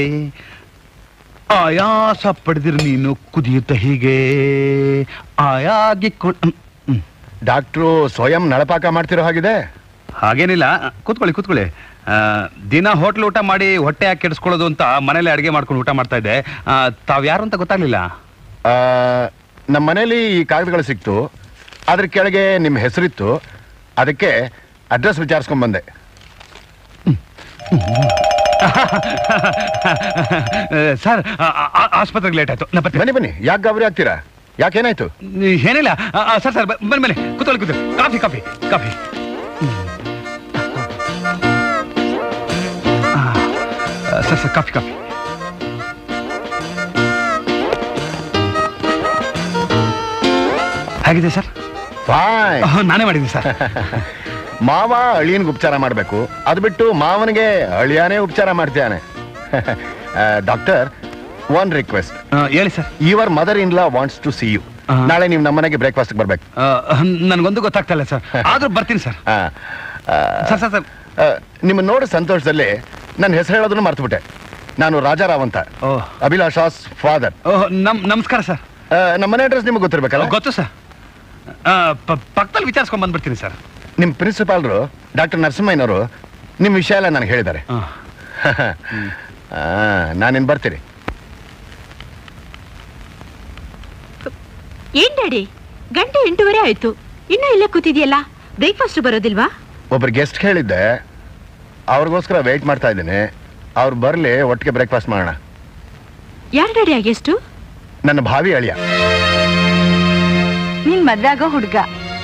ಆಯಾಸ ಪಡೆದಿರು ನೀನು ಕುದಿಯುತ್ತ ಹೀಗೆ ಆಯಾಗಿ ಕು- ಹ್ಮ್, ಹ್ಮ್. ಡಾಕ್ಟ್ರು ಸ್ವಯಂ ನಳಪಾಕ ಮಾಡ್ತಿರೋ ಹಾಗಿದೆ ಹಾಗೇನಿಲ್ಲ ಕೂತ್ಕೊಳ್ಳಿ ಕೂತ್ಕೊಳ್ಳಿ ಆ, ದಿನ ಹೋಟ್ಲ್ ಊಟ ಮಾಡಿ ಹೊಟ್ಟೆ ಯಾಕೆ ಕೆಡಿಸ್ಕೊಳ್ಳೋದು ಅಂತ ಮನೇಲಿ ಅಡುಗೆ ಮಾಡ್ಕೊಂಡು ಊಟ ಮಾಡ್ತಾ ಇದ್ದೆ ಆ, ತಾವ್ ಯಾರು ಅಂತ ಗೊತ್ತಾಗ್ಲಿಲ್ಲ ನಮ್ಮ ಮನೇಲಿ ಈ ಕಾಗದಗಳು ಸಿಕ್ತು ಅದ್ರ ಕೆಳಗೆ ನಿಮ್ಮ ಹೆಸರಿತ್ತು ಅದಕ್ಕೆ ಅಡ್ರೆಸ್ ವಿಚಾರಿಸ್ಕೊಂಡ್ ಬಂದೆ ಸರ್ ಆಸ್ಪತ್ರೆಗೆ ಲೇಟ್ ಆಯ್ತು ನಾ ಬರ್ತೀನಿ. ಬನ್ನಿ ಬನ್ನಿ ಯಾಕೆ ಗಾಬರಿ ಆಗ್ತೀರಾ ಯಾಕೇನಾಯ್ತು ಏನಿಲ್ಲ ಆ, ಆ, ಸರ್ ಸರ್ ಬನ್ನಿ ಬನ್ನಿ ಕೂತ್ಕೊಳ್ಳಿ ಕೂತ್ಕೊಳ್ಳಿ ಕಾಫಿ ಕಾಫಿ ಕಾಫಿ ಆ, ಸರ್ ಸರ್ ಕಾಫಿ ಕಾಫಿ ಹೇಗಿದೆ ಸರ್ ಫಾಯ್ ನಾನೇ ಮಾಡಿದ್ದೀನಿ ಸರ್ ಮಾವ ಅಳಿಯನ್ಗೆ ಉಪಚಾರ ಮಾಡಬೇಕು ಅದು ಬಿಟ್ಟು ಮಾವನಿಗೆ ಅಳಿಯಾನೇ ಉಪಚಾರ ಮಾಡ್ತಾನೆ ಡಾಕ್ಟರ್ ಒನ್ ರಿಕ್ವೆಸ್ಟ್ ಹೇಳಿ sir your mother in law wants to see you ನಾಳೆ ನೀವು ನಮ್ಮನೆಗೆ ಬ್ರೇಕ್ಫಾಸ್ಟ್ ಬರ್ಬೇಕು ನನಗೊಂದು ಗೊತ್ತಾಗ್ತಾ ಇಲ್ಲ ಸರ್ ಆದ್ರೂ ಬರ್ತೀನಿ ಸರ್ ಸರ್ ಸರ್ ಸರ್ ನಿಮ್ಮ ನೋಡಿ ಸಂತೋಷದಲ್ಲಿ ನನ್ನ ಹೆಸರು ಹೇಳೋದನ್ನು ಮರ್ತುಬಿಟ್ಟೆ ನಾನು ರಾಜಾರಾವ್ ಅಂತ ಅಭಿಲಾಷಾಸ್ ಫಾದರ್ ನಮ್ ನಮಸ್ಕಾರ ಸರ್ ನಮ್ಮ ಮನೆ ಅಡ್ರೆಸ್ ನಿಮಗೆ ಗೊತ್ತಿರ್ಬೇಕಲ್ಲ ಗೊತ್ತು ಸರ್ ಪಕ್ಕದಲ್ಲಿ ವಿಚಾರಿಸ್ಕೊಂಡ್ ಬಂದ್ಬಿಡ್ತೀನಿ ಸರ್ ನಿಮ್ಮ ಪ್ರಿನ್ಸಿಪಾಲ್ರು ಡಾಕ್ಟರ್ ನರಸಿಂಹಯ್ಯನವರು ನಿಮ್ಮ ವಿಷಯ ಎಲ್ಲ ನನಗೆ ಹೇಳಿದ್ದಾರೆ ನಾನಿನ್ ಬರ್ತೀನಿ ಏನ್ ಡ್ಯಾಡಿ ಗಂಟೆ ಎಂಟೂವರೆ ಆಯ್ತು ಇನ್ನೂ ಇಲ್ಲೇ ಕೂತಿದ್ಯಲ್ಲ ಬ್ರೇಕ್ಫಾಸ್ಟ್ ಬರೋದಿಲ್ವಾ ಒಬ್ರು ಗೆಸ್ಟ್ ಹೇಳಿದ್ದೆ ಅವ್ರಿಗೋಸ್ಕರ ವೆಯ್ಟ್ ಮಾಡ್ತಾ ಇದ್ದೀನಿ ಅವ್ರು ಬರಲಿ ಒಟ್ಟಿಗೆ ಬ್ರೇಕ್ಫಾಸ್ಟ್ ಮಾಡೋಣ ಯಾರು ಡ್ಯಾಡಿ ಆಗೆಷ್ಟು ನನ್ನ ಭಾವಿ ಅಳಿಯ ನೀನ್ ಮದ್ವೆ ಆಗೋ ಹುಡ್ಗ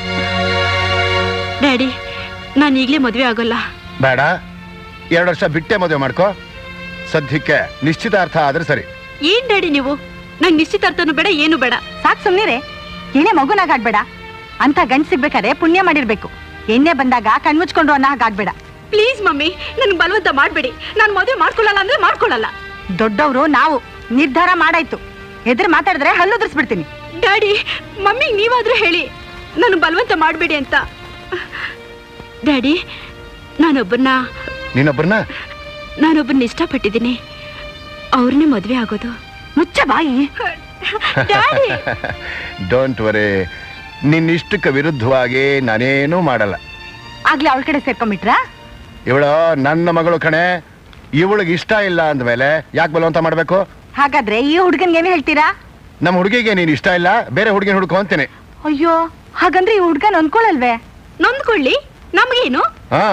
ಡ್ಯಾಡಿ ನಾನು ಈಗಲೇ ಮದ್ವೆ ಆಗೋಲ್ಲ ಬೇಡ ಎರಡು ವರ್ಷ ಬಿಟ್ಟೆ ಮದುವೆ ಮಾಡ್ಕೋ ಸದ್ಯಕ್ಕೆ ನಿಶ್ಚಿತಾರ್ಥ ಆದ್ರೆ ಸರಿ ಏನ್ ಡ್ಯಾಡಿ ನೀವು ನಂಗೆ ನಿಶ್ಚಿತಾರ್ಥನು ಬೇಡ ಏನು ಬೇಡ ಸಾಕ್ ಸುಮ್ನಿರೆ ಏನೇ ಮಗುನಾಗ ಆಡ್ಬೇಡ ಅಂತ ಗಂಡ್ ಸಿಗ್ಬೇಕಾದ್ರೆ ಪುಣ್ಯ ಮಾಡಿರ್ಬೇಕು ಎಣ್ಣೆ ಬಂದಾಗ ಕಣ್ಮುಚ್ಕೊಂಡು ಅನ್ನೋ ಹಾಗಾಡ್ಬೇಡ ಪ್ಲೀಸ್ ಮಮ್ಮಿ ನನ್ಗೆ ಬಲವಂತ ಮಾಡ್ಬೇಡಿ ನಾನು ಮದುವೆ ಮಾಡ್ಕೊಳ್ಳಲ್ಲ ಅಂದ್ರೆ ಮಾಡ್ಕೊಳ್ಳಲ್ಲ ದೊಡ್ಡವರು ನಾವು ನಿರ್ಧಾರ ಮಾಡಾಯ್ತು ಎದುರು ಮಾತಾಡಿದ್ರೆ ಹಲ್ಲುದ್ರಿಸ್ಬಿಡ್ತೀನಿ ಡ್ಯಾಡಿ ಮಮ್ಮಿ ನೀವಾದ್ರೂ ಹೇಳಿ ನಾನು ಬಲವಂತ ಮಾಡಬೇಡಿ ಅಂತ ಡ್ಯಾಡಿ ನಾನೊಬ್ಬರನ್ನ ನೀನೊಬ್ಬರನ್ನ ನಾನೊಬ್ಬರನ್ನ ಇಷ್ಟಪಟ್ಟಿದ್ದೀನಿ ಅವ್ರನ್ನೇ ಮದುವೆ ಆಗೋದು ಮುಚ್ಚ ಬಾಯಿ ಡ್ಯಾಡಿ ಡೋಂಟ್ ವರಿ ನಿನ್ನ ಇಷ್ಟಕ್ಕೆ ವಿರುದ್ಧವಾಗಿ ನಾನೇನೂ ಮಾಡಲ್ಲ ಆಗ್ಲೇ ಅವಳ ಕಡೆ ಸೇರ್ಕೊಂಡ್ಬಿಟ್ರಾ ಇವಳು ನನ್ನ ಮಗಳು ಕಣೆ ಇವಳಿಗೆ ಇಷ್ಟ ಇಲ್ಲ ಅಂದಮೇಲೆ ಯಾಕೆ ಬಲವಂತ ಮಾಡಬೇಕು ಹಾಗಾದ್ರೆ ಈ ಹುಡುಗನ್ಗೆ ಏನು ಹೇಳ್ತೀರಾ ನಮ್ಮ ಹುಡುಗಿಗೆ ನೀನು ಇಷ್ಟ ಇಲ್ಲ ಬೇರೆ ಹುಡುಗಿನ ಹುಡುಕೋ ಅಂತೀನಿ ಅಯ್ಯೋ ಹಾಗಂದ್ರೆ ಈ ಹುಡ್ಗ ನೊಂದ್ಕೊಳಲ್ವೇ ನೊಂದ್ಕೊಳ್ಳಿ ನಮ್ಗೇನು ಹಾ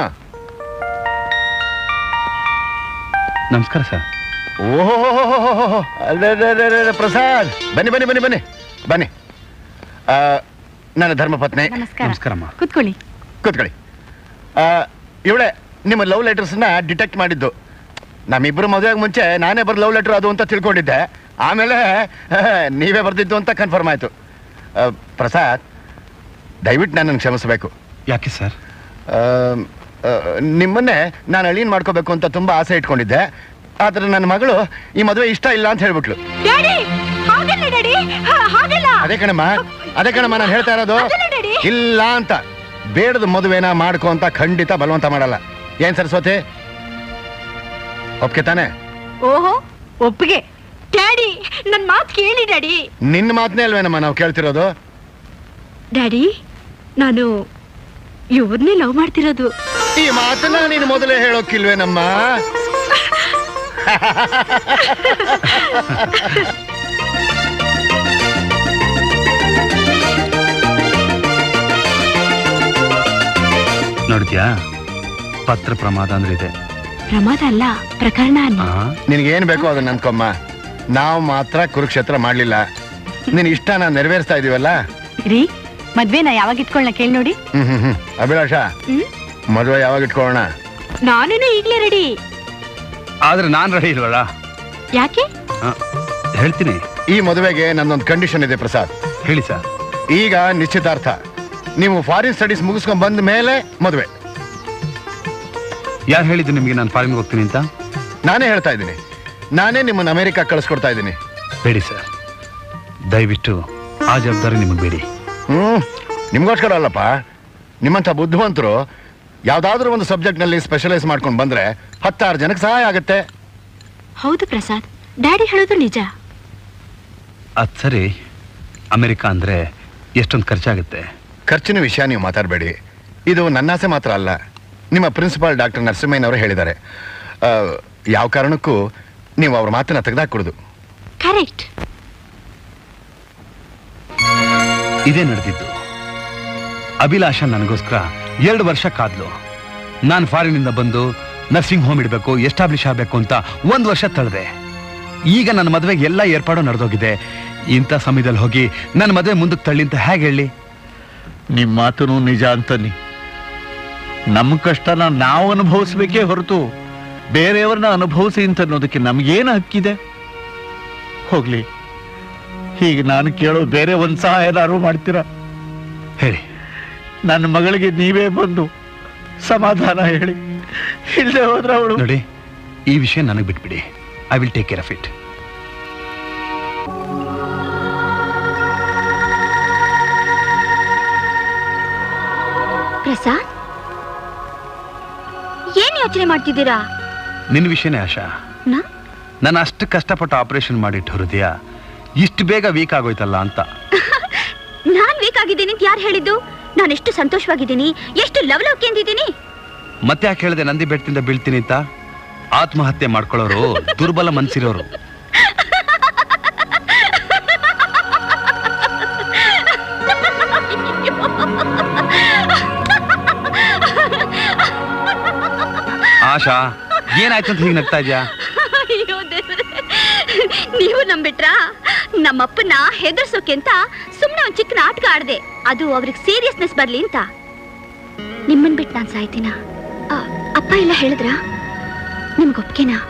ನಮಸ್ಕಾರ ಸರ್ ಓಹೋ ಪ್ರಸಾದ್ ಬನ್ನಿ ಬನ್ನಿ ಬನ್ನಿ ಬನ್ನಿ ಬನ್ನಿ ಆ, ನನ್ನ ಧರ್ಮಪತ್ನಿ ನಮಸ್ಕಾರ. ನಮಸ್ಕಾರಮ್ಮ ಕುತ್ಕೊಳ್ಳಿ ಕೂತ್ಕೊಳ್ಳಿ ಇವಳೆ ನಿಮ್ಮ ಲವ್ ಲೆಟರ್ಸ್ನ ಡಿಟೆಕ್ಟ್ ಮಾಡಿದ್ದು ನಮ್ಮಿಬ್ಬರು ಮದುವೆಗೆ ಮುಂಚೆ ನಾನೇ ಬರ್ ಲವ್ ಲೆಟರ್ ಅದು ಅಂತ ತಿಳ್ಕೊಂಡಿದ್ದೆ ಆಮೇಲೆ ನೀವೇ ಬರ್ದಿದ್ದು ಅಂತ ಕನ್ಫರ್ಮ್ ಆಯಿತು ಪ್ರಸಾದ್ ದಯವಿಟ್ಟು ನನ್ನನ್ನು ಕ್ಷಮಿಸಬೇಕು ಯಾಕೆ ಸರ್ ನಿಮ್ಮನ್ನೇ ನಾನು ಅಳೀನ್ ಮಾಡ್ಕೋಬೇಕು ಅಂತ ತುಂಬ ಆಸೆ ಇಟ್ಕೊಂಡಿದ್ದೆ ಆದ್ರೆ ನನ್ನ ಮಗಳು ಈ ಮದುವೆ ಇಷ್ಟ ಇಲ್ಲ ಅಂತ ಹೇಳ್ಬಿಟ್ಲು ಡ್ಯಾಡಿ ಹಾಗಲ್ಲ ಡ್ಯಾಡಿ ಹಾಗಲ್ಲ ಅದೇ ಕಣಮ್ಮ ಅದೇ ಕಣಮ್ಮ ನಾನು ಹೇಳ್ತಾ ಇರೋದು ಅದಲ್ಲ ಡ್ಯಾಡಿ. ಇಲ್ಲ ಅಂತ ಬೇಡದ ಮದುವೆನ ಮಾಡ್ಕೋ ಅಂತ ಖಂಡಿತ ಬಲವಂತ ಮಾಡಲ್ಲ ಏನ್ ಸರಸ್ವತಿ ಒಪ್ಕೆ ತಾನೆ ಓಹೋ ಒಪ್ಪಿಗೆ ಡ್ಯಾಡಿ ನನ್ ಮಾತು ಕೇಳಿ ಡ್ಯಾಡಿ ನಿನ್ನ ಮಾತನೇ ಅಲ್ವೇನಮ್ಮ ನಾವು ಕೇಳ್ತಿರೋದು ಡ್ಯಾಡಿ ನಾನು ಇವ್ರನ್ನೇ ಲವ್ ಮಾಡ್ತಿರೋದು ಈ ಮಾತನ್ನ ನೀನು ಮೊದಲೇ ಹೇಳೋಕಿಲ್ವೇನಮ್ಮ ನೋಡಿದ್ಯಾ ಪತ್ರ ಪ್ರಮಾದ ಅಂದ್ರೆ ಇದೆ ಪ್ರಮಾದ ಅಲ್ಲ ಪ್ರಕರಣ ಅಲ್ಲ ನಿನಗೇನ್ ಬೇಕೋ ಅದನ್ನ ಅನ್ಕೊಮ್ಮ ನಾವು ಮಾತ್ರ ಕುರುಕ್ಷೇತ್ರ ಮಾಡ್ಲಿಲ್ಲ ನಿನ್ ಇಷ್ಟ ನಾನು ನೆರವೇರಿಸ್ತಾ ಇದೀವಲ್ಲ ರೀ ಮದ್ವೆನ ಯಾವಾಗ ಇಟ್ಕೊಳ್ಳ ಕೇಳಿ ನೋಡಿ ಹ್ಮ್ ಹ್ಮ್ ಹ್ಮ್ ಅಭಿಲಾಷ ಹ್ಮ್ ಮದುವೆ ಯಾವಾಗ ಇಟ್ಕೊಳ್ಳೋಣ ನಾನೇನು ಈಗ್ಲೇ ರೆಡಿ ಆದ್ರೆ ನಾನ್ ರೆಡಿ ಇಲ್ವಲ್ಲ ಯಾಕೆ ಆ, ಹೇಳ್ತೀನಿ ಈ ಮದುವೆಗೆ ನನ್ನೊಂದು ಕಂಡೀಷನ್ ಇದೆ ಪ್ರಸಾದ್ ಹೇಳಿ ಸರ್ ಈಗ ನಿಶ್ಚಿತಾರ್ಥ ನೀವು ಫಾರಿನ್ ಸ್ಟಡೀಸ್ ಮುಗಿಸ್ಕೊಂಡ್ ಬಂದ ಮೇಲೆ ಮದುವೆ ಯಾರು ಹೇಳಿದ್ದು ನಿಮಗೆ ನಾನು ಫಾರಿನ್ಗೆ ಹೋಗ್ತೀನಿ ಅಂತ ನಾನೇ ಹೇಳ್ತಾ ಇದ್ದೀನಿ ನಾನೇ ನಿಮ್ಮನ್ನ ಅಮೆರಿಕ ಕಳಿಸ್ಕೊಡ್ತಾ ಇದ್ದೀನಿ ಬೇಡಿ ಸರ್ ದಯವಿಟ್ಟು ಆ ಜವಾಬ್ದಾರಿ ನಿಮಗೆ ಬೇಡಿ ಹ್ಮ್ ನಿಮ್ಗೋಸ್ಕರ ಅಲ್ಲಪ್ಪ ನಿಮ್ಮಂಥ ಬುದ್ಧಿವಂತರು ಯಾವ್ದಾದ್ರೂ ಒಂದು ಸಬ್ಜೆಕ್ಟ್ನಲ್ಲಿ ಸ್ಪೆಷಲೈಸ್ ಮಾಡ್ಕೊಂಡು ಬಂದ್ರೆ ಹತ್ತಾರು ಜನಕ್ಕೆ ಸಹಾಯ ಆಗುತ್ತೆ ಹೌದು ಪ್ರಸಾದ್ ಡ್ಯಾಡಿ ಹೇಳೋದು ನಿಜ ಅದು ಸರಿ ಅಮೆರಿಕ ಅಂದ್ರೆ ಎಷ್ಟೊಂದು ಖರ್ಚಾಗುತ್ತೆ ಖರ್ಚಿನ ವಿಷಯ ನೀವು ಮಾತಾಡಬೇಡಿ ಇದು ನನ್ನ ಆಸೆ ಮಾತ್ರ ಅಲ್ಲ ನಿಮ್ಮ ಪ್ರಿನ್ಸಿಪಾಲ್ ಡಾಕ್ಟರ್ ನರಸಿಂಹಯ್ಯನವರು ಹೇಳಿದ್ದಾರೆ ಆ, ಯಾವ ಕಾರಣಕ್ಕೂ ನೀವು ಅವ್ರ ಮಾತನ್ನ ತೆಗೆದಾಕೊಡುದು ಕರೆಕ್ಟ್ ಇದೇ ನಡೆದಿದ್ದು ಅಭಿಲಾಷ ನನಗೋಸ್ಕರ ಎರಡು ವರ್ಷ ಕಾದ್ಲು ನಾನು ಫಾರಿನಿಂದ ಬಂದು ನರ್ಸಿಂಗ್ ಹೋಮ್ ಇಡಬೇಕು ಎಸ್ಟಾಬ್ಲಿಷ್ ಆಗಬೇಕು ಅಂತ ಒಂದು ವರ್ಷ ತಳೆದೆ ಈಗ ನನ್ನ ಮದುವೆಗೆ ಎಲ್ಲ ಏರ್ಪಾಡು ನಡೆದೋಗಿದೆ ಇಂಥ ಸಮಯದಲ್ಲಿ ಹೋಗಿ ನನ್ನ ಮದುವೆ ಮುಂದಕ್ಕೆ ತಳ್ಳಿ ಅಂತ ಹೇಗೆ ಹೇಳಿ ನಿಮ್ಮ ಮಾತುನು ನಿಜ ಅಂತಾನೆ ನಮ್ಮ ಕಷ್ಟನ ನಾವು ಅನುಭವಿಸ್ಬೇಕೇ ಹೊರತು ಬೇರೆಯವ್ರನ್ನ ಅನುಭವಿಸಿ ಅಂತ ಅನ್ನೋದಕ್ಕೆ ನಮ್ಗೇನು ಹಕ್ಕಿದೆ ಹೋಗ್ಲಿ ಹೀಗೆ ನಾನು ಕೇಳೋ ಬೇರೆ ಒಂದ್ ಸಹಾಯ ಏನಾದ್ರು ಮಾಡ್ತೀರಾ ಹೇಳಿ ನನ್ನ ಮಗಳಿಗೆ ನೀವೇ ಬಂದು ಸಮಾಧಾನ ಹೇಳಿ ಇಲ್ಲದೆ ಹೋದ್ರೆ ಅವಳು ನೋಡಿ ಈ ವಿಷಯ ನನಗೆ ಬಿಟ್ಬಿಡಿ I will take care of it Prasad ಏನ್ ಯೋಚನೆ ಮಾಡ್ತಿದ್ದೀರಾ ನಿನ್ನ ವಿಷಯನೇ ಆಶಾ ನಾ ನಾನು ಅಷ್ಟು ಕಷ್ಟಪಟ್ಟು ಆಪರೇಷನ್ ಮಾಡಿಟ್ಟು ಹೃದಯ ಇಷ್ಟು ಬೇಗ ವೀಕ್ ಆಗೋಯ್ತಲ್ಲ ಅಂತ ನಾನ್ ವೀಕ್ ಆಗಿದ್ದೀನಿ ಅಂತ ಯಾರು ಹೇಳಿದ್ದು ನಾನು ಎಷ್ಟು ಸಂತೋಷವಾಗಿದ್ದೀನಿ ಎಷ್ಟು ಲವಲವಿಕೆಂದಿದ್ದೀನಿ ಮತ್ತೆ ಯಾಕೆ ಹೇಳಿದೆ ನಂದಿ ಬೆಟ್ಟದಿಂದ ಬೀಳ್ತೀನಿ ಅಂತ ಆತ್ಮಹತ್ಯೆ ಮಾಡ್ಕೊಳ್ಳೋರು ದುರ್ಬಲ ಮನ್ಸಿರೋರು ಆಶಾ ಏನಾಯ್ತು ಅಂತ ಹೀಗೆ ನಗ್ತಾ ಇದ್ಯಾ ಅಯ್ಯೋ ದೇವ್ರೇ. ನೀವು ನಂಬಿಟ್ರಾ ನಮ್ಮಪ್ಪನ ಹೆದರ್ಸೋಕೆ ಅಂತ ಸುಮ್ನೆ ಒಂದ್ ಚಿಕ್ಕ ನಾಟಕ ಆಡ್ದೆ ಅದು ಅವ್ರಿಗೆ ಸೀರಿಯಸ್ನೆಸ್ ಬರ್ಲಿ ಅಂತ ನಿಮ್ಮನ್ ಬಿಟ್ಟು ನಾನ್ ಸಾಯ್ತೀನ ಆ, ಅಪ್ಪ ಎಲ್ಲ ಹೇಳಿದ್ರ ನಿಮ್ಗೆ ಒಪ್ಗೆನಾ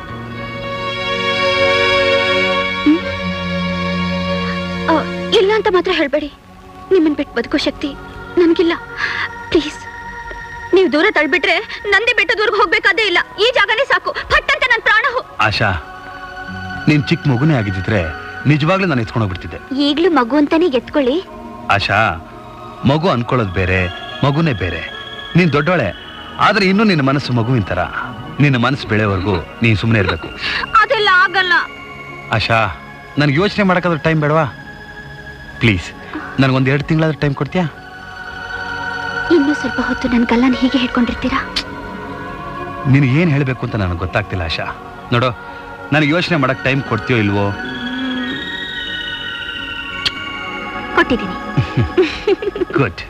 ಹ್ಮ್? ಆ, ಇಲ್ಲ ಅಂತ ಮಾತ್ರ ಹೇಳ್ಬೇಡಿ ನಿಮ್ಮನ್ ಬಿಟ್ಟು ಬದುಕೋ ಶಕ್ತಿ ನನ್ಗಿಲ್ಲ ಪ್ಲೀಸ್ ನೀವು ದೂರ ತಳ್ಬಿಟ್ರೆ ನಂದಿ ಬೆಟ್ಟದವರೆಗೂ ಹೋಗ್ಬೇಕಾದೇ ಇಲ್ಲ ಈ ಜಾಗನೇ ಸಾಕು ಫಟ್ ಅಂತ ನನ್ ಪ್ರಾಣ ಹೋ ಆಶಾ ನೀನ್ ಚಿಕ್ಕ ಮಗುನೇ ಆಗಿದ್ದಿದ್ರೆ ನಿಜವಾಗ್ಲೂ ನಾನು ಎತ್ಕೊಂಡು ಹೋಗ್ಬಿಡ್ತಿದ್ದೆ ಈಗ್ಲೂ ಮಗು ಅಂತಾನೆ ಎತ್ಕೊಳ್ಳಿ ಆಶಾ ಮಗು ಅನ್ಕೊಳ್ಳೋದು ಬೇರೆ ಮಗುನೇ ಬೇರೆ ನೀನ್ ದೊಡ್ಡವಳೆ ಆದ್ರೆ ಇನ್ನೂ ನಿನ್ನ ಮನಸ್ಸು ಮಗುವಿನ ತರ ನಿನ್ನ ಮನಸ್ಸು ಬೆಳೆವರೆಗೂ ನೀನ್ ಸುಮ್ಮನೆ ಇರ್ಬೇಕು ಅದೆಲ್ಲ ಆಗಲ್ಲ ಆಶಾ ನನ್ಗೆ ಯೋಚನೆ ಮಾಡಕ್ಕಾದ್ರೂ ಟೈಮ್ ಬೇಡವಾ ಪ್ಲೀಸ್ ನನಗೊಂದು ಎರಡು ತಿಂಗಳಾದ್ರೂ ಟೈಮ್ ಕೊಡ್ತೀಯಾ ಇನ್ನೂ ಸ್ವಲ್ಪ ಹೊತ್ತು ನನ್ ಗಲ್ಲನ್ ಹೀಗೆ ಹಿಡ್ಕೊಂಡಿರ್ತೀರಾ ನಿನಗೆ ಏನು ಹೇಳಬೇಕು ಅಂತ ನನಗೆ ಗೊತ್ತಾಗ್ತಿಲ್ಲ ಆಶಾ ನೋಡು ನನಗೆ ಯೋಚನೆ ಮಾಡಕ್ ಟೈಮ್ ಕೊಡ್ತೀಯೋ ಇಲ್ವೋ ಕೊಟ್ಟಿದ್ದೀನಿ ಗುಡ್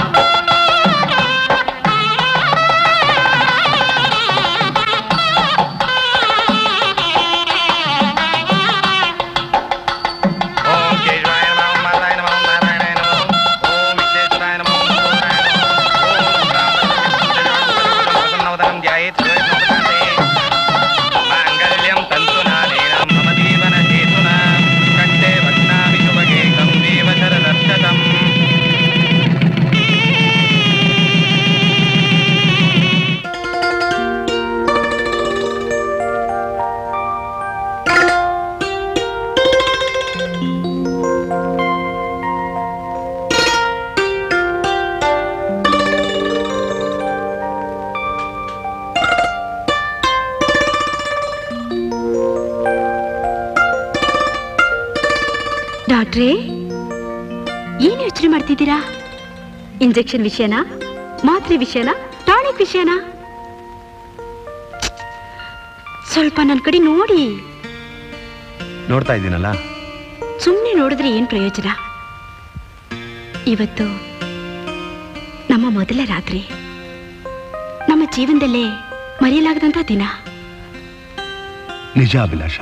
ಮಾಂಗಲ್ಯಂ ತಂತುನಾನೇನ ಮಮ ಜೀವನ ಹೇತುನಾ ಕಂಠೆ ಭಗ್ನಾಮಿ ಶುಭಗೆ ಕಂ ದೇವಶರದರ್ಶತಂ ಡಾಕ್ಟ್ರೇ ಏನ್ ಯೋಚನೆ ಮಾಡ್ತಿದ್ದೀರಾ ಇಂಜೆಕ್ಷನ್ ವಿಷಯನಾ ಮಾತ್ರೆ ವಿಷಯನಾ ಟಾನಿಕ್ ವಿಷಯನಾ ಸ್ವಲ್ಪ ನನ್ನ ಕಡೆ ನೋಡಿ ನೋಡ್ತಾ ಇದ್ದೀನಲ್ಲ ಸುಮ್ಮನೆ ನೋಡಿದ್ರೆ ಏನ್ ಪ್ರಯೋಜನ ಇವತ್ತು ನಮ್ಮ ಮೊದಲ ರಾತ್ರಿ ನಮ್ಮ ಜೀವನದಲ್ಲೇ ಮರೆಯಲಾಗದಂತ ದಿನ ನಿಜ ಅಭಿಲಾಷ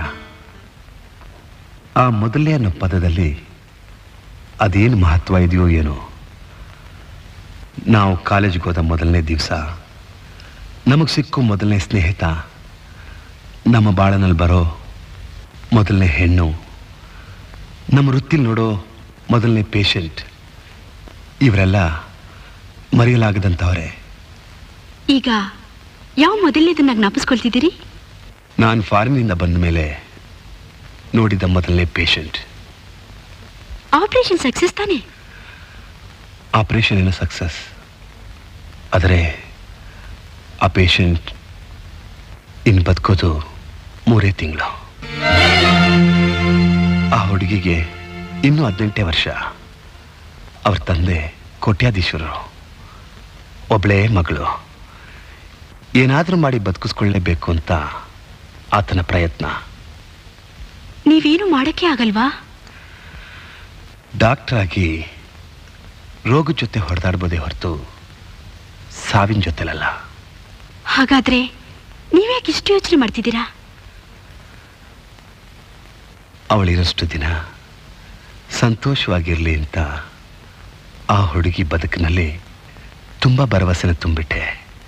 ಆ ಮೊದಲನೇ ಅನ್ನೋ ಪದದಲ್ಲಿ ಅದೇನು ಮಹತ್ವ ಇದೆಯೋ ಏನೋ ನಾವು ಕಾಲೇಜಿಗೆ ಹೋದ ಮೊದಲನೇ ದಿವಸ ನಮಗೆ ಸಿಕ್ಕೋ ಮೊದಲನೇ ಸ್ನೇಹಿತ ನಮ್ಮ ಬಾಳನಲ್ಲಿ ಬರೋ ಮೊದಲನೇ ಹೆಣ್ಣು ನಮ್ಮ ವೃತ್ತಿಲಿ ನೋಡೋ ಮೊದಲನೇ ಪೇಷಂಟ್ ಇವರೆಲ್ಲ ಮರೆಯಲಾಗದಂಥವ್ರೆ ಈಗ ಯಾವ ಮೊದಲನೇದನ್ನ ಜ್ಞಾಪಿಸ್ಕೊಳ್ತಿದ್ದೀರಿ ನಾನು ಫಾರಿನಿಂದ ಬಂದ ಮೇಲೆ ನೋಡಿದ ಮೊದಲನೇ ಪೇಷಂಟ್ ಆಪರೇಷನ್ ಸಕ್ಸಸ್ ತಾನೆ ಆಪರೇಷನ್ ಏನೋ ಸಕ್ಸಸ್ ಆದರೆ ಆ ಪೇಷಂಟ್ ಇನ್ನು ಬದುಕೋದು ಮೂರೇ ತಿಂಗಳು ಆ ಹುಡುಗಿಗೆ ಇನ್ನೂ ಹದಿನೆಂಟೇ ವರ್ಷ ಅವ್ರ ತಂದೆ ಕೋಟ್ಯಾಧೀಶ್ವರರು ಒಬ್ಳೇ ಮಗಳು ಏನಾದರೂ ಮಾಡಿ ಬದುಕಿಸ್ಕೊಳ್ಳೇಬೇಕು ಅಂತ ಆತನ ಪ್ರಯತ್ನ ನೀವೇನು ಮಾಡಕ್ಕೆ ಆಗಲ್ವಾ ಡಾಕ್ಟರ್ ಆಗಿ ರೋಗದ ಜೊತೆ ಹೊಡೆದಾಡ್ಬೋದೇ ಹೊರತು ಸಾವಿನ ಜೊತೆಲಲ್ಲ ಹಾಗಾದ್ರೆ ನೀವ್ಯಾಕೆ ಇಷ್ಟು ಯೋಚನೆ ಮಾಡ್ತಿದ್ದೀರಾ ಅವಳಿರೋಷ್ಟು ದಿನ ಸಂತೋಷವಾಗಿರಲಿ ಅಂತ ಆ ಹುಡುಗಿ ಬದುಕಿನಲ್ಲಿ ತುಂಬ ಭರವಸೆನ ತುಂಬಿಟ್ಟೆ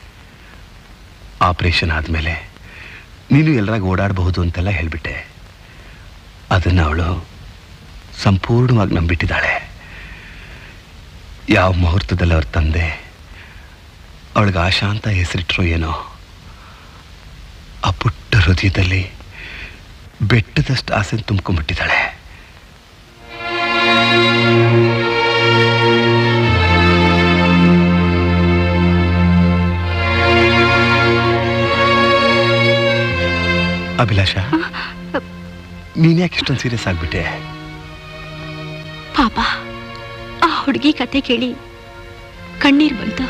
ಆಪರೇಷನ್ ಆದಮೇಲೆ ನೀನು ಎಲ್ಲರಾಗ ಓಡಾಡಬಹುದು ಅಂತೆಲ್ಲ ಹೇಳಿಬಿಟ್ಟೆ ಅದನ್ನು ಅವಳು ಸಂಪೂರ್ಣವಾಗಿ ನಂಬಿಟ್ಟಿದ್ದಾಳೆ ಯಾವ ಮುಹೂರ್ತದಲ್ಲಿ ಅವ್ರ ತಂದೆ ಅವಳಿಗೆ ಆಶಾ ಅಂತ ಹೆಸರಿಟ್ರು ಏನೋ ಆ ಪುಟ್ಟ ಹೃದಯದಲ್ಲಿ ಬೆಟ್ಟದಷ್ಟು ಆಸೆ ತುಂಬ್ಕೊಂಡ್ಬಿಟ್ಟಿದ್ದಾಳೆ ಅಭಿಲಾಷ ನೀನ್ಯಾಕೆ ಇಷ್ಟೊಂದು ಸೀರಿಯಸ್ ಆಗ್ಬಿಟ್ಟೆ ಪಾಪ ಆ ಹುಡುಗಿ ಕತೆ ಕೇಳಿ ಕಣ್ಣೀರ್ ಬಂತು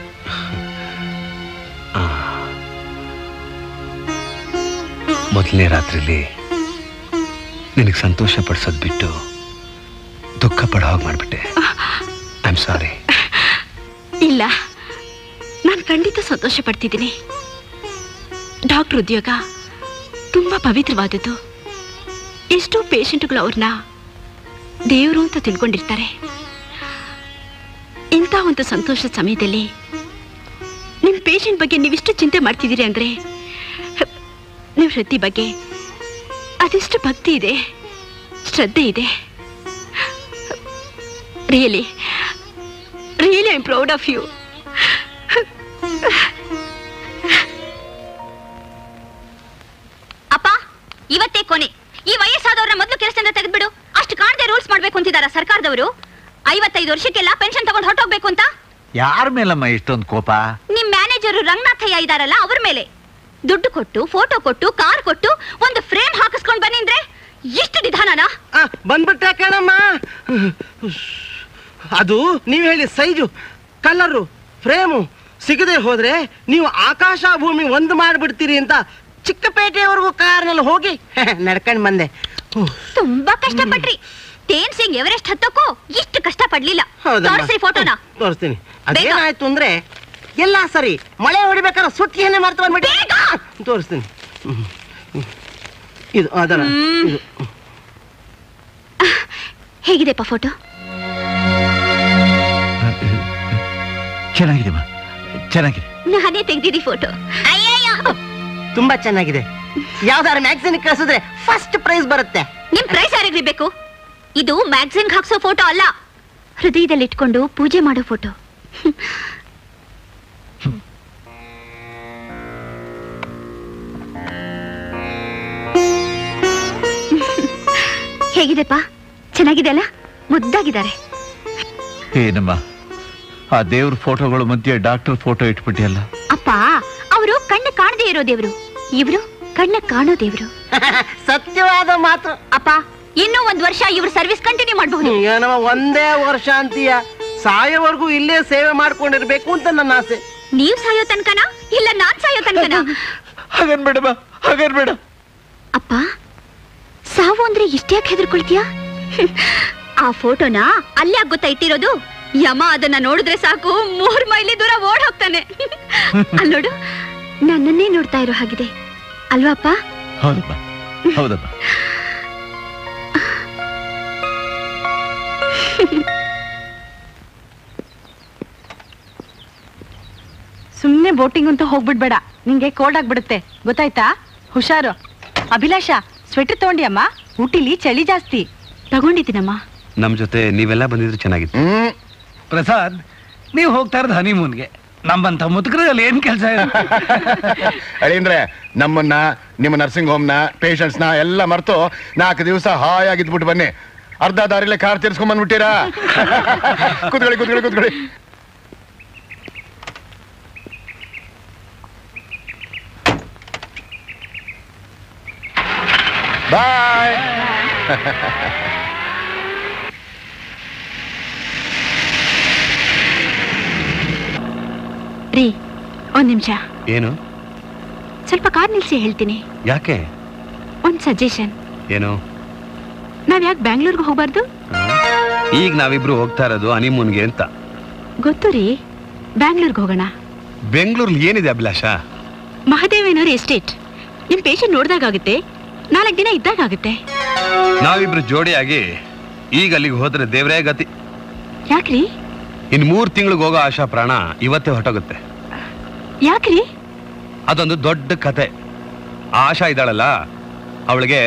ಮೊದಲನೇ ರಾತ್ರಿಲಿ ನಿನಗೆ ಸಂತೋಷ ಪಡಿಸೋದು ಬಿಟ್ಟು ದುಃಖ ಪಡೋ ಹಾಗೆ ಮಾಡಿಬಿಟ್ಟೆ ಐ ಆಮ್ ಸಾರಿ ಇಲ್ಲ ನಾನು ಖಂಡಿತ ಸಂತೋಷ ಪಡ್ತಿದ್ದೀನಿ ಡಾಕ್ಟರ್ ಉದ್ಯೋಗ ತುಂಬಾ ಪವಿತ್ರವಾದದ್ದು ಎಷ್ಟೋ ಪೇಷಂಟ್ಗಳು ಅವ್ರನ್ನ ದೇವರು ಅಂತ ತಿಳ್ಕೊಂಡಿರ್ತಾರೆ ಇಂಥ ಒಂದು ಸಂತೋಷದ ಸಮಯದಲ್ಲಿ ನಿಮ್ಮ ಪೇಷಂಟ್ ಬಗ್ಗೆ ನೀವಿಷ್ಟು ಚಿಂತೆ ಮಾಡ್ತಿದ್ದೀರಿ ಅಂದ್ರೆ ನಿಮ್ಮ ವೃತ್ತಿ ಬಗ್ಗೆ ಅದೆಷ್ಟು ಭಕ್ತಿ ಇದೆ ಶ್ರದ್ಧೆ ಇದೆ really really I proud of you ಅಪ್ಪ ಇವತ್ತೇ ಕೊನೆ ಈ ವಯಸ್ಸಾದವ್ರನ್ನ ಮೊದಲು ಕೆಲಸದಿಂದ ತೆಗೆದ್ಬಿಡು ಅಷ್ಟು ಕಾಣದೆ ರೂಲ್ಸ್ ಮಾಡ್ಬೇಕು ಅಂತಿದಾರ ಸರ್ಕಾರದವರು ಐವತ್ತೈದು ವರ್ಷಕ್ಕೆಲ್ಲ ಪೆನ್ಷನ್ ತಗೊಂಡು ಹೊರಟೋಗ್ಬೇಕು ಅಂತ ಯಾರ ಮೇಲಮ್ಮ ಇಷ್ಟೊಂದು ಕೋಪ ನಿಮ್ ಮ್ಯಾನೇಜರು ರಂಗನಾಥಯ್ಯ ಇದಾರಲ್ಲ ಅವ್ರ ಮೇಲೆ ದುಡ್ಡು ಕೊಟ್ಟು ಫೋಟೋ ಕೊಟ್ಟು ಕಾರ್ ಕೊಟ್ಟು ಒಂದು ಫ್ರೇಮ್ ಹಾಕಿಸ್ಕೊಂಡ್ ಬನ್ನಿ ಅಂದ್ರೆ ಎಷ್ಟು ನಿಧಾನನಾ ಬಂದ್ಬಿಟ್ಟೆ ಕಣಮ್ಮ ಅದು ನೀವು ಹೇಳಿ ಸೈಜು ಕಲರು ಫ್ರೇಮು ಸಿಗದೆ ಹೋದ್ರೆ ನೀವು ಆಕಾಶ ಭೂಮಿ ಒಂದು ಮಾಡಿಬಿಡ್ತೀರಿ ಅಂತ ಚಿಕ್ಕಪೇಟೆಯವರೆಗೂ ಕಾರ್ನಲ್ಲಿ ಹೋಗಿ ನಡ್ಕೊಂಡ್ ಬಂದೆ ತುಂಬಾ ಕಷ್ಟಪಟ್ರಿ ತೇನ್ ಸಿಂಗ್ ಎವರೆಸ್ಟ್ ಹತ್ತಕ್ಕೂ ಇಷ್ಟು ಕಷ್ಟ ಪಡ್ಲಿಲ್ಲ ಹೌದಮ್ಮ. ತೋರಿಸ್ರಿ ಫೋಟೋನ ತೋರಿಸ್ತೀನಿ ಅದೇನಾಯ್ತು ಅಂದ್ರೆ ಎಲ್ಲ ಸರಿ ಮಳೆ ಹೊಡಿಬೇಕಾದ್ರೆ ಸುತ್ತಿಗೆನೆ ಮಾಡ್ತಾ ಬಂದ್ಬಿಟ್ಟು ತೋರಿಸ್ತೀನಿ ಹ್ಮ್. ಹ್ಮ್. ಇದು ಅದರ ಇದು ಹೇಗಿದೆಪ್ಪ ಫೋಟೋ ಚೆನ್ನಾಗಿದೆಮ್ಮ ಚೆನ್ನಾಗಿದೆ ನಾನೇ ತೆಗ್ದಿರಿ ಫೋಟೋ ಅಯ್ಯಯ್ಯೋ ತುಂಬಾ ಚೆನ್ನಾಗಿದೆ ಯಾವ್ದಾರು ಮ್ಯಾಗ್ಝಿನ್ ಕಳಿಸಿದ್ರೆ ಫಸ್ಟ್ ಪ್ರೈಸ್ ಬರುತ್ತೆ ನಿಮ್ ಪ್ರೈಸ್ ಯಾರಿಗ್ರಿ ಬೇಕು ಇದು ಮ್ಯಾಗ್ಝಿನ್ ಹಾಕ್ಸೋ ಫೋಟೋ ಅಲ್ಲ ಹೃದಯದಲ್ಲಿ ಇಟ್ಕೊಂಡು ಪೂಜೆ ಮಾಡೋ ಫೋಟೋ ಹೇಗಿದೆಪ್ಪ ಚೆನ್ನಾಗಿದೆ ಅಲ್ಲ ಮುದ್ದಾಗಿದ್ದಾರೆ ಏನಮ್ಮ ಆ ದೇವ್ರ ಫೋಟೋಗಳ ಮಧ್ಯೆ ಡಾಕ್ಟರ್ ಫೋಟೋ ಇಟ್ಬಿಟ್ಟಿಯಲ್ಲ ಅಪ್ಪ ಅವರು ಕಣ್ಣು ಕಾಣದೇ ಇರೋ ದೇವ್ರು ಇವರು ಕಣ್ಣ ಕಾಣೋ ದೇವ್ರು ಸತ್ಯವಾದ ಮಾತು ಅಪ್ಪ ಇನ್ನೂ ಒಂದ್ ವರ್ಷ ಇವ್ರ ಸರ್ವಿಸ್ ಕಂಟಿನ್ಯೂ ಮಾಡಬಹುದು ಏನವ ಒಂದೇ ವರ್ಷ ಅಂತೀಯ ಸಾಯೋವರೆಗೂ ಇಲ್ಲೇ ಸೇವೆ ಮಾಡ್ಕೊಂಡಿರ್ಬೇಕು ಅಂತ ನನ್ನ ಆಸೆ ನೀವ್ ಸಾಯೋ ತನಕನ ಇಲ್ಲ ನಾನ್ ಸಾಯೋ ತನಕನ ಹಾಗನ್ಬೇಡಮ್ಮ ಹಾಗನ್ಬೇಡ ಅಪ್ಪ ಸಾವು ಅಂದ್ರೆ ಇಷ್ಟ್ಯಾಕೆ ಹೆದರ್ಕೊಳ್ತೀಯ ಆ ಫೋಟೋನ ಅಲ್ಲೇ ಗೊತ್ತಾ ಇಟ್ಟಿರೋದು ಯಮ ಅದನ್ನ ನೋಡಿದ್ರೆ ಸಾಕು ಮೂರ್ ಮೈಲಿ ದೂರ ಓಡ್ ಹೋಗ್ತಾನೆ ಅಲ್ ನೋಡು ನನ್ನನ್ನೇ ನೋಡ್ತಾ ಇರೋ ಹಾಗಿದೆ ಅಲ್ವಾ ಅಪ್ಪ ಹೌದಪ್ಪ ಹೌದಪ್ಪ ಸುಮ್ನೆ ಬೋಟಿಂಗ್ ಅಂತ ಹೋಗ್ಬಿಡ್ಬೇಡ ನಿಂಗೆ ಕೋಲ್ಡ್ ಆಗ್ಬಿಡುತ್ತೆ ಗೊತ್ತಾಯ್ತಾ ಹುಷಾರು ಅಭಿಲಾಷ ಸ್ವೆಟರ್ ತಗೊಂಡಿಯಮ್ಮ ಊಟಿಲಿ ಚಳಿ ಜಾಸ್ತಿ ತಗೊಂಡಿದ್ದೀನಮ್ಮ ನಮ್ಮ ಜೊತೆ ನೀವೆಲ್ಲ ಬಂದಿದ್ರೆ ಚೆನ್ನಾಗಿತ್ತು ಪ್ರಸಾದ್ ನೀವು ಹೋಗ್ತಾ ಇರೋದು ಹನಿಮೂನ್ಗೆ ನಮ್ಮಂತ ಮುದುಕರಲ್ಲಿ ಏನ್ ಕೆಲಸ ಅಳಿಂದ್ರೆ ನಮ್ಮನ್ನ ನಿಮ್ಮ ನರ್ಸಿಂಗ್ ಹೋಮ್ನ ಪೇಷಂಟ್ಸ್ನ ಎಲ್ಲ ಮರೆತು ನಾಲ್ಕು ದಿವಸ ಹಾಯಾಗಿದ್ಬಿಟ್ಟು ಬನ್ನಿ ಅರ್ಧ ದಾರಿಲೆ ಕಾರ್ ತಿರ್ಸ್ಕೊಂಡ್ ಬಂದ್ಬಿಟ್ಟಿರಾ ಕೂತ್ಕೊಳ್ಳಿ ಕೂತ್ಕೊಳ್ಳಿ ಕೂತ್ಕೊಳ್ಳಿ ಬಾಯ್ ರೀ ಒಂದ್ ನಿಮಿಷ ಏನು ಸ್ವಲ್ಪ ಕಾರ್ ನಿಲ್ಸಿ ಹೇಳ್ತೀನಿ ಯಾಕೆ ಒಂದ್ ಸಜೆಷನ್ ಏನು ನಾವ್ ಯಾಕೆ ಬ್ಯಾಂಗ್ಳೂರ್ಗೆ ಹೋಗ್ಬಾರ್ದು ಈಗ ನಾವಿಬ್ರು ಹೋಗ್ತಾ ಇರೋದು ಹನಿಮೂನ್ಗೆ ಅಂತ ಗೊತ್ತು ರೀ ಬ್ಯಾಂಗ್ಳೂರ್ಗೆ ಹೋಗೋಣ ಬೆಂಗಳೂರಲ್ಲಿ ಏನಿದೆ ಅಭಿಲಾಷ ಮಹಾದೇವನವ್ರ ಎಸ್ಟೇಟ್ ನಿಮ್ ಪೇಷಂಟ್ ನೋಡ್ದಾಗುತ್ತೆ ನಾಲ್ಕು ದಿನ ಇದ್ದಾಗುತ್ತೆ ನಾವಿಬ್ರು ಜೋಡಿಯಾಗಿ ಈಗ ಅಲ್ಲಿಗೆ ಹೋದ್ರೆ ದೇವ್ರೇ ಗತಿ ಯಾಕ್ರಿ ಇನ್ ಮೂರ್ ತಿಂಗಳಿಗೆ ಹೋಗೋ ಆಶಾ ಪ್ರಾಣ ಇವತ್ತೇ ಹೊರಟೋಗುತ್ತೆ ಯಾಕ್ರಿ ಅದೊಂದು ದೊಡ್ಡ ಕತೆ ಆ ಆಶಾ ಇದ್ದಾಳಲ್ಲ ಅವಳಿಗೆ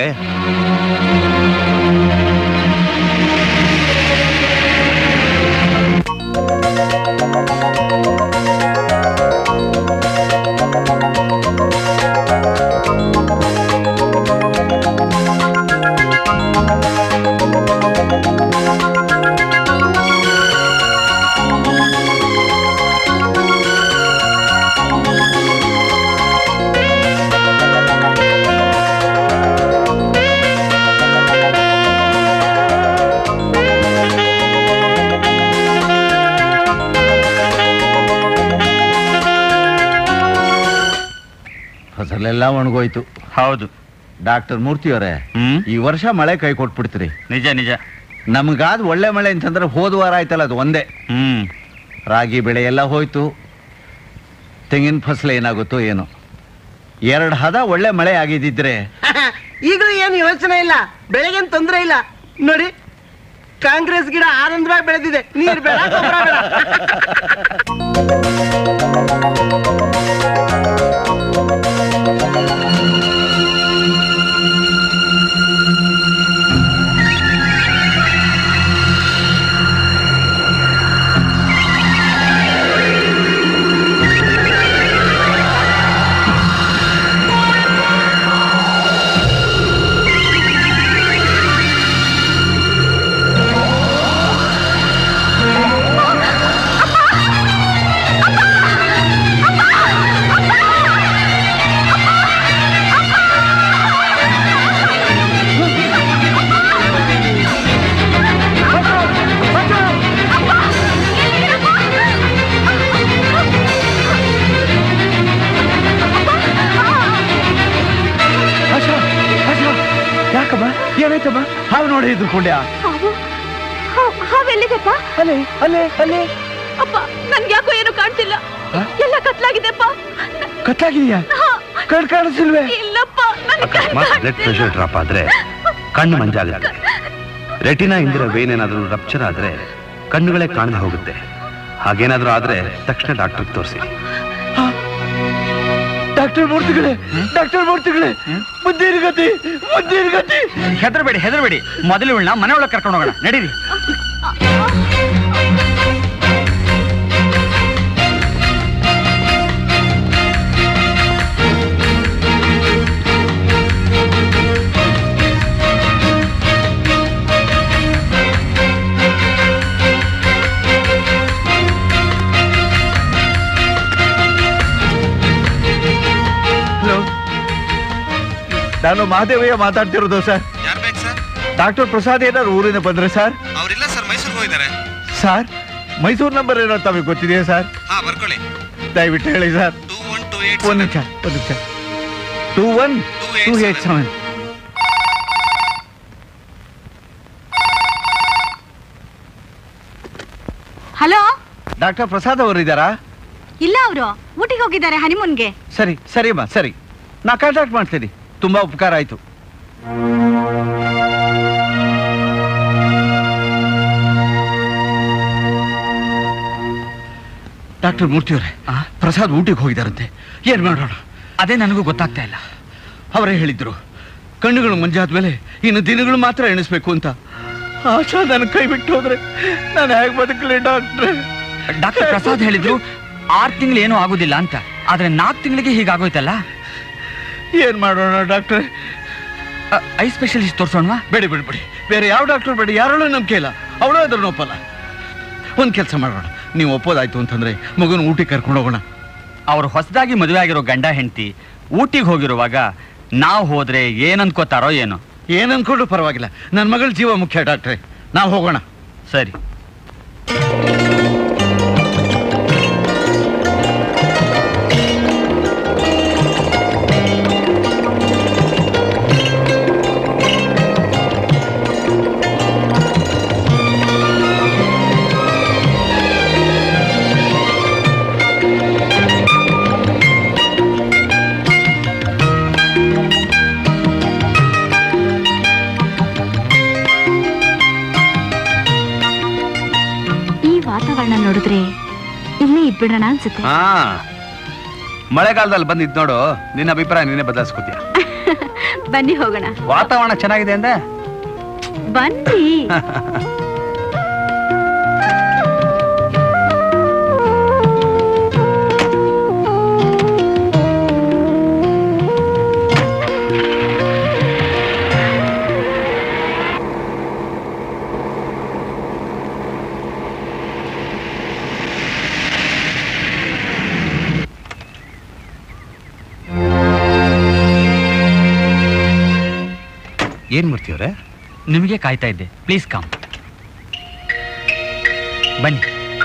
ಫಸಲೆಲ್ಲ ಒಣಗೋಯ್ತು ಹೌದು ಡಾಕ್ಟರ್ ಮೂರ್ತಿಯವರೇ ಹ್ಮ್ ಈ ವರ್ಷ ಮಳೆ ಕೈ ಕೊಟ್ಬಿಡ್ತೀರಿ ನಿಜ ನಿಜ ನಮ್ಗಾದ್ ಒಳ್ಳೆ ಮಳೆ ಅಂತಂದ್ರೆ ಹೋದ ವಾರ ಆಯ್ತಲ್ಲ ಅದು ಒಂದೇ ಹ್ಮ್ ರಾಗಿ ಬೆಳೆ ಎಲ್ಲ ಹೋಯ್ತು ತೆಂಗಿನ ಫಸಲು ಏನಾಗುತ್ತೋ ಏನೋ ಎರಡು ಹದ ಒಳ್ಳೆ ಮಳೆ ಆಗಿದ್ದಿದ್ರೆ ಈಗಲೂ ಏನು ಯೋಚನೆ ಇಲ್ಲ ಬೆಳೆಗೇನು ತೊಂದರೆ ಇಲ್ಲ ನೋಡಿ ಕಾಂಗ್ರೆಸ್ ಗಿಡ ಆನಂದವಾಗಿ ಬೆಳೆದಿದೆ ನೀರ್ ಬೇಡ ಗೊಬ್ಬರ ಬೇಡ ಯಾಕಮ್ಮ ಏನಾಯ್ತಮ್ಮ ಹಾವು ನೋಡಿ ಇದ್ಕೊಂಡ್ಯಾ ಹಾವು ಹಾವ್- ಹಾವೆಲ್ಲಿದೆಪ್ಪ ಅಲ್ಲೇ ಅಲ್ಲೇ ಅಲ್ಲೇ ಅಪ್ಪ ನನ್ಗೆ ಯಾಕೋ ಏನು ಕಾಣ್ತಿಲ್ಲ ಎಲ್ಲ ಕತ್ಲಾಗಿದೆಪ್ಪ ಕತ್ತಾಗಿದೆಯಾ ಕಣ್ ಕಾಣಿಸಿಲ್ವೇ ಇಲ್ಲಪ್ಪ ನನ್ ಕಣ್ ಬ್ಲಡ್ ಪ್ರೆಷರ್ ಡ್ರಾಪ್ ಆದ್ರೆ ಕಣ್ಣು ಮಂಜಾಗುತ್ತೆ ರೆಟಿನಾ ಇಂದಿರೋ ವೇನ್ ಏನಾದರೂ ರಪ್ಚರ್ ಆದ್ರೆ ಕಣ್ಣುಗಳೇ ಕಾಣದೆ ಹೋಗುತ್ತೆ ಹಾಗೇನಾದ್ರೂ ಆದ್ರೆ ತಕ್ಷಣ ಡಾಕ್ಟರ್ ತೋರಿಸಿ ಡಾಕ್ಟರ್ ಮೂರ್ತಿಗಳೇ ಡಾಕ್ಟರ್ ಮೂರ್ತಿಗಳೇ ಮುಂದಿನ ಗತಿ ಮುಂದಿನ ಗತಿ ಹೆದರ್ಬೇಡಿ ಹೆದರ್ಬೇಡಿ ಮೊದಲು ಇವಳನ್ನ ಮನೆ ಒಳಗೆ ಕರ್ಕೊಂಡು ಹೋಗೋಣ ನಡೀರಿ ಹಲೋ ನಾನು ಮಹಾದೇವಯ್ಯ ಮಾತಾಡ್ತಿರೋದು ಸರ್ ಡಾಕ್ಟರ್ ಪ್ರಸಾದ್ ಏನಾದ್ರು ಊರಿಂದ ಬಂದ್ರೆ ಸರ್ ಅವರಿಲ್ಲ ಸರ್ ಮೈಸೂರಿಗೆ ಹೋಗಿದ್ದಾರೆ ಸರ್ ಮೈಸೂರು ನಂಬರ್ ಏನೋ ತಮಗೆ ಗೊತ್ತಿದೆಯಾ ಸರ್ ಹಾ ಬರ್ಕೊಳ್ಳಿ ದಯವಿಟ್ಟು ಹೇಳಿ sir two one two eight ಒಂದು ನಿಮಿಷ ಒಂದು ನಿಮಿಷ two one two eight seven hello doctor Prasad ಅವರು ಇದ್ದಾರಾ ಇಲ್ಲ ಅವರು ಊಟಿಗೆ ಹೋಗಿದ್ದಾರೆ ಹನಿಮೂನ್ಗೆ ಸರಿ ಸರಿ ಅಮ್ಮ ಸರಿ ನಾ ಕಾಂಟ್ಯಾಕ್ಟ್ ಮಾಡ್ತೀನಿ ತುಂಬಾ ಉಪಕಾರ ಆಯ್ತು ಡಾಕ್ಟರ್ ಮೂರ್ತಿಯವರೇ ಪ್ರಸಾದ್ ಊಟಿಗೆ ಹೋಗಿದಾರಂತೆ ಏನ್ ಮಾಡೋಣ ಅದೇ ನನಗೂ ಗೊತ್ತಾಗ್ತಾ ಇಲ್ಲ ಅವರೇ ಹೇಳಿದ್ರು ಕಣ್ಣುಗಳು ಮಂಜಾದ್ಮೇಲೆ ಇನ್ನು ದಿನಗಳು ಮಾತ್ರ ಎಣಿಸ್ಬೇಕು ಅಂತ ಆಶಾ ನನ್ನ ಕೈ ಬಿಟ್ಟು ಹೋದ್ರೆ ನಾನು ಹೇಗೆ ಬದುಕಲಿ ಡಾಕ್ಟ್ರೆ ಡಾಕ್ಟರ್ ಪ್ರಸಾದ್ ಹೇಳಿದ್ರು ಆರ್ ತಿಂಗಳು ಏನೂ ಆಗುದಿಲ್ಲ ಅಂತ ಆದ್ರೆ ನಾಲ್ಕು ತಿಂಗಳಿಗೆ ಹೀಗಾಗೋಯ್ತಲ್ಲ ಏನ್ ಮಾಡೋಣ ಡಾಕ್ಟ್ರೆ ಐ ಸ್ಪೆಷಲಿಸ್ಟ್ ತೋರ್ಸೋಣವಾ ಬೇಡಿ ಬಿಡಿ ಬಿಡಿ ಬೇರೆ ಯಾವ ಡಾಕ್ಟರ್ ಬೇಡಿ ಯಾರಲ್ಲೂ ನಂಬಿಕೆ ಇಲ್ಲ ಅವಳು ಅದ್ರನ್ನ ಒಪ್ಪಲ್ಲ ಒಂದ್ ಕೆಲಸ ಮಾಡೋಣ ನೀವು ಒಪ್ಪೋದಾಯ್ತು ಅಂತಂದ್ರೆ ಮಗುನ ಊಟಿಗೆ ಕರ್ಕೊಂಡು ಹೋಗೋಣ ಅವ್ರು ಹೊಸದಾಗಿ ಮದುವೆ ಆಗಿರೋ ಗಂಡ ಹೆಂಡತಿ ಊಟಿಗೆ ಹೋಗಿರುವಾಗ ನಾವು ಹೋದ್ರೆ ಏನ್ ಅನ್ಕೋತಾರೋ ಏನೋ ಏನ್ ಅನ್ಕೊಂಡ್ರು ಪರವಾಗಿಲ್ಲ ನನ್ನ ಮಗಳ ಜೀವ ಮುಖ್ಯ ಡಾಕ್ಟ್ರೆ ನಾವು ಹೋಗೋಣ ಸರಿ ವಾತಾವರಣ ನೋಡಿದ್ರೆ ಇಲ್ಲೇ ಇದ್ಬಿಡೋಣ ಅನ್ಸುತ್ತೆ ಹಾ ಮಳೆಗಾಲದಲ್ಲಿ ಬಂದಿದ್ ನೋಡು ನಿನ್ನ ಅಭಿಪ್ರಾಯ ನೀನೇ ಬದಲಾಯಿಸ್ಕೋತೀಯ ಬನ್ನಿ ಹೋಗೋಣ ವಾತಾವರಣ ಚೆನ್ನಾಗಿದೆ ಅಂದೆ ಬನ್ನಿ ಏನ್ ಮೂರ್ತಿಯವ್ರೆ ನಿಮಗೆ ಕಾಯ್ತಾ ಇದ್ದೆ ಪ್ಲೀಸ್ ಕಮ್ ಬನ್ನಿ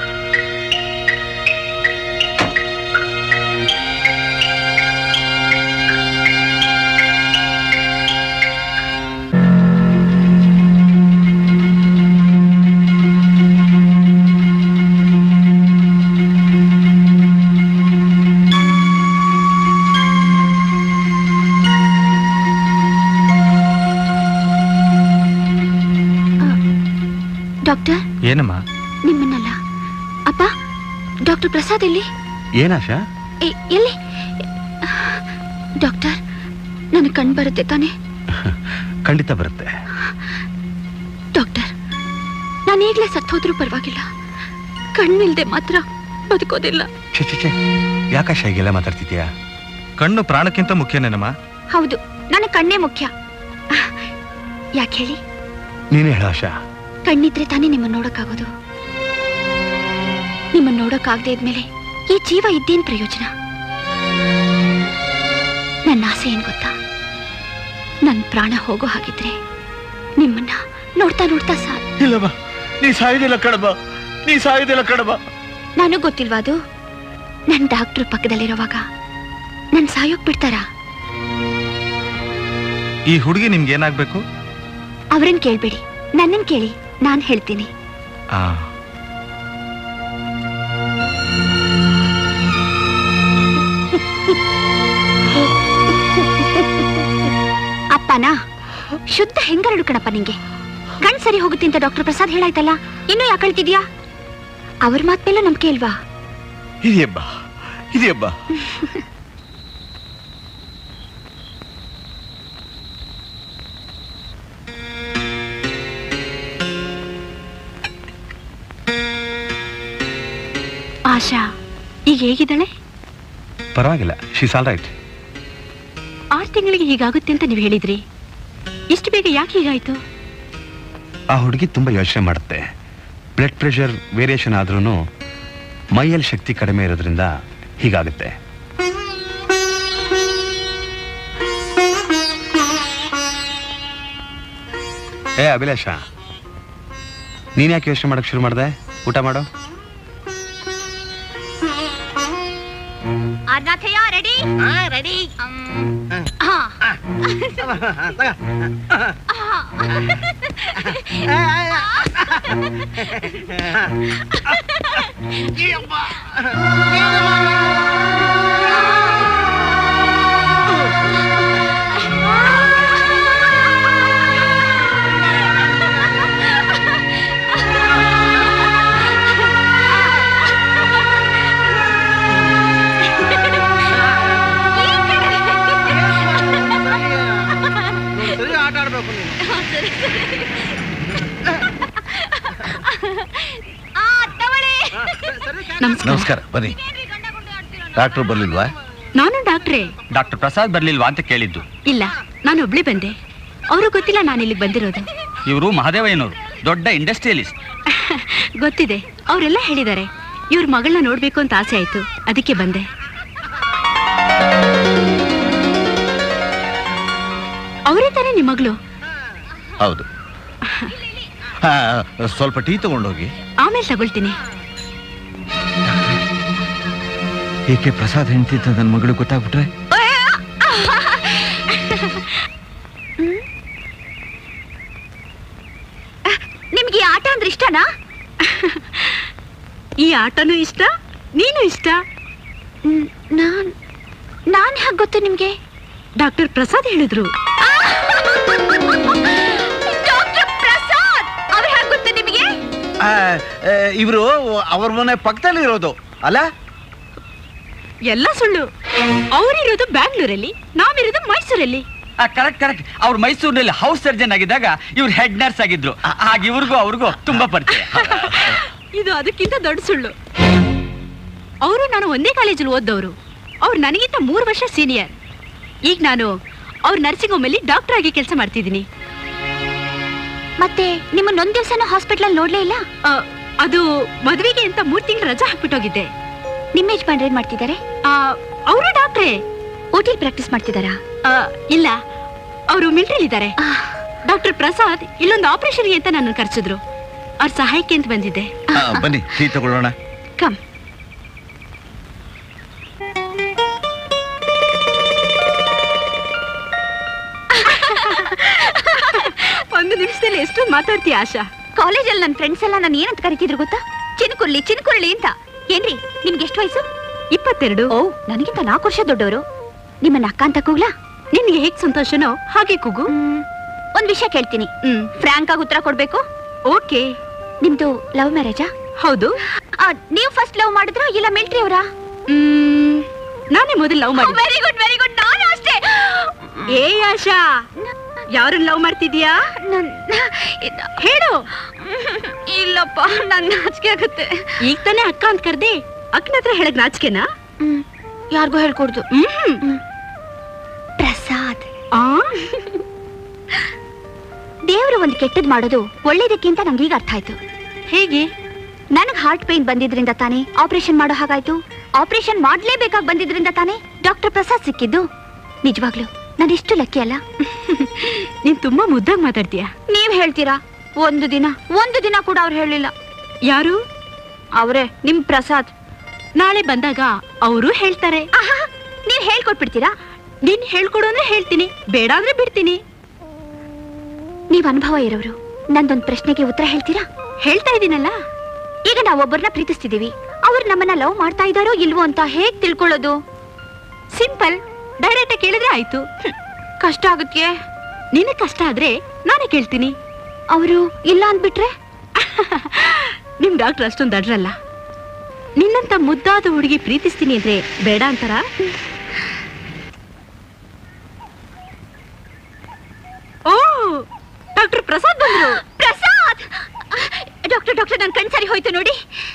ಡಾಕ್ಟರ್ ಏನಮ್ಮ ನಿಮ್ಮನ್ನಲ್ಲ ಅಪ್ಪ ಡಾಕ್ಟರ್ ಪ್ರಸಾದ್ ಎಲ್ಲಿ ಏನಾಶಾ ಎ- ಎಲ್ಲಿ ಡಾಕ್ಟರ್ ನನಗೆ ಕಣ್ ಬರುತ್ತೆ ತಾನೆ ಖಂಡಿತ ಬರುತ್ತೆ ಡಾಕ್ಟರ್ ನಾನು ಈಗಲೇ ಸತ್ತೋದ್ರೂ ಪರವಾಗಿಲ್ಲ ಕಣ್ಣಿಲ್ದೆ ಮಾತ್ರ ಬದುಕೋದಿಲ್ಲ ಛೆ ಛೆ ಛೆ ಯಾಕಾಶ ಹೀಗೆಲ್ಲ ಮಾತಾಡ್ತಿದ್ಯಾ ಕಣ್ಣು ಪ್ರಾಣಕ್ಕಿಂತ ಮುಖ್ಯನೇನಮ್ಮ ಹೌದು ನನಗೆ ಕಣ್ಣೇ ಮುಖ್ಯ ಯಾಕೆ ಹೇಳಿ ನೀನೇ ಹೇಳ ಆಶಾ ಕಣ್ಣಿದ್ರೆ ತಾನೇ ನಿಮ್ಮನ್ನ ನೋಡಕ್ಕಾಗೋದು ನಿಮ್ಮನ್ನ ನೋಡಕ್ಕಾಗದೆ ಇದ್ಮೇಲೆ ಈ ಜೀವ ಇದ್ದೇನ್ ಪ್ರಯೋಜನ ನನ್ನ ಆಸೆ ಏನ್ ಗೊತ್ತಾ ನನ್ ಪ್ರಾಣ ಹೋಗೋ ಹಾಗಿದ್ರೆ ನಿಮ್ಮನ್ನ ನೋಡ್ತಾ ನೋಡ್ತಾ ಸಾ ಇಲ್ಲಮ್ಮ ನೀ ಸಾಯುದಿಲ್ಲ ಕಡಬ ನೀ ಸಾಯುದಿಲ್ಲ ಕಡಬ ನನಗ್ ಗೊತ್ತಿಲ್ವಾ ಅದು ನನ್ ಡಾಕ್ಟ್ರು ಪಕ್ಕದಲ್ಲಿರುವಾಗ ನನ್ ಸಾಯೋಕ್ ಬಿಡ್ತಾರಾ ಈ ಹುಡುಗಿ ನಿಮ್ಗೆ ಏನಾಗ್ಬೇಕು ಅವ್ರನ್ ಕೇಳ್ಬೇಡಿ ನನ್ನನ್ ಕೇಳಿ ನಾನ್ ಹೇಳ್ತೀನಿ ಆ ಅಪ್ಪನಾ ಶುದ್ಧ ಹೆಂಗರಡು ಕಣಪ್ಪ ನಿಂಗೆ ಕಣ್ ಸರಿ ಹೋಗುತ್ತೆ ಅಂತ ಡಾಕ್ಟರ್ ಪ್ರಸಾದ್ ಹೇಳಾಯ್ತಲ್ಲ ಇನ್ನೂ ಯಾಕೆ ಅಳ್ತಿದ್ಯಾ ಅವ್ರ ಮಾತ್ ಮೇಲೆ ನಂಬಿಕೆ ಇಲ್ವಾ ಇದೆಯಬ್ಬ ಇದೆಯಬ್ಬ ಆಶಾ ಈಗ ಹೇಗಿದ್ದಾಳೆ ಪರವಾಗಿಲ್ಲ ಶೀಸ್ ಆಲ್ ರೈಟ್ ಆರು ತಿಂಗಳಿಗೆ ಹೀಗಾಗುತ್ತೆ ಅಂತ ನೀವು ಹೇಳಿದ್ರಿ ಇಷ್ಟು ಬೇಗ ಯಾಕೆ ಹೀಗಾಯ್ತು ಆ ಹುಡುಗಿ ತುಂಬಾ ಯೋಚನೆ ಮಾಡುತ್ತೆ ಬ್ಲಡ್ ಪ್ರೆಷರ್ ವೇರಿಯೇಷನ್ ಆದ್ರೂ ಮೈಯಲ್ಲಿ ಶಕ್ತಿ ಕಡಿಮೆ ಇರೋದ್ರಿಂದ ಹೀಗಾಗುತ್ತೆ ಏ ಅಭಿಲಾಷ ನೀನ್ ಯಾಕೆ ಯೋಚನೆ ಮಾಡಕ್ ಶುರು ಮಾಡ್ದೆ ಊಟ ಮಾಡು ಅರ್ನಾಥಯ್ಯ ರೆಡಿ ರೆಡಿ ಸರಿ ಆಟ ಆಡ್ಬೇಕು ನೀನು ನಮಸ್ಕಾರ ಬನ್ನಿ ಡಾಕ್ಟರ್ ಬರ್ಲಿಲ್ವಾ ನಾನು ಡಾಕ್ಟ್ರೇ ಡಾಕ್ಟರ್ ಪ್ರಸಾದ್ ಬರ್ಲಿಲ್ವಾ ಅಂತ ಕೇಳಿದ್ದು ಇಲ್ಲ ನಾನು ಒಬ್ಳೆ ಬಂದೆ ಅವರು ಗೊತ್ತಿಲ್ಲ ನಾನು ಇಲ್ಲಿಗೆ ಬಂದಿರೋದು ಇವರು ಮಹದೇವಯ್ಯನವರು ದೊಡ್ಡ ಇಂಡಸ್ಟ್ರಿಯಲಿಸ್ಟ್ ಗೊತ್ತಿದೆ ಅವರೆಲ್ಲ ಹೇಳಿದ್ದಾರೆ ಇವ್ರ ಮಗಳನ್ನ ನೋಡ್ಬೇಕು ಅಂತ ಆಸೆ ಆಯ್ತು ಅದಕ್ಕೆ ಬಂದೆ ಅವರೇ ತಾನೇ ನಿಮ್ಮ ಮಗಳು ಹೌದು ಆ, ಸ್ವಲ್ಪ ಟೀ ತಗೊಂಡೋಗಿ ಆಮೇಲೆ ತಗೊಳ್ತೀನಿ ಏಕೆ ಪ್ರಸಾದ್ ಹೆಂಡ್ತಿದ್ದ ನನ್ನ ಮಗಳು ಗೊತ್ತಾಗ್ಬಿಟ್ರೆ ನಿಮ್ಗೆ ಈ ಆಟ ಅಂದ್ರೆ ಇಷ್ಟನಾ ಈ ಆಟನೂ ಇಷ್ಟ ನೀನು ಇಷ್ಟ ನಾನ್ ನಾನ್ ಹೇಗೆ ಗೊತ್ತು ನಿಮ್ಗೆ ಡಾಕ್ಟರ್ ಪ್ರಸಾದ್ ಹೇಳಿದ್ರು ಡಾಕ್ಟರ್ ಪ್ರಸಾದ್ ಅವ್ರು ಹೇಗೆ ಗೊತ್ತು ನಿಮಗೆ ಇವರು ಅವ್ರ ಮನೆ ಪಕ್ಕದಲ್ಲಿ ಇರೋದು ಅಲ್ಲ ಎಲ್ಲ ಸುಳ್ಳು ಅವರಿರೋದು ಬ್ಯಾಂಗ್ಳೂರಲ್ಲಿ ನಾವಿರೋದು ಮೈಸೂರಲ್ಲಿ ಕರೆಕ್ಟ್ ಕರೆಕ್ಟ್ ಅವ್ರು ಮೈಸೂರಿನಲ್ಲಿ ಹೌಸ್ ಸರ್ಜನ್ ಆಗಿದ್ದಾಗ ಇವ್ರು ಹೆಡ್ ನರ್ಸ್ ಆಗಿದ್ರು ಆಗ ಇವ್ರಿಗೂ ಅವ್ರಿಗೂ ತುಂಬಾ ಪರಿಚಯ ಇದು ಅದಕ್ಕಿಂತ ದೊಡ್ಡ ಸುಳ್ಳು ಅವರು ನಾನು ಒಂದೇ ಕಾಲೇಜಲ್ಲಿ ಓದ್ದವರು ಅವ್ರು ನನಗಿಂತ ಮೂರು ವರ್ಷ ಸೀನಿಯರ್ ಈಗ ನಾನು ಅವ್ರ ನರ್ಸಿಂಗ್ ಹೋಮಲ್ಲಿ ಡಾಕ್ಟರ್ ಆಗಿ ಕೆಲಸ ಮಾಡ್ತಿದ್ದೀನಿ ಮತ್ತೆ ನಿಮ್ಮನ್ನ ಒಂದ್ ದಿವ್ಸನೂ ಹಾಸ್ಪಿಟಲ್ ನೋಡ್ಲೇ ಇಲ್ಲ ಆ, ಅದು ಮದುವೆಗೆ ಅಂತ ಮೂರ್ ತಿಂಗಳು ರಜಾ ಹಾಕ್ಬಿಟ್ಟೋಗಿದ್ದೆ ನಿಮ್ಮ ಯಜಮಾನ್ರು ಏನ್ ಮಾಡ್ತಿದ್ದಾರೆ ಅವರು ಡಾಕ್ಟ್ರೇ ಓಟಿಲ್ ಪ್ರಾಕ್ಟೀಸ್ ಮಾಡ್ತಿದಾರಾ ಆ, ಇಲ್ಲ ಅವರು ಮಿಲಿಟರಿ ಇದ್ದಾರೆ ಡಾಕ್ಟರ್ ಪ್ರಸಾದ್ ಇಲ್ಲೊಂದು ಆಪರೇಷನ್ಗೆ ಅಂತ ನನ್ನ ಕರ್ಸಿದ್ರು ಅವ್ರ ಸಹಾಯಕ್ಕೆ ಅಂತ ಬಂದಿದ್ದೆ ಆ, ಬನ್ನಿ ಟೀ ತಗೊಳ್ಳೋಣ ಕಮ್ ಒಂದು ನಿಮಿಷದಲ್ಲಿ ಎಷ್ಟು ಮಾತಾಡ್ತೀಯ ಆಶಾ ಕಾಲೇಜಲ್ಲಿ ನನ್ನ ಫ್ರೆಂಡ್ಸ್ ಎಲ್ಲ ನಾನು ಏನಂತ ಕರಿತಿದ್ರು ಗೊತ್ತಾ ಚಿನ್ಕುರ್ಲಿ ಚಿನ್ಕುರ್ಲಿ ಅಂತ ಏನ್ರಿ ನಿಮ್ಗೆ ಎಷ್ಟು ವಯಸ್ಸು ಇಪ್ಪತ್ತೆರಡು ಓ ನನಗಿಂತ ನಾಲ್ಕು ವರ್ಷ ದೊಡ್ಡವರು ನಿಮ್ಮನ್ನ ಅಕ್ಕ ಅಂತ ಕೂಗ್ಲಾ ನಿನ್ಗೆ ಹೇಗ್ ಸಂತೋಷನೋ ಹಾಗೆ ಕೂಗು ಒಂದ್ ವಿಷಯ ಕೇಳ್ತೀನಿ ಫ್ರಾಂಕ್ ಆಗಿ ಉತ್ತರ ಕೊಡ್ಬೇಕು ಓಕೆ ನಿಮ್ದು ಲವ್ ಮ್ಯಾರೇಜಾ ಹೌದು ನೀವು ಫಸ್ಟ್ ಲವ್ ಮಾಡಿದ್ರ ಇಲ್ಲ ಮಿಲಿಟರಿ ಅವರಾ ನಾನೇ ಮೊದಲು ಲವ್ ಮಾಡಿ ವೆರಿ ಗುಡ್ ವೆರಿ ಗುಡ್ ನಾನು ಅಷ್ಟೇ ಏ ಆಶಾ ಯಾರನ್ನ ಲವ್ ಮಾಡ್ತಿದ್ಯಾ ಹೇಳು ಇಲ್ಲಪ್ಪ ನನ್ ನಾಚಿಕೆ ಆಗುತ್ತೆ ಈಗ ತಾನೇ ಅಕ್ಕ ಅಂತ ಕರ್ದೆ ಅಕ್ಕನ ಹತ್ರ ಹೇಳಕ್ ನಾಚಿಕೆನಾ ಯಾರಿಗೂ ಹೇಳ್ಕೊಡ್ದು ಹ್ಮ್ ಪ್ರಸಾದ್ ಆ ದೇವರು ಒಂದು ಕೆಟ್ಟದ್ ಮಾಡೋದು ಒಳ್ಳೇದಕ್ಕಿಂತ ನಂಗೆ ಈಗ ಅರ್ಥ ಆಯ್ತು ಹೇಗೆ ನನಗ್ ಹಾರ್ಟ್ ಪೇನ್ ಬಂದಿದ್ರಿಂದ ತಾನೇ ಆಪರೇಷನ್ ಮಾಡೋ ಹಾಗಾಯ್ತು ಆಪರೇಷನ್ ಮಾಡ್ಲೇಬೇಕಾಗಿ ಬಂದಿದ್ರಿಂದ ತಾನೇ ಡಾಕ್ಟರ್ ಪ್ರಸಾದ್ ಸಿಕ್ಕಿದ್ದು ನಿಜವಾಗ್ಲು ನಾನು ಎಷ್ಟು ಲಕ್ಕಿ ಅಲ್ಲ ನೀನ್ ತುಂಬಾ ಮುದ್ದಾಗಿ ಮಾತಾಡ್ತೀಯ ನೀವ್ ಹೇಳ್ತೀರಾ ಒಂದು ದಿನ ಒಂದು ದಿನ ಕೂಡ ಅವ್ರು ಹೇಳಿಲ್ಲ ಯಾರು ಅವರೇ ನಿಮ್ ಪ್ರಸಾದ್ ನಾಳೆ ಬಂದಾಗ ಅವರು ಹೇಳ್ತಾರೆ ನೀವ್ ಹೇಳ್ಕೊಟ್ಬಿಡ್ತೀರಾ ನೀನ್ ಹೇಳ್ಕೊಡು ಅಂದ್ರೆ ಹೇಳ್ತೀನಿ ಬೇಡ ಅಂದ್ರೆ ಬಿಡ್ತೀನಿ ನೀವ್ ಅನುಭವ ಇರೋರು ನಂದೊಂದ್ ಪ್ರಶ್ನೆಗೆ ಉತ್ತರ ಹೇಳ್ತೀರಾ ಹೇಳ್ತಾ ಇದೀನಲ್ಲ ಈಗ ನಾವ್ ಒಬ್ಬರನ್ನ ಪ್ರೀತಿಸ್ತಿದೀವಿ ಅವ್ರು ನಮ್ಮನ್ನ ಲವ್ ಮಾಡ್ತಾ ಇದಾರೋ ಇಲ್ವೋ ಅಂತ ಹೇಗ್ ತಿಳ್ಕೊಳ್ಳೋದು ಸಿಂಪಲ್ ಡೈರೆಕ್ಟ್ ಕೇಳಿದ್ರೆ ಆಯ್ತು ಕಷ್ಟ ಆಗುತ್ತೆ ನಿನಗ್ ಕಷ್ಟ ಆದ್ರೆ ನಾನೇ ಕೇಳ್ತೀನಿ ಅವರು ಇಲ್ಲ ಅಂದ್ಬಿಟ್ರೆ ನಿಮ್ ಡಾಕ್ಟರ್ ಅಷ್ಟೊಂದು ದಡ್ರಲ್ಲ ನಿನ್ನಂತ ಮುದ್ದಾದ ಹುಡುಗಿ ಪ್ರೀತಿಸ್ತೀನಿ ಅಂದ್ರೆ ಬೇಡ ಅಂತಾರ ಓ ಡಾಕ್ಟರ್ ಪ್ರಸಾದ್ ಬಂದ್ರು ಪ್ರಸಾದ್ ಡಾಕ್ಟರ್ ಡಾಕ್ಟರ್ ನನ್ ಕಣ್ ಸರಿ ಹೋಯ್ತು ನೋಡಿ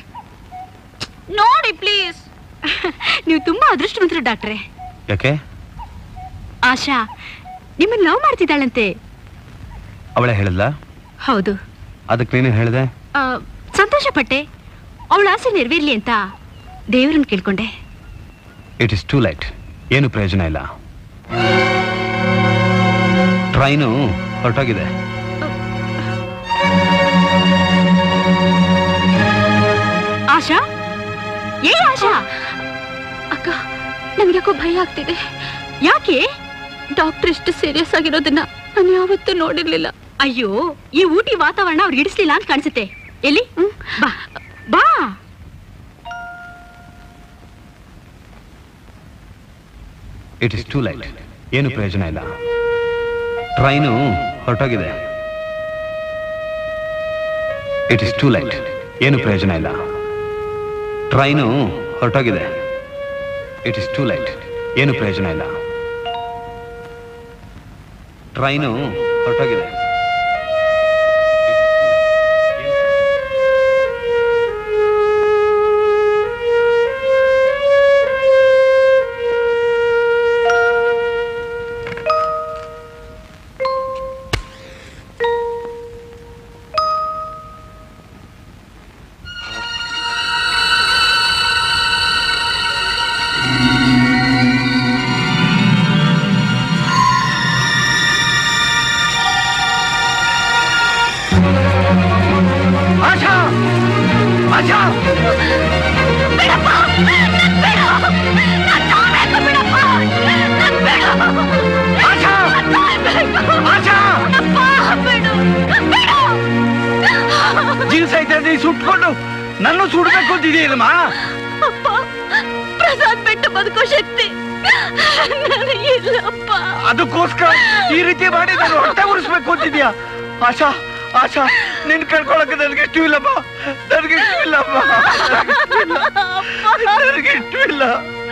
ನೋಡಿ ಪ್ಲೀಸ್ ನೀವು ತುಂಬಾ ಅದೃಷ್ಟವಂತರು ಡಾಕ್ಟ್ರೆ ಯಾಕೆ ಆಶಾ ನಿಮ್ಮನ್ನ ಲವ್ ಮಾಡ್ತಿದ್ದಾಳಂತೆ ಅವಳೇ ಹೇಳಿದ್ಲ ಹೌದು ಅದಕ್ಕೆ ನೀನು ಹೇಳಿದೆ ಆ, ಸಂತೋಷ ಪಟ್ಟೆ ಅವಳ ಆಸೆ ನೆರವೇರ್ಲಿ ಅಂತ ದೇವ್ರನ್ನ ಕೇಳ್ಕೊಂಡೆ ಇಟ್ ಇಸ್ ಟೂ ಲೈಟ್ ಏನು ಪ್ರಯೋಜನ ಇಲ್ಲ ಟ್ರೈನು ಹೊರಟೋಗಿದೆ ಆಶಾ ಏ ಆಶಾ ಅಕ್ಕ ನನ್ಗೆ ಯಾಕೋ ಭಯ ಆಗ್ತಿದೆ ಯಾಕೆ ಡಾಕ್ಟರ್ ಇಷ್ಟು ಸೀರಿಯಸ್ ಆಗಿರೋದನ್ನ ನಾನು ಯಾವತ್ತೂ ನೋಡಿರ್ಲಿಲ್ಲ ಅಯ್ಯೋ ಈ ಊಟಿ ವಾತಾವರಣ ಅವ್ರಿಗೆ ಹಿಡಿಸ್ಲಿಲ್ಲ ಅಂತ ಕಾಣಿಸುತ್ತೆ ಎಲ್ಲಿ ಬಾ ಬಾ ಇಟ್ ಇಸ್ ಟೂ ಲೈಟ್ ಏನು ಪ್ರಯೋಜನ ಇಲ್ಲ ಟ್ರೈನು ಹೊರಟೋಗಿದೆ ಇಟ್ ಇಸ್ ಟೂ ಲೈಟ್ ಏನು ಪ್ರಯೋಜನ ಇಲ್ಲ ಟ್ರೈನು ಹೊರಟೋಗಿದೆ ಇಟ್ ಇಸ್ ಟೂ ಲೈಟ್ ಏನು ಪ್ರಯೋಜನ ಇಲ್ಲ ಟ್ರೈನು ಹೊರಟೋಗಿದೆ ಆಶಾ ಆಶಾ ಬಿಡಪ್ಪ ನನ್ ಬಿಡು ನನ್ ತಾಳ್ಬೇಕು ಬಿಡಪ್ಪ ನನ್ ಬಿಡು ಆಶಾ ನನ್ ತಾಳ್ಬೇಕು ಆಶಾ ಅಪ್ಪ ಬಿಡು ಬಿಡು ಜೀನ್ಸ್ ಐತೆ ನೀ ಸುಟ್ಕೊಂಡು ನನ್ನ ಸುಡ್ಬೇಕು ಅಂತಿದೆಯಲ್ಲಮ್ಮ ಅಪ್ಪ ಪ್ರಸಾದ್ ಬಿಟ್ಟು ಬದುಕೋ ಶಕ್ತಿ ನನಗಿಲ್ಲಪ್ಪ ಅದಕ್ಕೋಸ್ಕರ ಈ ರೀತಿ ಮಾಡಿ ನಾನು ಹೊಟ್ಟೆ ಉರಿಸ್ಬೇಕು ಅಂತಿದ್ಯಾ ಆಶಾ ಆಶಾ ನಿನ್ ಕಳ್ಕೊಳಕ್ಕೆ ನನಗೆ ಇಷ್ಟ ಇಲ್ಲಮ್ಮ ನನಗೆ ಇಷ್ಟ ಇಲ್ಲಮ್ಮ ನನಗೆ ಇಷ್ಟ ಇಲ್ಲ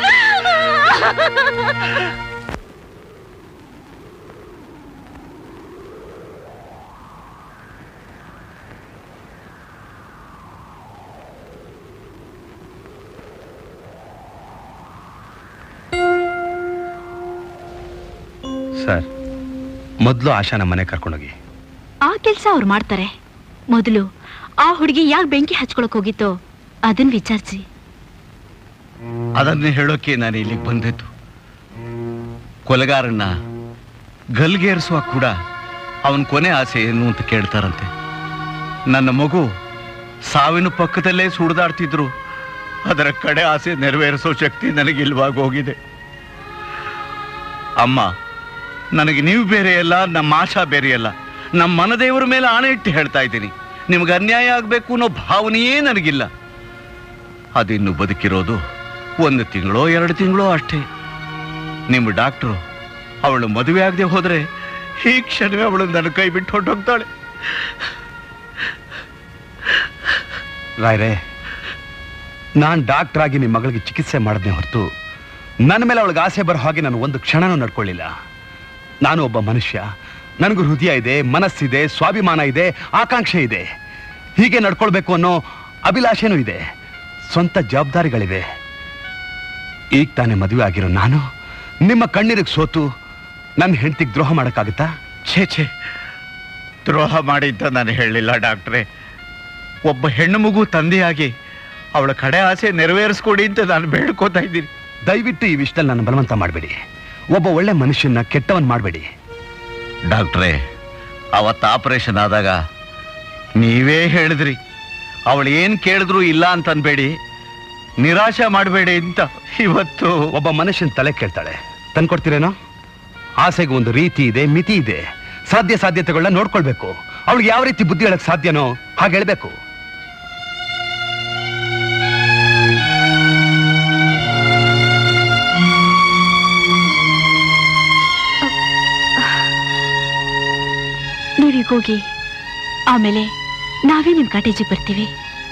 ಸರ್ ಮೊದಲು ಆಶಾನ ಮನೆ ಕರ್ಕೊಂಡೋಗಿ ಆ ಕೆಲಸ ಅವ್ರು ಮಾಡ್ತಾರೆ ಮೊದಲು ಆ ಹುಡುಗಿ ಯಾಕೆ ಬೆಂಕಿ ಹಚ್ಕೊಳಕ್ ಹೋಗಿತ್ತೋ ಅದನ್ನ ವಿಚಾರಿಸಿ ಅದನ್ನೇ ಹೇಳೋಕೆ ನಾನು ಇಲ್ಲಿಗೆ ಬಂದಿದ್ದು ಕೊಲೆಗಾರನ್ನ ಗಲ್ಗೇರಿಸುವ ಕೂಡ ಅವನ ಕೊನೆ ಆಸೆ ಏನು ಅಂತ ಕೇಳ್ತಾರಂತೆ ನನ್ನ ಮಗು ಸಾವಿನ ಪಕ್ಕದಲ್ಲೇ ಸುಡಿದಾಡ್ತಿದ್ರು ಅದರ ಕಡೆ ಆಸೆ ನೆರವೇರಿಸೋ ಶಕ್ತಿ ನನಗಿಲ್ವಾಗ ಹೋಗಿದೆ ಅಮ್ಮ ನನಗೆ ನೀವು ಬೇರೆ ಅಲ್ಲ ನಮ್ಮ ಆಶಾ ಬೇರೆ ಅಲ್ಲ ನಮ್ಮ ಮನದೇವರ ಮೇಲೆ ಆಣೆ ಇಟ್ಟು ಹೇಳ್ತಾ ಇದ್ದೀನಿ ನಿಮ್ಗೆ ಅನ್ಯಾಯ ಆಗಬೇಕು ಅನ್ನೋ ಭಾವನೆಯೇ ನನಗಿಲ್ಲ ಅದಿನ್ನು ಬದುಕಿರೋದು ಒಂದು ತಿಂಗಳೋ ಎರಡು ತಿಂಗಳೋ ಅಷ್ಟೇ ನಿಮ್ಮ ಡಾಕ್ಟ್ರು ಅವಳು ಮದುವೆ ಆಗದೆ ಹೋದ್ರೆ ಈ ಕ್ಷಣವೇ ಅವಳು ನನ್ನ ಕೈ ಬಿಟ್ಟು ಹೊರಟೋಗ್ತಾಳೆ ರಾಯ್ರೆ ನಾನು ಡಾಕ್ಟರ್ ಆಗಿ ನಿಮ್ಮ ಮಗಳಿಗೆ ಚಿಕಿತ್ಸೆ ಮಾಡಿದ್ನೆ ಹೊರತು ನನ್ನ ಮೇಲೆ ಅವಳಿಗೆ ಆಸೆ ಬರೋ ಹಾಗೆ ನಾನು ಒಂದು ಕ್ಷಣನೂ ನಡ್ಕೊಳ್ಳಿಲ್ಲ ನಾನು ಒಬ್ಬ ಮನುಷ್ಯ ನನಗೂ ಹೃದಯ ಇದೆ ಮನಸ್ಸಿದೆ ಸ್ವಾಭಿಮಾನ ಇದೆ ಆಕಾಂಕ್ಷೆ ಇದೆ ಹೀಗೆ ನಡ್ಕೊಳ್ಬೇಕು ಅನ್ನೋ ಅಭಿಲಾಷೆನೂ ಇದೆ ಸ್ವಂತ ಜವಾಬ್ದಾರಿಗಳಿವೆ ಈಗ ತಾನೇ ಮದುವೆ ಆಗಿರೋ ನಾನು ನಿಮ್ಮ ಕಣ್ಣೀರಿಗೆ ಸೋತು ನನ್ನ ಹೆಂಡತಿಗೆ ದ್ರೋಹ ಮಾಡೋಕ್ಕಾಗುತ್ತಾ ಛೇ ಛೇ ದ್ರೋಹ ಮಾಡಿ ಅಂತ ನಾನು ಹೇಳಲಿಲ್ಲ ಡಾಕ್ಟ್ರೇ ಒಬ್ಬ ಹೆಣ್ಣು ಮಗು ತಂದೆಯಾಗಿ ಅವಳ ಕಡೆ ಆಸೆ ನೆರವೇರಿಸ್ಕೊಡಿ ಅಂತ ನಾನು ಬೇಡ್ಕೋತಾ ಇದ್ದೀನಿ ದಯವಿಟ್ಟು ಈ ವಿಷಯದಲ್ಲಿ ನನ್ನ ಬಲವಂತ ಮಾಡಬೇಡಿ ಒಬ್ಬ ಒಳ್ಳೆ ಮನುಷ್ಯನ ಕೆಟ್ಟವನ್ ಮಾಡಬೇಡಿ ಡಾಕ್ಟ್ರೇ ಅವತ್ತು ಆಪರೇಷನ್ ಆದಾಗ ನೀವೇ ಹೇಳಿದ್ರಿ ಅವಳು ಏನು ಕೇಳಿದ್ರು ಇಲ್ಲ ಅಂತ ಅನ್ಬೇಡಿ ನಿರಾಶೆ ಮಾಡಬೇಡಿ ಅಂತ ಇವತ್ತು ಒಬ್ಬ ಮನುಷ್ಯನ ತಲೆ ಕೇಳ್ತಾಳೆ ತಂದ್ಕೊಡ್ತೀರೇನೋ ಆಸೆಗೆ ಒಂದು ರೀತಿ ಇದೆ ಮಿತಿ ಇದೆ ಸಾಧ್ಯ ಸಾಧ್ಯತೆಗಳನ್ನ ನೋಡ್ಕೊಳ್ಬೇಕು ಅವಳಿಗೆ ಯಾವ ರೀತಿ ಬುದ್ಧಿ ಹೇಳಕ್ ಸಾಧ್ಯನೋ ಹಾಗೆ ಹೇಳ್ಬೇಕು ನೀವೀಗ ಹೋಗಿ ಆಮೇಲೆ ನಾವೇ ನಿಮ್ ಕಾಟೇಜಿಗೆ ಬರ್ತೀವಿ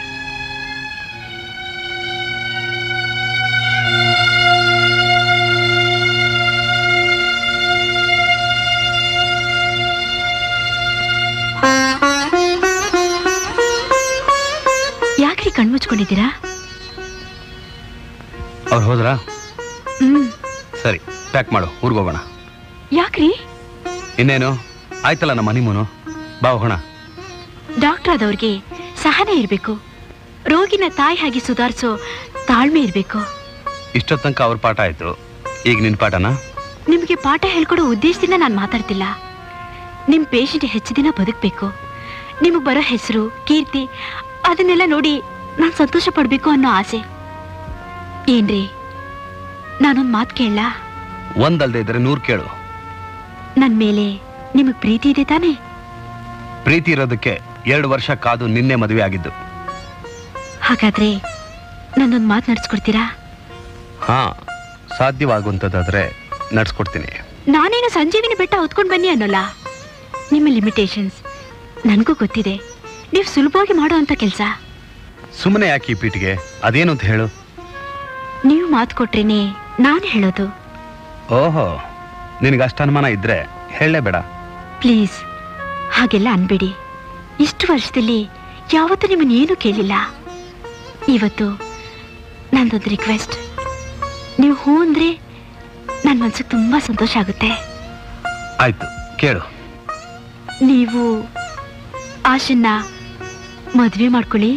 ಯಾಕ್ರಿ ಕಣ್ಮುಚ್ಕೊಂಡಿದ್ದೀರಾ ಅವ್ರು ಹೋದ್ರಾ ಹ್ಮ್ ಸರಿ ಪ್ಯಾಕ್ ಮಾಡು ಊರಿಗೆ ಹೋಗೋಣ ಯಾಕ್ರಿ ಇನ್ನೇನು ಆಯ್ತಲ್ಲ ನಮ್ಮ ಹನಿಮೂನು ಬಾ ಹೋಗೋಣ ಡಾಕ್ಟರ್ ಆದವ್ರಿಗೆ ಸಹನೆ ಇರಬೇಕು ರೋಗಿನ ತಾಯಿ ಹಾಗೆ ಸುಧಾರಿಸೋ ತಾಳ್ಮೆ ಇರಬೇಕು ಇಷ್ಟೋ ತನಕ ಅವ್ರ ಪಾಠ ಆಯ್ತು ಈಗ ನಿನ್ ಪಾಠನಾ ನಿಮಗೆ ಪಾಠ ಹೇಳ್ಕೊಡೋ ಉದ್ದೇಶದಿಂದ ನಾನು ಮಾತಾಡ್ತಿಲ್ಲ ನಿಮ್ ಪೇಷಂಟ್ ಹೆಚ್ಚು ದಿನ ಬದುಕಬೇಕು ನಿಮಗೆ ಬರೋ ಹೆಸರು ಕೀರ್ತಿ ಅದನ್ನೆಲ್ಲ ನೋಡಿ ನಾನು ಸಂತೋಷ ಪಡ್ಬೇಕು ಅನ್ನೋ ಆಸೆ ಏನ್ರಿ ನಾನೊಂದು ಮಾತು ಕೇಳಲ್ಲ ಒಂದಲ್ದೇ ಇದ್ರೆ ನೂರ್ ಕೇಳು ನನ್ ಮೇಲೆ ನಿಮಗ್ ಪ್ರೀತಿ ಇದೆ ತಾನೇ ಪ್ರೀತಿ ಇರೋದಕ್ಕೆ ಎರಡು ವರ್ಷ ಕಾದು ನಿನ್ನೆ ಮದುವೆ ಆಗಿದ್ದು ಹಾಗಾದ್ರೆ ನನ್ನೊಂದು ಮಾತು ನಡ್ಸ್ಕೊಡ್ತೀರಾ ಹಾ ಸಾಧ್ಯವಾಗುವಂಥದ್ದಾದ್ರೆ ನಡ್ಸ್ಕೊಡ್ತೀನಿ ನಾನೇನು ಸಂಜೀವಿನಿ ಬೆಟ್ಟ ಹೊತ್ಕೊಂಡು ಬನ್ನಿ ಅನ್ನೋಲ್ಲ ನಿಮ್ಮ ಲಿಮಿಟೇಷನ್ಸ್ ನನಗೂ ಗೊತ್ತಿದೆ ನೀವು ಸುಲಭವಾಗಿ ಮಾಡೋ ಅಂತ ಕೆಲಸ ಸುಮ್ಮನೆ ಯಾಕೆ ಈ ಪೀಟಿಗೆ ಅದೇನು ಅಂತ ಹೇಳು ನೀವು ಮಾತು ಕೊಟ್ರೇನೆ ನಾನು ಹೇಳೋದು ಓಹೋ ನಿನಗೆ ಅಷ್ಟು ಅನುಮಾನ ಇದ್ರೆ ಹೇಳಲೇ ಬೇಡ ಪ್ಲೀಸ್ ಹಾಗೆಲ್ಲ ಅನ್ಬೇಡಿ ಇಷ್ಟು ವರ್ಷದಲ್ಲಿ ಯಾವತ್ತೂ ನಿಮ್ಮನ್ನ ಏನೂ ಕೇಳಿಲ್ಲ ಇವತ್ತು ನಂದೊಂದು ರಿಕ್ವೆಸ್ಟ್ ನೀವು ಹೂ ಅಂದ್ರೆ ನನ್ನ ಮನ್ಸಿಗೆ ತುಂಬಾ ಸಂತೋಷ ಆಗುತ್ತೆ ಆಯ್ತು ಕೇಳು ನೀವು ಆಶನ್ನ ಮದ್ವೆ ಮಾಡ್ಕೊಳ್ಳಿ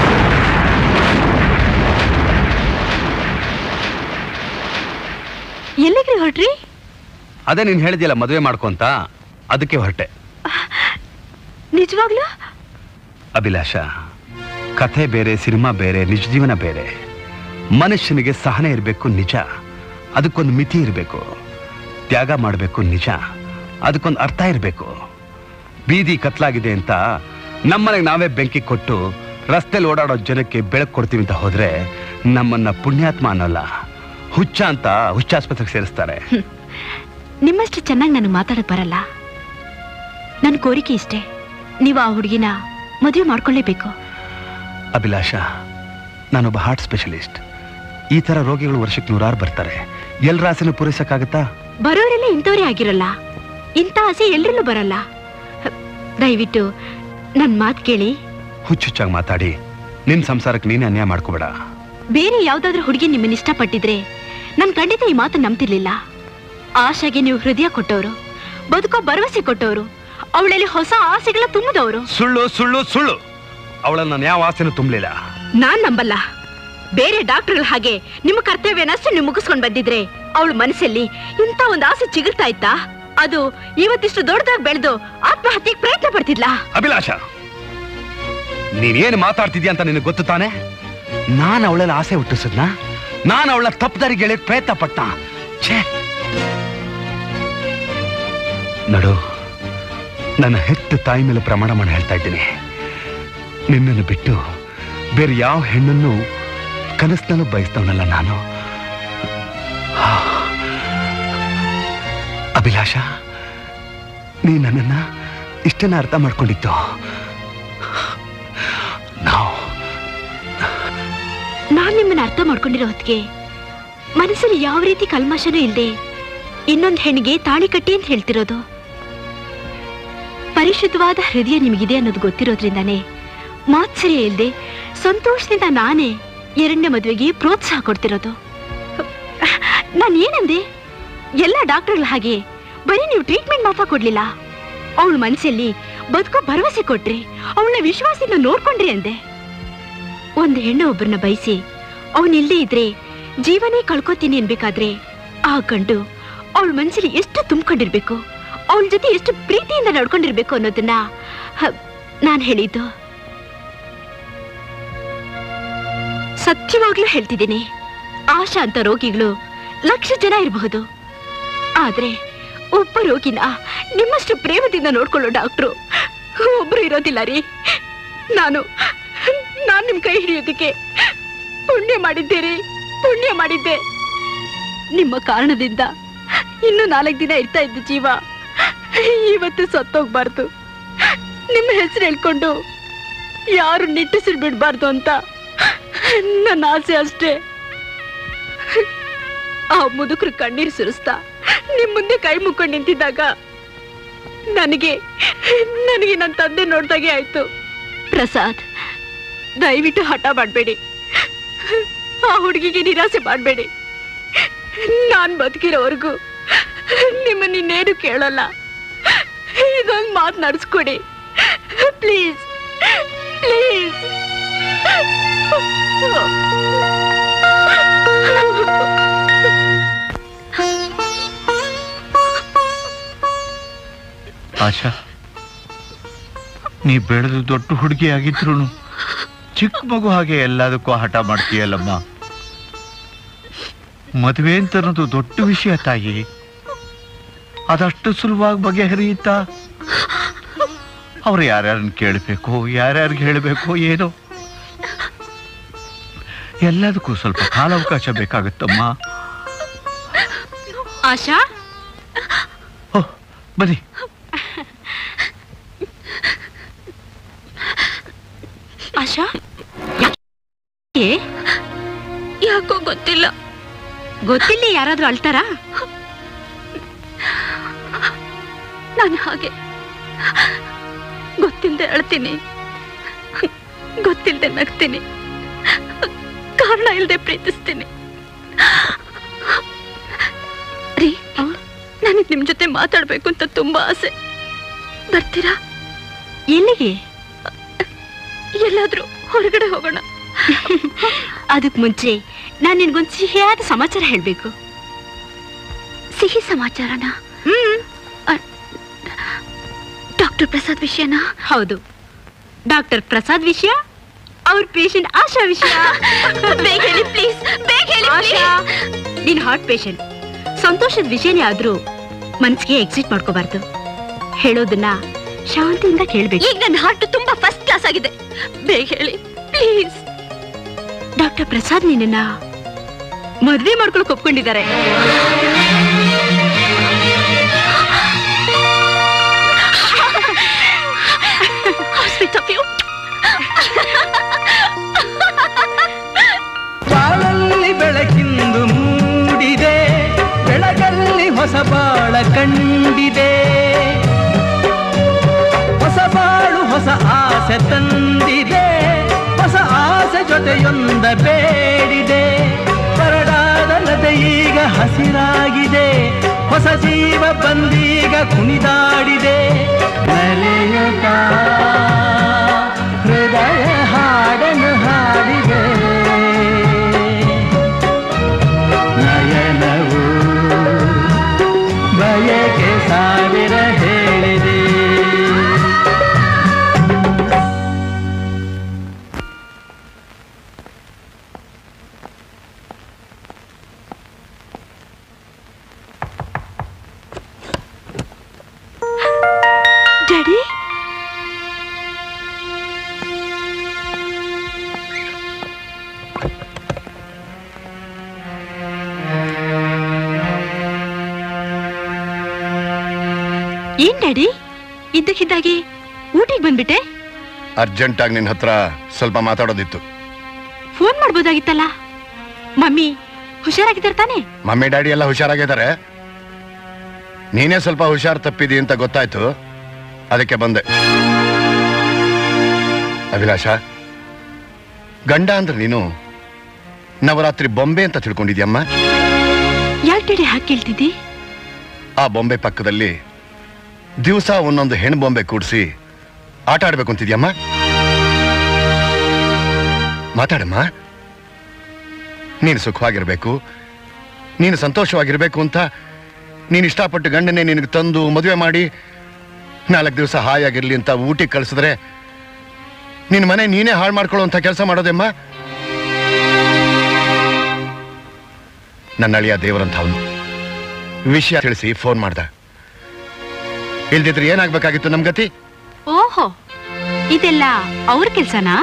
ಎಲ್ಲಿಗ್ರಿ ಹೊರಟ್ರಿ ಅದೇ ನೀನು ಹೇಳಿದ್ಯಲ್ಲ ಮದುವೆ ಮಾಡ್ಕೊಂತ ಅದಕ್ಕೆ ಹೊರಟೆ ನಿಜವಾಗ್ಲೂ ಅಭಿಲಾಷ ಕಥೆ ಬೇರೆ ಸಿನಿಮಾ ಬೇರೆ ನಿಜ ಜೀವನ ಬೇರೆ ಮನುಷ್ಯನಿಗೆ ಸಹನೆ ಇರಬೇಕು ನಿಜ ಅದಕ್ಕೊಂದು ಮಿತಿ ಇರಬೇಕು ತ್ಯಾಗ ಮಾಡಬೇಕು ನಿಜ ಅದಕ್ಕೊಂದು ಅರ್ಥ ಇರಬೇಕು ಬೀದಿ ಕತ್ಲಾಗಿದೆ ಅಂತ ನಮ್ಮನೆಗೆ ನಾವೇ ಬೆಂಕಿ ಕೊಟ್ಟು ರಸ್ತೆಲಿ ಓಡಾಡೋ ಜನಕ್ಕೆ ಬೆಳಕು ಕೊಡ್ತೀವಿ ಅಂತ ಹೋದ್ರೆ ನಮ್ಮನ್ನ ಪುಣ್ಯಾತ್ಮ ಅನ್ನಲ್ಲ ಹುಚ್ಚ ಅಂತ ಹುಚ್ಚಾಸ್ಪತ್ರೆಗೆ ಸೇರಿಸ್ತಾರೆ ನಿಮ್ಮಷ್ಟು ಚೆನ್ನಾಗಿ ನನಗೆ ಮಾತಾಡಕ್ ಬರಲ್ಲ ನನ್ನ ಕೋರಿಕೆ ಇಷ್ಟೇ ನೀವು ಆ ಹುಡುಗಿನ ಮದುವೆ ಮಾಡ್ಕೊಳ್ಳೇಬೇಕು ಅಭಿಲಾಷ ನಾನೊಬ್ಬ ಹಾರ್ಟ್ ಸ್ಪೆಷಲಿಸ್ಟ್ ಈ ಥರ ರೋಗಿಗಳು ವರ್ಷಕ್ಕೆ ನೂರಾರು ಬರ್ತಾರೆ ಎಲ್ರ ಆಸೆನೂ ಪೂರೈಸಕ್ಕಾಗತ್ತಾ ಬರೋರೆಲ್ಲ ಇಂಥವ್ರೇ ಆಗಿರಲ್ಲ ಇಂಥ ಆಸೆ ಎಲ್ರಲ್ಲೂ ಬರಲ್ಲ ದಯವಿಟ್ಟು ನನ್ ಮಾತು ಕೇಳಿ ಹುಚ್ಚುಚ್ಚಾಗಿ ಮಾತಾಡಿ ನಿನ್ ಸಂಸಾರಕ್ಕೆ ನೀನೇ ಅನ್ಯಾಯ ಮಾಡ್ಕೋಬೇಡ ಬೇರೆ ಯಾವ್ದಾದ್ರೂ ಹುಡುಗಿ ನಿಮ್ಮನ್ನ ಇಷ್ಟಪಟ್ಟಿದ್ರೆ ನನ್ ಖಂಡಿತ ಈ ಮಾತು ನಂಬ್ತಿರ್ಲಿಲ್ಲ ಆಶಾಗೆ ನೀವು ಹೃದಯ ಕೊಟ್ಟವರು ಬದುಕೋ ಭರವಸೆ ಕೊಟ್ಟವರು ಅವಳಲ್ಲಿ ಹೊಸ ಆಸೆಗಳ ತುಂಬಿದವರು ಸುಳ್ಳು ಸುಳ್ಳು ಸುಳ್ಳು ಅವಳನ್ನ ನಾನು ಯಾವ ಆಸೆನೂ ತುಂಬಲಿಲ್ಲ ನಾನ್ ನಂಬಲ್ಲ ಬೇರೆ ಡಾಕ್ಟರ್ಗಳ ಹಾಗೆ ನಿಮ್ಮ ಕರ್ತವ್ಯನಷ್ಟೇ ನೀವು ಮುಗಿಸ್ಕೊಂಡ್ ಬಂದಿದ್ರೆ ಅವಳ ಮನಸ್ಸಲ್ಲಿ ಇಂಥ ಒಂದು ಆಸೆ ಚಿಗುರ್ತಾ ಇತ್ತಾ ಅದು ಇವತ್ತಿಷ್ಟು ದೊಡ್ಡದಾಗಿ ಬೆಳೆದು ಆತ್ಮಹತ್ಯೆಗೆ ಪ್ರಯತ್ನ ಪಡ್ತಿದ್ಲಾ ಅಭಿಲಾಷ ನೀನೇನು ಮಾತಾಡ್ತಿದ್ಯಾ ಅಂತ ನಿನಗೆ ಗೊತ್ತು ತಾನೆ ನಾನು ಅವಳಲ್ಲಿ ಆಸೆ ಹುಟ್ಟಿಸಿದ್ನ ನಾನು ಅವಳ ತಪ್ಪದಾರಿಗೆ ಗೆಳೆಯಕ್ ಪ್ರಯತ್ನ ಪಟ್ಟ ಛೇ ನಡು ನನ್ನ ಹೆತ್ತ ತಾಯಿ ಮೇಲೆ ಪ್ರಮಾಣ ಮಾಡಿ ಹೇಳ್ತಾ ಇದ್ದೀನಿ ನಿನ್ನನ್ನು ಬಿಟ್ಟು ಬೇರೆ ಯಾವ ಹೆಣ್ಣನ್ನು ಕನಸಿನಲ್ಲೂ ಬಯಸ್ತವನಲ್ಲ ನಾನು ಹಾ. ಅಭಿಲಾಷ ನೀ ನನ್ನನ್ನ ಇಷ್ಟನ್ನ ಅರ್ಥ ಮಾಡ್ಕೊಂಡಿತ್ತು ನಾವು ನಾನ್ ನಿಮ್ಮನ್ನ ಅರ್ಥ ಮಾಡ್ಕೊಂಡಿರೋ ಹೊತ್ತಿಗೆ ಮನಸ್ಸಲ್ಲಿ ಯಾವ ರೀತಿ ಕಲ್ಮಶನೂ ಇಲ್ದೆ ಇನ್ನೊಂದ್ ಹೆಣ್ಣಿಗೆ ತಾಳಿ ಕಟ್ಟಿ ಅಂತ ಹೇಳ್ತಿರೋದು ಪರಿಶುದ್ಧವಾದ ಹೃದಯ ನಿಮಗಿದೆ ಅನ್ನೋದು ಗೊತ್ತಿರೋದ್ರಿಂದಾನೇ ಮಾತ್ಸರ್ಯ ಇಲ್ದೆ ಸಂತೋಷದಿಂದ ನಾನೇ ಎರಡನೇ ಮದುವೆಗೆ ಪ್ರೋತ್ಸಾಹ ಕೊಡ್ತಿರೋದು ನಾನು ಏನಂದೆ ಎಲ್ಲ ಡಾಕ್ಟರ್ಗಳ ಹಾಗೆ ಬರೀ ನೀವು ಟ್ರೀಟ್ಮೆಂಟ್ ಮಾತ್ರ ಕೊಡ್ಲಿಲ್ಲ ಅವಳ ಮನಸ್ಸಲ್ಲಿ ಬದುಕೋ ಭರವಸೆ ಕೊಟ್ರಿ ಅವಳನ್ನ ವಿಶ್ವಾಸದಿಂದ ನೋಡ್ಕೊಂಡ್ರಿ ಅಂದೆ ಒಂದು ಹೆಣ್ಣು ಒಬ್ಬರನ್ನ ಬಯಸಿ ಅವನಿಲ್ಲದೆ ಇದ್ರೆ ಜೀವನೇ ಕಳ್ಕೊತೀನಿ ಅನ್ಬೇಕಾದ್ರೆ ಆ ಗಂಡು ಅವಳ ಮನಸ್ಸಲ್ಲಿ ಎಷ್ಟು ತುಂಬಿಕೊಂಡಿರ್ಬೇಕು ಅವಳ ಜೊತೆ ಎಷ್ಟು ಪ್ರೀತಿಯಿಂದ ನಡ್ಕೊಂಡಿರ್ಬೇಕು ಅನ್ನೋದನ್ನ ನಾನು ಹೇಳಿದ್ದು ಸತ್ಯವಾಗ್ಲೂ ಹೇಳ್ತಿದ್ದೀನಿ ಆಶಾ ಅಂತ ರೋಗಿಗಳು ಲಕ್ಷ ಜನ ಇರಬಹುದು ಆದ್ರೆ ಒಬ್ಬ ರೋಗಿನ ನಿಮ್ಮಷ್ಟು ಪ್ರೇಮದಿಂದ ನೋಡ್ಕೊಳ್ಳೋ ಡಾಕ್ಟ್ರು ಒಬ್ರು ಇರೋದಿಲ್ಲ ರೀ ನಾನು ನಾನ್ ನಿಮ್ ಕೈ ಹಿಡಿಯೋದಕ್ಕೆ ಪುಣ್ಯ ಮಾಡಿದ್ದೀರಿ ಪುಣ್ಯ ಮಾಡಿದ್ದೆ ನಿಮ್ಮ ಕಾರಣದಿಂದ ಇನ್ನು ನಾಲ್ಕು ದಿನ ಇರ್ತಾ ಇದ್ದ ಜೀವ ಇವತ್ತು ಸತ್ತೋಗ್ಬಾರ್ದು ನಿಮ್ಮ ಹೆಸರು ಹೇಳ್ಕೊಂಡು ಯಾರು ನಿಟ್ಟಿಸಿಡ್ ಬಿಡ್ಬಾರ್ದು ಅಂತ ನನ್ನ ಆಸೆ ಅಷ್ಟೇ ಆ ಮುದುಕರು ಕಣ್ಣೀರು ಸುರಿಸ್ತಾ ನಿಮ್ ಮುಂದೆ ಕೈ ಮುಕ್ಕೊಂಡು ನಿಂತಿದ್ದಾಗ ನನಗೆ ನನಗೆ ನನ್ನ ತಂದೆ ನೋಡ್ದಾಗೆ ಆಯ್ತು ಪ್ರಸಾದ್ ದಯವಿಟ್ಟು ಹಠ ಮಾಡಬೇಡಿ ಆ ಹುಡುಗಿಗೆ ನಿರಾಸೆ ಮಾಡಬೇಡಿ ನಾನ್ ಬದುಕಿರೋವರೆಗೂ ನಿಮ್ಮನ್ನ ಇನ್ನೇನು ಕೇಳಲ್ಲ ಇದೊಂದು ಮಾತು ನಡೆಸ್ಕೊಡಿ ಪ್ಲೀಸ್ ಪ್ಲೀಸ್ ಆಶಾ ನೀ ಬೆಳೆದು ದೊಡ್ಡ ಹುಡುಗಿ ಆಗಿದ್ರು ಚಿಕ್ಕ ಮಗು ಹಾಗೆ ಎಲ್ಲದಕ್ಕೂ ಹಠ ಮಾಡ್ತೀಯಲ್ಲಮ್ಮ ಮದುವೆ ಅಂತ ಅನ್ನೋದು ದೊಡ್ಡ ವಿಷಯ ತಾಯಿ ಅದಷ್ಟು ಸುಲಭವಾಗಿ ಬಗೆಹರಿಯುತ್ತಾ ಅವ್ರು ಯಾರ್ಯಾರನ್ನ ಕೇಳಬೇಕು ಯಾರ್ಯಾರಿಗೆ ಹೇಳಬೇಕು ಏನೋ ಎಲ್ಲದಕ್ಕೂ ಸ್ವಲ್ಪ ಕಾಲಾವಕಾಶ ಬೇಕಾಗುತ್ತಮ್ಮ ಆಶಾ ಬನ್ನಿ ಆಶಾ ಏ ಯಾಕೋ ಗೊತ್ತಿಲ್ಲ ಗೊತ್ತಿಲ್ಲ ಯಾರಾದ್ರೂ ಅಳ್ತಾರಾ ನಾನು ಹಾಗೆ ಗೊತ್ತಿಲ್ಲದೆ ಅಳ್ತೀನಿ ಗೊತ್ತಿಲ್ಲದೆ ನಗ್ತೀನಿ ಕಾರಣ ಇಲ್ಲದೆ ಪ್ರೀತಿಸ್ತೀನಿ ರೀ ನನಗೆ ನಿಮ್ ಜೊತೆ ಮಾತಾಡ್ಬೇಕು ಅಂತ ತುಂಬಾ ಆಸೆ ಬರ್ತೀರಾ ಎಲ್ಲಿಗೆ ಎಲ್ಲಾದ್ರೂ ಹೊರಗಡೆ ಹೋಗೋಣ ಅದಕ್ ಮುಂಚೆ ನಾನ್ ನಿನ್ಗೊಂದು ಸಿಹಿಯಾದ ಸಮಾಚಾರ ಹೇಳ್ಬೇಕು ಸಿಹಿ ಸಮಾಚಾರನ ಡಾಕ್ಟರ್ ಪ್ರಸಾದ್ ವಿಷಯನಾ ಹೌದು ಡಾಕ್ಟರ್ ಪ್ರಸಾದ್ ವಿಷಯ ಅವ್ರ ಪೇಷಂಟ್ ಆಶಾ ವಿಷಯ ಬೇಗ ಹೇಳಿ ಪ್ಲೀಸ್ ಬೇಗ ಹೇಳಿ ಆಶಾ ನೀನ್ ಹಾರ್ಟ್ ಪೇಷಂಟ್ ಸಂತೋಷದ ವಿಷಯನೇ ಆದ್ರೂ ಮನ್ಸಿಗೆ ಎಕ್ಸಿಟ್ ಮಾಡ್ಕೋಬಾರ್ದು ಹೇಳೋದನ್ನ ಶಾಂತಿಯಿಂದ ಕೇಳ್ಬೇಕು ಈಗ ನನ್ನ ಹಾರ್ಟ್ ತುಂಬಾ ಫಸ್ಟ್ ಕ್ಲಾಸ್ ಆಗಿದೆ ಬೇಗ ಹೇಳಿ ಪ್ಲೀಸ್ ಡಾಕ್ಟರ್ ಪ್ರಸಾದ್ ನಿನ್ನ ಮದ್ವೆ ಮಾಡ್ಕೊಳಕ್ ಒಪ್ಕೊಂಡಿದ್ದಾರೆ ಬಾಳ ಕಂಡಿದೆ ಹೊಸ ಬಾಳು ಹೊಸ ಆಸೆ ತಂದಿದೆ ಹೊಸ ಆಸೆ ಜೊತೆಯೊಂದ ಬೇಡಿದೆ ಬರಡಾದ ನದೆ ಈಗ ಹಸಿರಾಗಿದೆ ಹೊಸ ಜೀವ ಬಂದೀಗ ಕುಣಿದಾಡಿದೆ ನಲಿಯುತ್ತ ಹೃದಯ ಹಾಡನ್ನು ಹಾಡಿದೆ ನಯನವು ಬಯಕೆ ಸಾವಿರ ಹೇಳಿದೆ ಡ್ಯಾಡಿ ಏನ್ ಡ್ಯಾಡಿ ಇದ್ದಕ್ಕಿದ್ದಾಗೆ ಊಟಿಗೆ ಬಂದ್ಬಿಟ್ಟೆ ಅರ್ಜೆಂಟಾಗಿ ನಿನ್ನ ಹತ್ರ ಸ್ವಲ್ಪ ಮಾತಾಡೋದಿತ್ತು ಫೋನ್ ಮಾಡ್ಬೋದಾಗಿತ್ತಲ್ಲ ಮಮ್ಮಿ ಹುಷಾರಾಗಿದ್ದಾರೆ ತಾನೆ ಮಮ್ಮಿ ಡ್ಯಾಡಿ ಎಲ್ಲ ಹುಷಾರಾಗಿದ್ದಾರೆ ನೀನೇ ಸ್ವಲ್ಪ ಹುಷಾರ್ ತಪ್ಪಿದಿ ಅಂತ ಗೊತ್ತಾಯ್ತು ಅದಕ್ಕೆ ಬಂದೆ ಅಭಿಲಾಷ ಗಂಡ ಅಂದ್ರೆ ನೀನು ನವರಾತ್ರಿ ಬೊಂಬೆ ಅಂತ ತಿಳ್ಕೊಂಡಿದ್ಯಮ್ಮ ಯಾಕೆ ಡ್ಯಾಡಿ ಹಾಗೆ ಕೇಳ್ತಿದ್ದಿ ಆ ಬೊಂಬೆ ಪಕ್ಕದಲ್ಲಿ ದಿವಸ ಒಂದೊಂದು ಹೆಣ್ಣು ಬೊಂಬೆ ಕೂಡಿಸಿ ಆಟ ಆಡ್ಬೇಕು ಅಂತಿದ್ಯಮ್ಮ ಮಾತಾಡಮ್ಮ ನೀನು ಸುಖವಾಗಿರ್ಬೇಕು ನೀನು ಸಂತೋಷವಾಗಿರ್ಬೇಕು ಅಂತ ನೀನು ಇಷ್ಟಪಟ್ಟು ಗಂಡನೇ ನಿನಗೆ ತಂದು ಮದುವೆ ಮಾಡಿ ನಾಲ್ಕು ದಿವಸ ಹಾಯಾಗಿರ್ಲಿ ಅಂತ ಊಟಿಗೆ ಕಳಿಸಿದ್ರೆ ನಿನ್ನ ಮನೆ ನೀನೇ ಹಾಳು ಮಾಡ್ಕೊಳ್ಳುವಂಥ ಕೆಲಸ ಮಾಡೋದೆಮ್ಮ ನನ್ನ ಅಳಿಯ ದೇವರಂತ ಅವನು ವಿಷಯ ತಿಳಿಸಿ ಫೋನ್ ಮಾಡ್ದ ಇಲ್ದಿದ್ರೆ ಏನಾಗ್ಬೇಕಾಗಿತ್ತು ನಮ್ ಗತಿ ಓಹೋ ಇದೆಲ್ಲ ಅವ್ರ ಕೆಲ್ಸನಾ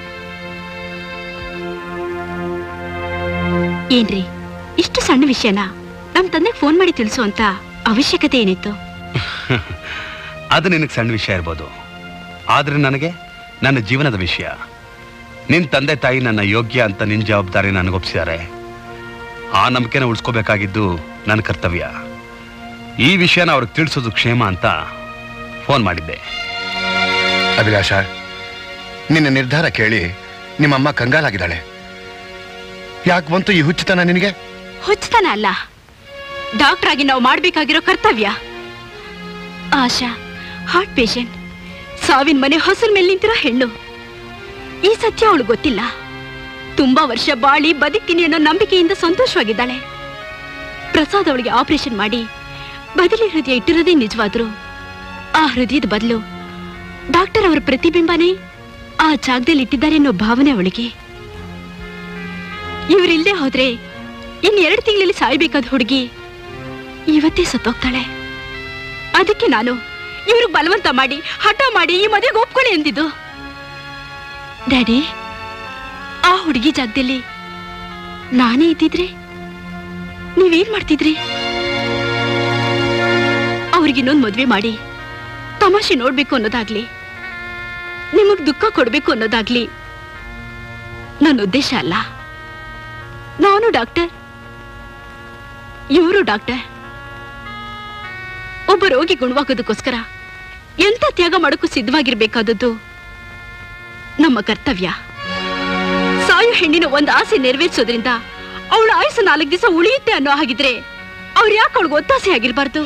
ಏನ್ರಿ ಇಷ್ಟು ಸಣ್ಣ ವಿಷಯನ ನಮ್ ತಂದೆಗೆ ಫೋನ್ ಮಾಡಿ ತಿಳಿಸು ಅಂತ ಅವಶ್ಯಕತೆ ಏನಿತ್ತು ಅದು ನಿನಗೆ ಸಣ್ಣ ವಿಷಯ ಇರ್ಬೋದು ಆದ್ರೆ ನನಗೆ ನನ್ನ ಜೀವನದ ವಿಷಯ ನಿನ್ನ ತಂದೆ ತಾಯಿ ನನ್ನ ಯೋಗ್ಯ ಅಂತ ನಿನ್ನ ಜವಾಬ್ದಾರಿ ನನಗೊಪ್ಸಿದ್ದಾರೆ ಆ ನಂಬಿಕೆನ ಉಳಿಸ್ಕೋಬೇಕಾಗಿದ್ದು ನನ್ನ ಕರ್ತವ್ಯ ಈ ವಿಷಯನ ಅವ್ರಿಗೆ ತಿಳಿಸೋದು ಕ್ಷೇಮ ಅಂತ ಫೋನ್ ಮಾಡಿದ್ದೆ ಅಭಿಲಾಷ ನಿನ್ನ ನಿರ್ಧಾರ ಕೇಳಿ ನಿಮ್ಮಮ್ಮ ಕಂಗಾಲಾಗಿದ್ದಾಳೆ ಯಾಕೆ ಬಂತು ಈ ಹುಚ್ಚುತನ ನಿನಗೆ ಹುಚ್ಚತನ ಅಲ್ಲ ಡಾಕ್ಟರ್ ಆಗಿ ನಾವು ಮಾಡ್ಬೇಕಾಗಿರೋ ಕರ್ತವ್ಯ ಆಶಾ ಹಾರ್ಟ್ ಪೇಷಂಟ್ ಸಾವಿನ ಮನೆ ಹೊಸಲ್ ಮೇಲೆ ನಿಂತಿರೋ ಹೆಣ್ಣು ಈ ಸತ್ಯ ಅವಳು ಗೊತ್ತಿಲ್ಲ ತುಂಬಾ ವರ್ಷ ಬಾಳಿ ಬದುಕ್ತೀನಿ ಅನ್ನೋ ನಂಬಿಕೆಯಿಂದ ಸಂತೋಷವಾಗಿದ್ದಾಳೆ ಪ್ರಸಾದ್ ಅವಳಿಗೆ ಆಪರೇಷನ್ ಮಾಡಿ ಬದಲಿ ಹೃದಯ ಇಟ್ಟಿರೋದೇ ನಿಜವಾದ್ರು ಆ ಹೃದಯದ ಬದಲು ಡಾಕ್ಟರ್ ಅವರ ಪ್ರತಿಬಿಂಬನೇ ಆ ಜಾಗದಲ್ಲಿ ಇಟ್ಟಿದ್ದಾರೆ ಅನ್ನೋ ಭಾವನೆ ಅವಳಿಗೆ ಇವರಿಲ್ಲದೆ ಹೋದ್ರೆ ಇನ್ ಎರಡು ತಿಂಗಳಲ್ಲಿ ಸಾಯ್ಬೇಕಾದ ಹುಡುಗಿ ಇವತ್ತೇ ಸತ್ತೋಗ್ತಾಳೆ ಅದಕ್ಕೆ ನಾನು ಇವ್ರಿಗೆ ಬಲವಂತ ಮಾಡಿ ಹಠ ಮಾಡಿ ಈ ಮದುವೆಗೆ ಒಪ್ಕೊಳ್ಳಿ ಎಂದಿದ್ದು ಡ್ಯಾಡಿ ಆ ಹುಡುಗಿ ಜಾಗದಲ್ಲಿ ನಾನೇ ಇದ್ದಿದ್ರೆ ನೀವೇನ್ ಮಾಡ್ತಿದ್ರಿ ಅವ್ರಿಗೆ ಇನ್ನೊಂದು ಮದ್ವೆ ಮಾಡಿ ತಮಾಷೆ ನೋಡ್ಬೇಕು ಅನ್ನೋದಾಗ್ಲಿ ನಿಮಗ್ ದುಃಖ ಕೊಡ್ಬೇಕು ಅನ್ನೋದಾಗ್ಲಿ ನನ್ನ ಉದ್ದೇಶ ಅಲ್ಲ ನಾನು ಡಾಕ್ಟರ್ ಇವರು ಡಾಕ್ಟರ್ ಒಬ್ಬ ರೋಗಿ ಗುಣವಾಗೋದಕ್ಕೋಸ್ಕರ ಎಂತ ತ್ಯಾಗ ಮಾಡೋಕ್ಕೂ ಸಿದ್ಧವಾಗಿರ್ಬೇಕಾದದ್ದು ನಮ್ಮ ಕರ್ತವ್ಯ ಸಾಯೋ ಹೆಣ್ಣಿನ ಒಂದು ಆಸೆ ನೆರವೇರಿಸೋದ್ರಿಂದ ಅವಳ ಆಯುಸ್ಸು ನಾಲ್ಕು ದಿವಸ ಉಳಿಯುತ್ತೆ ಅನ್ನೋ ಹಾಗಿದ್ರೆ ಅವ್ರು ಯಾಕೆ ಅವಳಿಗೆ ಒತ್ತಾಸೆ ಆಗಿರ್ಬಾರ್ದು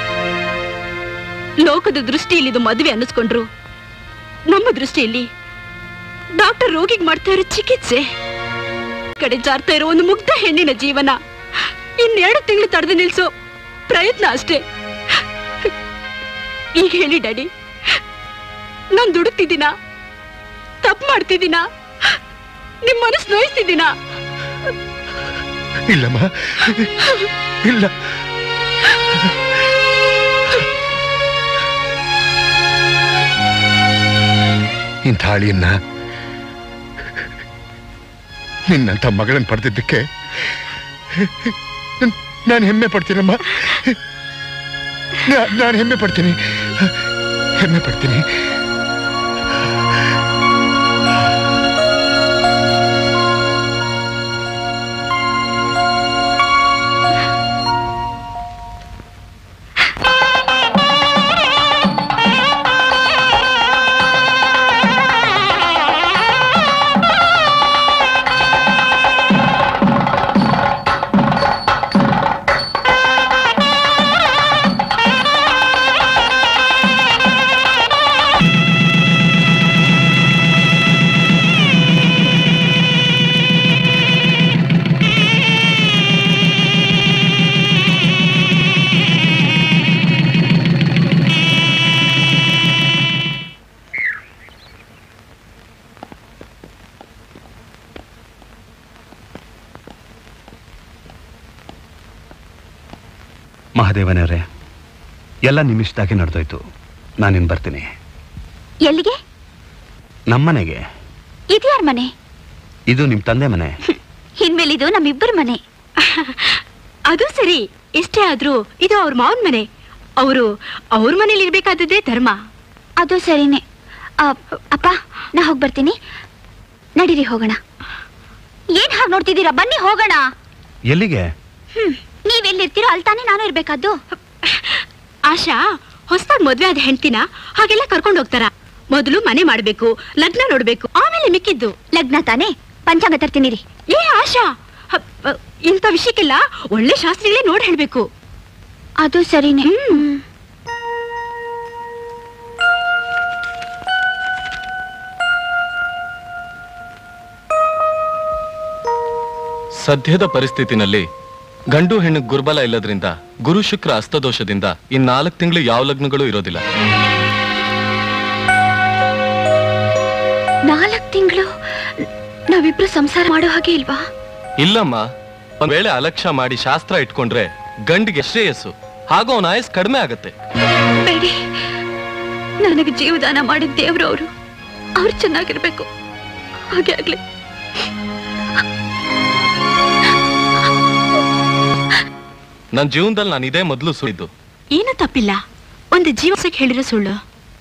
ಲೋಕದ ದೃಷ್ಟಿಯಲ್ಲಿ ಇದು ಮದುವೆ ಅನ್ನಿಸ್ಕೊಂಡ್ರು ನಮ್ಮ ದೃಷ್ಟಿಯಲ್ಲಿ ಡಾಕ್ಟರ್ ರೋಗಿಗೆ ಮಾಡ್ತಾ ಇರೋ ಚಿಕಿತ್ಸೆ ಕಡೆ ಜಾರ್ತಾ ಇರೋ ಒಂದು ಮುಗ್ಧ ಹೆಣ್ಣಿನ ಜೀವನ ಇನ್ನೆರಡು ತಿಂಗಳು ತಡೆದು ನಿಲ್ಸೋ ಪ್ರಯತ್ನ ಅಷ್ಟೇ ಈಗ ಹೇಳಿ ಡ್ಯಾಡಿ ನಾನ್ ದುಡುಕ್ತಿದ್ದೀನ ತಪ್ಪು ಮಾಡ್ತಿದ್ದೀನ ನಿಮ್ ಮನಸ್ಸು ನೋಯಿಸ್ತಿದ್ದೀನ ಇಲ್ಲಮ್ಮ ಇಲ್ಲ ಇಂಥ ಅಳಿಯನ್ನ ನಿನ್ನಂಥ ಮಗಳನ್ನ ಪಡೆದಿದ್ದಕ್ಕೆ ನಾನು ಹೆಮ್ಮೆ ಪಡ್ತೀನಮ್ಮ ನಾನು ಹೆಮ್ಮೆ ಪಡ್ತೀನಿ ಹೆಮ್ಮೆ ಪಡ್ತೀನಿ ಮಹಾದೇವನವರೇ ಎಲ್ಲ ನಿಮಿಷದಾಗೆ ನಡೆದೋಯ್ತು ನಾನಿನ್ ಬರ್ತೀನಿ ಎಲ್ಲಿಗೆ ನಮ್ಮನೆಗೆ ಇದ್ಯಾರ ಮನೆ ಇದು ನಿಮ್ಮ ತಂದೆ ಮನೆ ಇನ್ಮೇಲಿದು ನಮ್ಮಿಬ್ಬರ ಮನೆ ಅದು ಸರಿ ಎಷ್ಟೇ ಆದ್ರೂ ಇದು ಅವ್ರ ಮಾವನ್ ಮನೆ ಅವರು ಅವ್ರ ಮನೇಲಿ ಇರ್ಬೇಕಾದದ್ದೇ ಧರ್ಮ ಅದು ಸರಿನೇ ಆ, ಅಪ್ಪ ನಾ ಹೋಗಿ ಬರ್ತೀನಿ ನಡೀರಿ ಹೋಗೋಣ ಏನ್ ಹಾಗೆ ನೋಡ್ತಿದ್ದೀರಾ ಬನ್ನಿ ಹೋಗೋಣ ಎಲ್ಲಿಗೆ ಹ್ಮ್ ನೀವೆಲ್ಲಿರ್ತೀರೋ ಅಲ್ಲಿ ತಾನೇ ನಾನು ಇರ್ಬೇಕಾದ್ದು ಆಶಾ ಹೊಸದಾಗಿ ಮದ್ವೆ ಆದ ಹೆಂಡ್ತಿನ ಹಾಗೆಲ್ಲ ಕರ್ಕೊಂಡು ಹೋಗ್ತಾರ ಮೊದಲು ಮನೆ ಮಾಡ್ಬೇಕು ಲಗ್ನ ನೋಡ್ಬೇಕು ಆಮೇಲೆ ಮಿಕ್ಕಿದ್ದು ಲಗ್ನ ತಾನೇ ಪಂಚಾಂಗ ತರ್ತೀನಿ ರೀ ಏ ಆಶಾ ಹ, ಅ, ಇಂಥ ವಿಷಯಕ್ಕೆಲ್ಲ ಒಳ್ಳೆ ಶಾಸ್ತ್ರಿಗಳೇ ನೋಡ್ ಹೇಳ್ಬೇಕು ಅದು ಸರಿನೇ ಸದ್ಯದ ಪರಿಸ್ಥಿತಿನಲ್ಲಿ ಗಂಡು ಹೆಣ್ಣು ಗುರುಬಲ ಇಲ್ಲದ್ರಿಂದ ಗುರು ಶುಕ್ರ ಅಸ್ತದೋಷದಿಂದ ಇನ್ ನಾಲ್ಕು ತಿಂಗಳು ಯಾವ ಲಗ್ನಗಳು ಇರೋದಿಲ್ಲ ನಾಲ್ಕು ತಿಂಗಳು ನಾವಿಬ್ರು ಸಂಸಾರ ಮಾಡೋ ಹಾಗೆ ಇಲ್ವಾ ಇಲ್ಲಮ್ಮ ಒಂದ್ ವೇಳೆ ಅಲಕ್ಷ್ಯ ಮಾಡಿ ಶಾಸ್ತ್ರ ಇಟ್ಕೊಂಡ್ರೆ ಗಂಡಿಗೆ ಶ್ರೇಯಸ್ಸು ಹಾಗೂ ಅವನ ಆಯಸ್ ಕಡಿಮೆ ಆಗತ್ತೆ ಬೇಡಿ ನನಗೆ ಜೀವದಾನ ಮಾಡಿದ ದೇವ್ರು ಅವರು ಅವ್ರು ಚೆನ್ನಾಗಿರ್ಬೇಕು ಹಾಗೆ ಆಗ್ಲಿ ನನ್ನ ಜೀವನದಲ್ಲಿ ನಾನು ಇದೇ ಮೊದಲು ಸುಳಿದ್ದು ಏನು ತಪ್ಪಿಲ್ಲ ಒಂದು ಜೀವಸಕ್ಕೆ ಹೇಳಿರೋ ಸುಳ್ಳು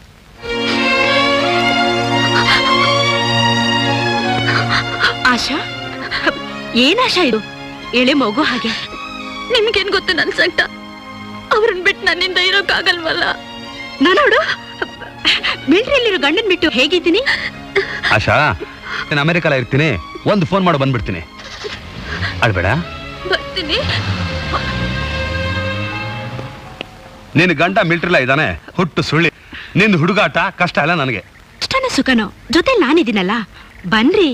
ಆಶಾ ಏನ್ ಆಶಾ ಇದು ಎಳೆ ಮಗು ಹಾಗೆ ನಿಮ್ಗೇನ್ ಗೊತ್ತು ನನ್ ಸಂಕಟ ಅವ್ರನ್ನ ಬಿಟ್ಟು ನನ್ನಿಂದ ಇರೋಕ್ಕಾಗಲ್ವಲ್ಲ ನಾನೋಡು ಮಿಲ್ಟ್ರಿಯಲ್ಲಿರೋ ಗಂಡನ್ ಬಿಟ್ಟು ಹೇಗಿದ್ದೀನಿ ಆಶಾ ನಾನು ಅಮೆರಿಕಲ್ಲ ಇರ್ತೀನಿ ಒಂದು ಫೋನ್ ಮಾಡಿ ಬಂದ್ಬಿಡ್ತೀನಿ ಅಳ್ಬೇಡ ಬರ್ತೀನಿ ನಿನ್ನ ಗಂಡ ಮಿಲ್ಟ್ರಿಲ್ಲ ಇದ್ದಾನೆ ಹುಟ್ಟು ಸುಳ್ಳಿ ನಿನ್ನ ಹುಡುಗಾಟ ಕಷ್ಟ ಇಲ್ಲ ನನಗೆ ಇಷ್ಟನ ಸುಖನೋ ಜೊತೆ ನಾನಿದ್ದೀನಲ್ಲ ಬನ್ರಿ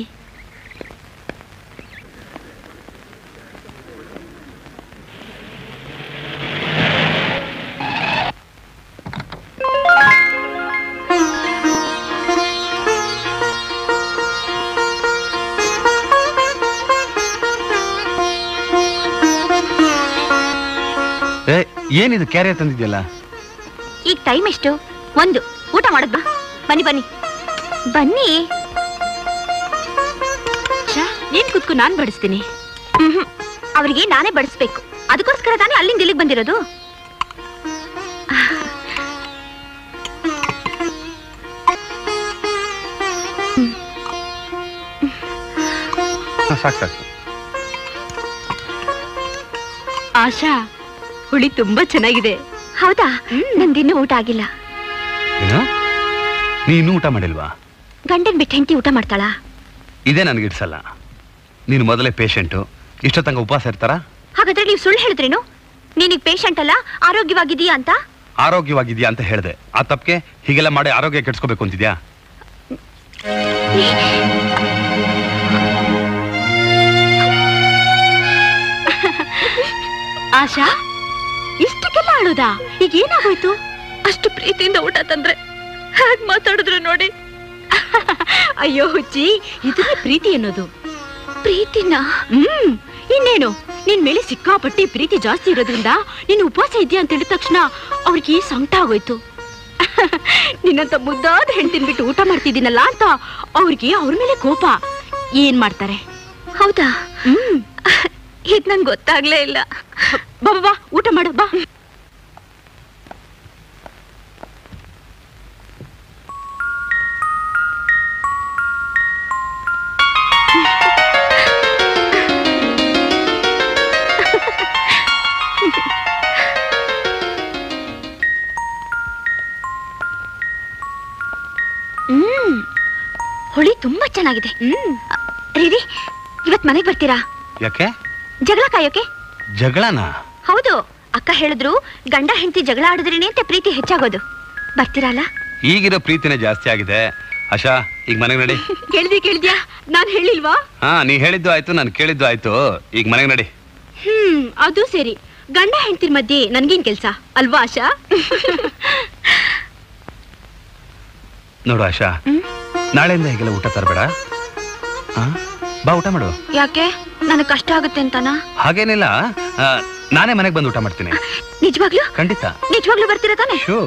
ಏ ಏನಿದು ಕ್ಯಾರಿಯರ್ ತಂದಿದ್ಯಲ್ಲ ಈಗ ಟೈಮ್ ಎಷ್ಟು ಒಂದು ಊಟ ಮಾಡೋದ್ ಬಾ ಬನ್ನಿ ಬನ್ನಿ ಬನ್ನಿ ಆಶಾ ನೀನ್ ಕುತ್ಕೊ ನಾನ್ ಬಡಿಸ್ತೀನಿ ಮ್ಹೂ. ಅವ್ರಿಗೆ ನಾನೇ ಬಡಿಸ್ಬೇಕು ಅದಕ್ಕೋಸ್ಕರ ತಾನೇ ಅಲ್ಲಿಂದ ಇಲ್ಲಿಗೆ ಬಂದಿರೋದು ಸಾಕು ಸಾಕು ಆಶಾ ಹುಳಿ ತುಂಬಾ ಚೆನ್ನಾಗಿದೆ ಹೌದಾ ನಂದಿನ್ನೂ ಊಟ ಆಗಿಲ್ಲ ಏನು ನೀ ಇನ್ನೂ ಊಟ ಮಾಡಿಲ್ವಾ ಗಂಡನ್ ಬಿಟ್ಟು ಹೆಂಡತಿ ಊಟ ಮಾಡ್ತಾಳಾ ಇದೇ ನನಗೆ ಇಡ್ಸಲ್ಲ ನೀನು ಮೊದಲೇ ಪೇಷಂಟು ಇಷ್ಟ ತನಕ ಉಪವಾಸ ಇರ್ತಾರ ಹಾಗಾದ್ರೆ ನೀವು ಸುಳ್ಳು ಹೇಳಿದ್ರೇನು ನೀನೀಗ ಪೇಷಂಟ್ ಅಲ್ಲ ಆರೋಗ್ಯವಾಗಿದೀಯಾ ಅಂತ ಆರೋಗ್ಯವಾಗಿದ್ಯಾ ಅಂತ ಹೇಳಿದೆ ಆ ತಪ್ಪಿಗೆ ಹೀಗೆಲ್ಲ ಮಾಡಿ ಆರೋಗ್ಯ ಕೆಡ್ಸ್ಕೋಬೇಕು ಅಂತಿದ್ಯಾ ಆಶಾ ಇಷ್ಟಕ್ಕೆಲ್ಲ ಆಡೋದಾ ಈಗ ಏನಾಗೋಯ್ತು ಅಷ್ಟು ಪ್ರೀತಿಯಿಂದ ಊಟ ತಂದ್ರೆ ಹೇಗ್ ಮಾತಾಡಿದ್ರು ನೋಡಿ ಅಯ್ಯೋ ಹುಚ್ಚಿ ಇದನ್ನೇ ಪ್ರೀತಿ ಅನ್ನೋದು ಪ್ರೀತಿನ ಹ್ಮ್ ಇನ್ನೇನು ನಿನ್ ಮೇಲೆ ಸಿಕ್ಕಾಪಟ್ಟಿ ಪ್ರೀತಿ ಜಾಸ್ತಿ ಇರೋದ್ರಿಂದ ನೀನು ಉಪವಾಸ ಇದೆಯಾ ಅಂತ ಹೇಳಿದ ತಕ್ಷಣ ಅವ್ರಿಗೆ ಸಂಕಟ ಆಗೋಯ್ತು ನಿನ್ನಂತ ಮುದ್ದಾದ ಹೆಂಡ್ತಿನ್ ಬಿಟ್ಟು ಊಟ ಮಾಡ್ತಿದ್ದೀನಲ್ಲ ಅಂತ ಅವ್ರಿಗೆ ಅವ್ರ ಮೇಲೆ ಕೋಪ ಏನ್ ಮಾಡ್ತಾರೆ ಹೌದಾ ಹ್ಮ್ ಇದ್ ನಂಗೆ ಗೊತ್ತಾಗ್ಲೇ ಇಲ್ಲ ಬಾ ಬಾ, ಬಾ ಊಟ ಮಾಡು ಬಾ ಹ್ಮ್ ಹುಳಿ ತುಂಬಾ ಚೆನ್ನಾಗಿದೆ ಹ್ಮ್ ರೀರಿ ಇವತ್ ಮನೆಗ್ ಬರ್ತೀರಾ ಯಾಕೆ ಜಗಳ ಕಾಯೋಕೆ ಜಗಳನ ಹೌದು ಅಕ್ಕ ಹೇಳಿದ್ರು ಗಂಡ ಹೆಂಡತಿ ಜಗಳ ಆಡಿದ್ರೇನೆ ಅಂತ ಪ್ರೀತಿ ಹೆಚ್ಚಾಗೋದು ಬರ್ತೀರಲ್ಲ ಈಗಿರೋ ಪ್ರೀತಿನೇ ಜಾಸ್ತಿ ಆಗಿದೆ ಆಶಾ ಈಗ ಮನೆಗೆ ನಡಿ ಕೇಳ್ದಿ ಕೇಳ್ದ್ಯಾ ನಾನ್ ಹೇಳಿಲ್ವಾ ಹಾ ನೀ ಹೇಳಿದ್ದು ಆಯ್ತು ನಾನು ಕೇಳಿದ್ದು ಆಯ್ತು ಈಗ ಮನೆಗೆ ನಡಿ ಹ್ಮ್ ಅದು ಸರಿ ಗಂಡ ಹೆಂಡತಿರ್ ಮಧ್ಯೆ ನನ್ಗೇನ್ ಕೆಲ್ಸ ಅಲ್ವಾ ಆಶಾ ನೋಡು ಆಶಾ ನಾಳೆಯಿಂದ ಹೀಗೆಲ್ಲ ಊಟ ತರಬೇಡ ಬಾ ಊಟ ಮಾಡು ಯಾಕೆ ನನಗ್ ಕಷ್ಟ ಆಗುತ್ತೆ ಅಂತನಾ ಹಾಗೇನಿಲ್ಲ ಆ, ನಾನೇ ಮನೆಗೆ ಬಂದು ಊಟ ಮಾಡ್ತೀನಿ ನಿಜವಾಗ್ಲೂ ಖಂಡಿತ ನಿಜವಾಗ್ಲೂ ಬರ್ತೀರಾ ತಾನೆ ಶೂ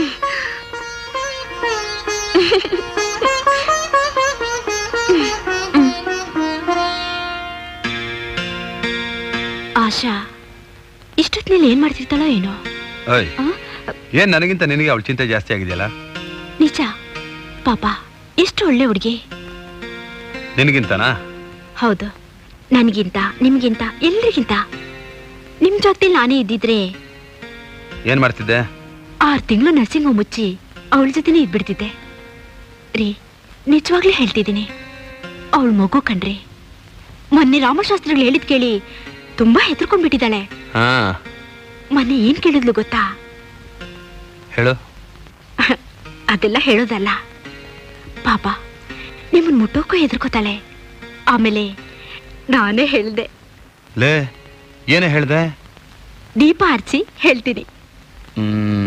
ಆಶಾ ಇಷ್ಟೊತ್ತಿನಲ್ಲಿ ಏನ್ ಮಾಡ್ತಿರ್ತಾಳೋ ಏನೋ ಓಯ್ ಏನ್ ನನಗಿಂತ ನಿನಗೆ ಅವಳ ಚಿಂತೆ ಜಾಸ್ತಿ ಆಗಿದೆಯಲ್ಲ ನಿಜ ಪಾಪ ಎಷ್ಟು ಒಳ್ಳೆ ಹುಡುಗಿ ನಿನಗಿಂತನಾ ಹೌದು ನನಗಿಂತ ನಿಮ್ಗಿಂತ ಎಲ್ರಿಗಿಂತ ನಿಮ್ ಜಾಗದಲ್ಲಿ ನಾನೇ ಇದ್ದಿದ್ರೆ ಏನ್ ಮಾಡ್ತಿದ್ದೆ ಆರು ತಿಂಗಳು ನರ್ಸಿಂಗ್ ಹೋಮ್ ಮುಚ್ಚಿ ಅವಳ ಜೊತೆನೇ ಇದ್ಬಿಡ್ತಿದ್ದೆ ರೀ ನಿಜವಾಗ್ಲೂ ಹೇಳ್ತಿದ್ದೀನಿ ಅವಳ ಮಗು ಕಣ್ರಿ ಮೊನ್ನೆ ರಾಮಶಾಸ್ತ್ರಿಗಳು ಹೇಳಿದ್ ಕೇಳಿ ತುಂಬಾ ಹೆದರ್ಕೊಂಡ್ಬಿಟ್ಟಿದ್ದಾಳೆ ಹಾ ಮೊನ್ನೆ ಏನ್ ಕೇಳಿದ್ಲು ಗೊತ್ತಾ ಹೇಳು ಅದೆಲ್ಲ ಹೇಳೋದಲ್ಲ ಪಾಪ ನಿಮ್ಮನ್ ಮುಟ್ಟೋಕ್ಕೂ ಹೆದರ್ಕೋತಾಳೆ ಆಮೇಲೆ ನಾನೇ ಹೇಳ್ದೆ ಲೇ ಏನೇ ಹೇಳ್ದೆ ದೀಪ ಹಚ್ಚಿ ಹೇಳ್ತೀನಿ ಹ್ಮ್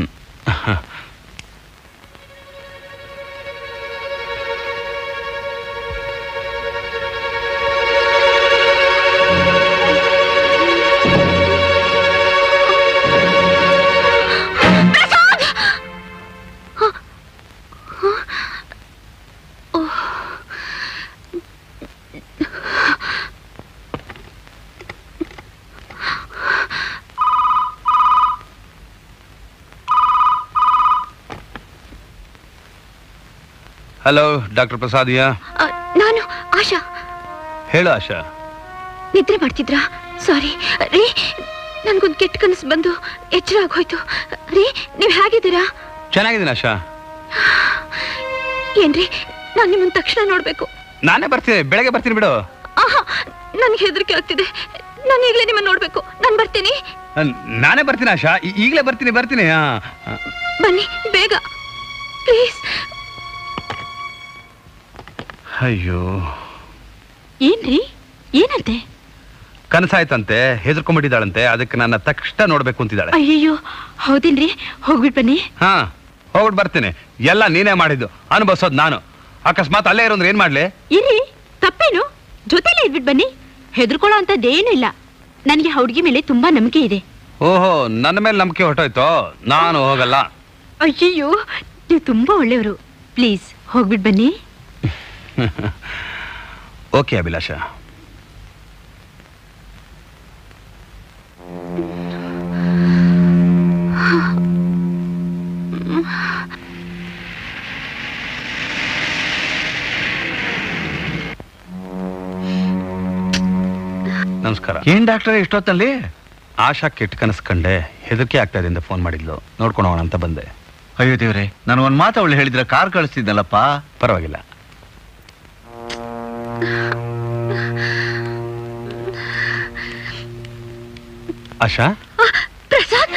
ಹಲೋ ಡಾಕ್ಟರ್ ಪ್ರಸಾದಿಯಾ ಆ, ನಾನು ಆಶಾ ಹೇಳು ಆಶಾ ನಿದ್ರೆ ಮಾಡ್ತಿದ್ರಾ ಸಾರಿ ರೀ ನನ್ಗೊಂದು ಕೆಟ್ಟ ಕನಸು ಬಂದು ಎಚ್ಚರ ಆಗೋಯ್ತು ರೀ ನೀವ್ ಹೇಗಿದ್ದೀರಾ ಚೆನ್ನಾಗಿದ್ದೀನಿ ಆಶಾ ಏನ್ರಿ ನಾನ್ ನಿಮ್ಮನ್ ತಕ್ಷಣ ನೋಡ್ಬೇಕು ನಾನೇ ಬರ್ತೀನಿ ಬೆಳಗ್ಗೆ ಬರ್ತೀನಿ ಬಿಡು ಆಹಾ ನನ್ಗೆ ಹೆದರಿಕೆ ಆಗ್ತಿದೆ ನಾನು ಈಗಲೇ ನಿಮ್ಮನ್ನ ನೋಡ್ಬೇಕು ನಾನು ಬರ್ತೀನಿ ನಾನ್- ನಾನೇ ಬರ್ತೀನಿ ಆಶಾ ಈ- ಈಗ್ಲೇ ಬರ್ತೀನಿ ಬರ್ತೀನಿ ಹಾ ಹಾ. ಬನ್ನಿ ಬೇಗ ಪ್ಲೀಸ್ ಅಯ್ಯೋ ಏನ್ರಿ ಏನಂತೆ ಕನಸಾಯ್ತಂತೆ ಹೆದರ್ಕೊಂಡ್ಬಿಟ್ಟಿದ್ದಾಳಂತೆ ಅದಕ್ಕೆ ನನ್ನ ತಕ್ಷಣ ನೋಡ್ಬೇಕು ಅಂತಿದ್ದಾಳೆ ಅಯ್ಯಯ್ಯೋ ಹೌದೇನ್ರಿ ಹೋಗ್ಬಿಟ್ ಬನ್ನಿ ಹಾ ಹೋಗ್ಬಿಟ್ಟು ಬರ್ತೀನಿ ಎಲ್ಲ ನೀನೇ ಮಾಡಿದ್ದು ಅನುಭವಿಸೋದು ನಾನು ಅಕಸ್ಮಾತ್ ಅಲ್ಲೇ ಇರೋಂದ್ರೆ ಏನ್ ಮಾಡ್ಲಿ ಇರಿ ತಪ್ಪೇನು ಜೊತೆಲೇ ಇದ್ಬಿಟ್ ಬನ್ನಿ ಹೆದರ್ಕೊಳ್ಳೋ ಅಂತದ್ದೇನೂ ಇಲ್ಲ ನನಗೆ ಹುಡುಗಿ ಮೇಲೆ ತುಂಬಾ ನಂಬಿಕೆ ಇದೆ ಓಹೋ ನನ್ನ ಮೇಲೆ ನಂಬಿಕೆ ಹೊಟ್ಟೋಯ್ತು ನಾನು ಹೋಗಲ್ಲ ಅಯ್ಯಯ್ಯೋ ನೀವು ತುಂಬಾ ಒಳ್ಳೆಯವರು ಪ್ಲೀಸ್ ಹೋಗ್ಬಿಟ್ ಬನ್ನಿ ಓಕೆ ಅಭಿಲಾಷ ನಮಸ್ಕಾರ ಏನ್ ಡಾಕ್ಟರ್ ಇಷ್ಟೊತ್ತಲ್ಲಿ ಆಶಾ ಕೆಟ್ಟ ಕನಸು ಕಂಡೆ ಹೆದರಿಕೆ ಆಗ್ತಾ ಇದೆ ಫೋನ್ ಮಾಡಿದ್ಲು ನೋಡ್ಕೊಂಡು ಹೋಗೋಣ ಅಂತ ಬಂದೆ ಅಯ್ಯೋ ದೇವ್ರೆ ನಾನು ಒಂದ್ ಮಾತು ಅವಳು ಹೇಳಿದ್ರೆ ಕಾರ್ ಕಳಿಸ್ತಿದ್ದಲ್ಲಪ್ಪ ಪರವಾಗಿಲ್ಲ ಆಶಾ ಪ್ರಸಾದ್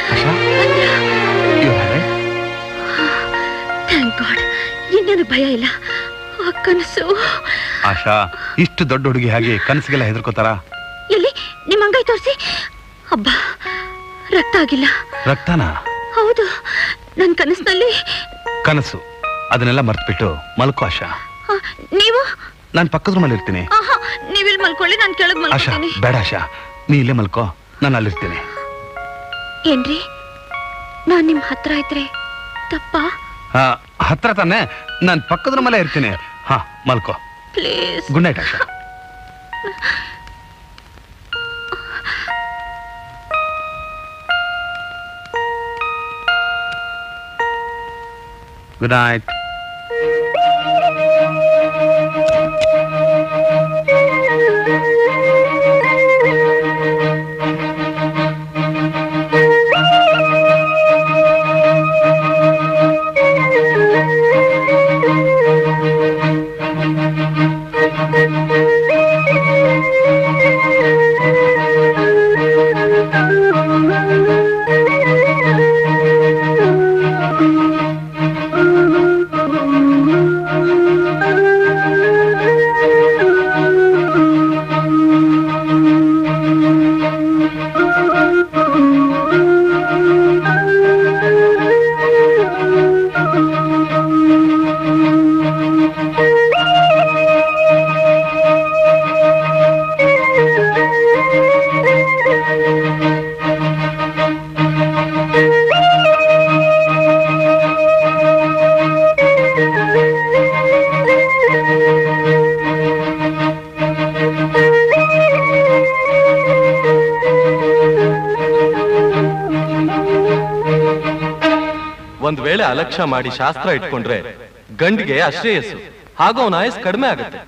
ಥ್ಯಾಂಕ್ ಗಾಡ್ ಇನ್ನೇನು ಭಯ ಇಲ್ಲ ಆ ಕನಸು ಆಶಾ ಇಷ್ಟು ದೊಡ್ಡ ಹುಡುಗಿ ಹಾಗೆ ಕನಸಿಗೆಲ್ಲ ಹೆದರ್ಕೋತಾರ ಎಲ್ಲಿ ನಿಮ್ಮ ಅಂಗೈ ತೋರಿಸಿ ಅಬ್ಬಾ ರಕ್ತ ಆಗಿಲ್ಲ ರಕ್ತನ ಹೌದು ನನ್ನ ಕನಸಿನಲ್ಲಿ ಕನಸು ಅದನ್ನೆಲ್ಲ ಮರ್ತ್ಬಿಟ್ಟು ಮಲ್ಕೋ ಆಶಾ ನೀವು ನಾನು ಪಕ್ಕದ ರೂಮಲ್ಲಿ ಇರ್ತೀನಿ ಆಹಾ ನೀವಿಲ್ಲಿ ಮಲ್ಕೊಳ್ಳಿ ನಾನು ಕೆಳಗೆ ಆಶಾ ಮಲ್ಕೊತೀನಿ ಬೇಡ ಆಶಾ ನೀ ಇಲ್ಲೇ ಮಲ್ಕೋ ನಾನು ಅಲ್ಲಿರ್ತೀನಿ ಏನ್ರಿ ನಾನ್ ನಿಮ್ ಹತ್ರ ಇದ್ರೆ ತಪ್ಪಾ ಆ, ಹತ್ರ ತಾನೆ ನಾನು ಪಕ್ಕದ ರೂಮಲ್ಲೇ ಇರ್ತೀನಿ ಹಾ ಮಲ್ಕೋ please good night Asha good night Thank you. ಮೇಲೆ ಅಲಕ್ಷ್ಯ ಮಾಡಿ ಶಾಸ್ತ್ರ ಇಟ್ಕೊಂಡ್ರೆ ಗಂಡಿಗೆ ಅಶ್ರೇಯಸ್ಸು ಹಾಗೂ ಅವನ ಆಯಸ್ ಕಡಿಮೆ ಆಗುತ್ತೆ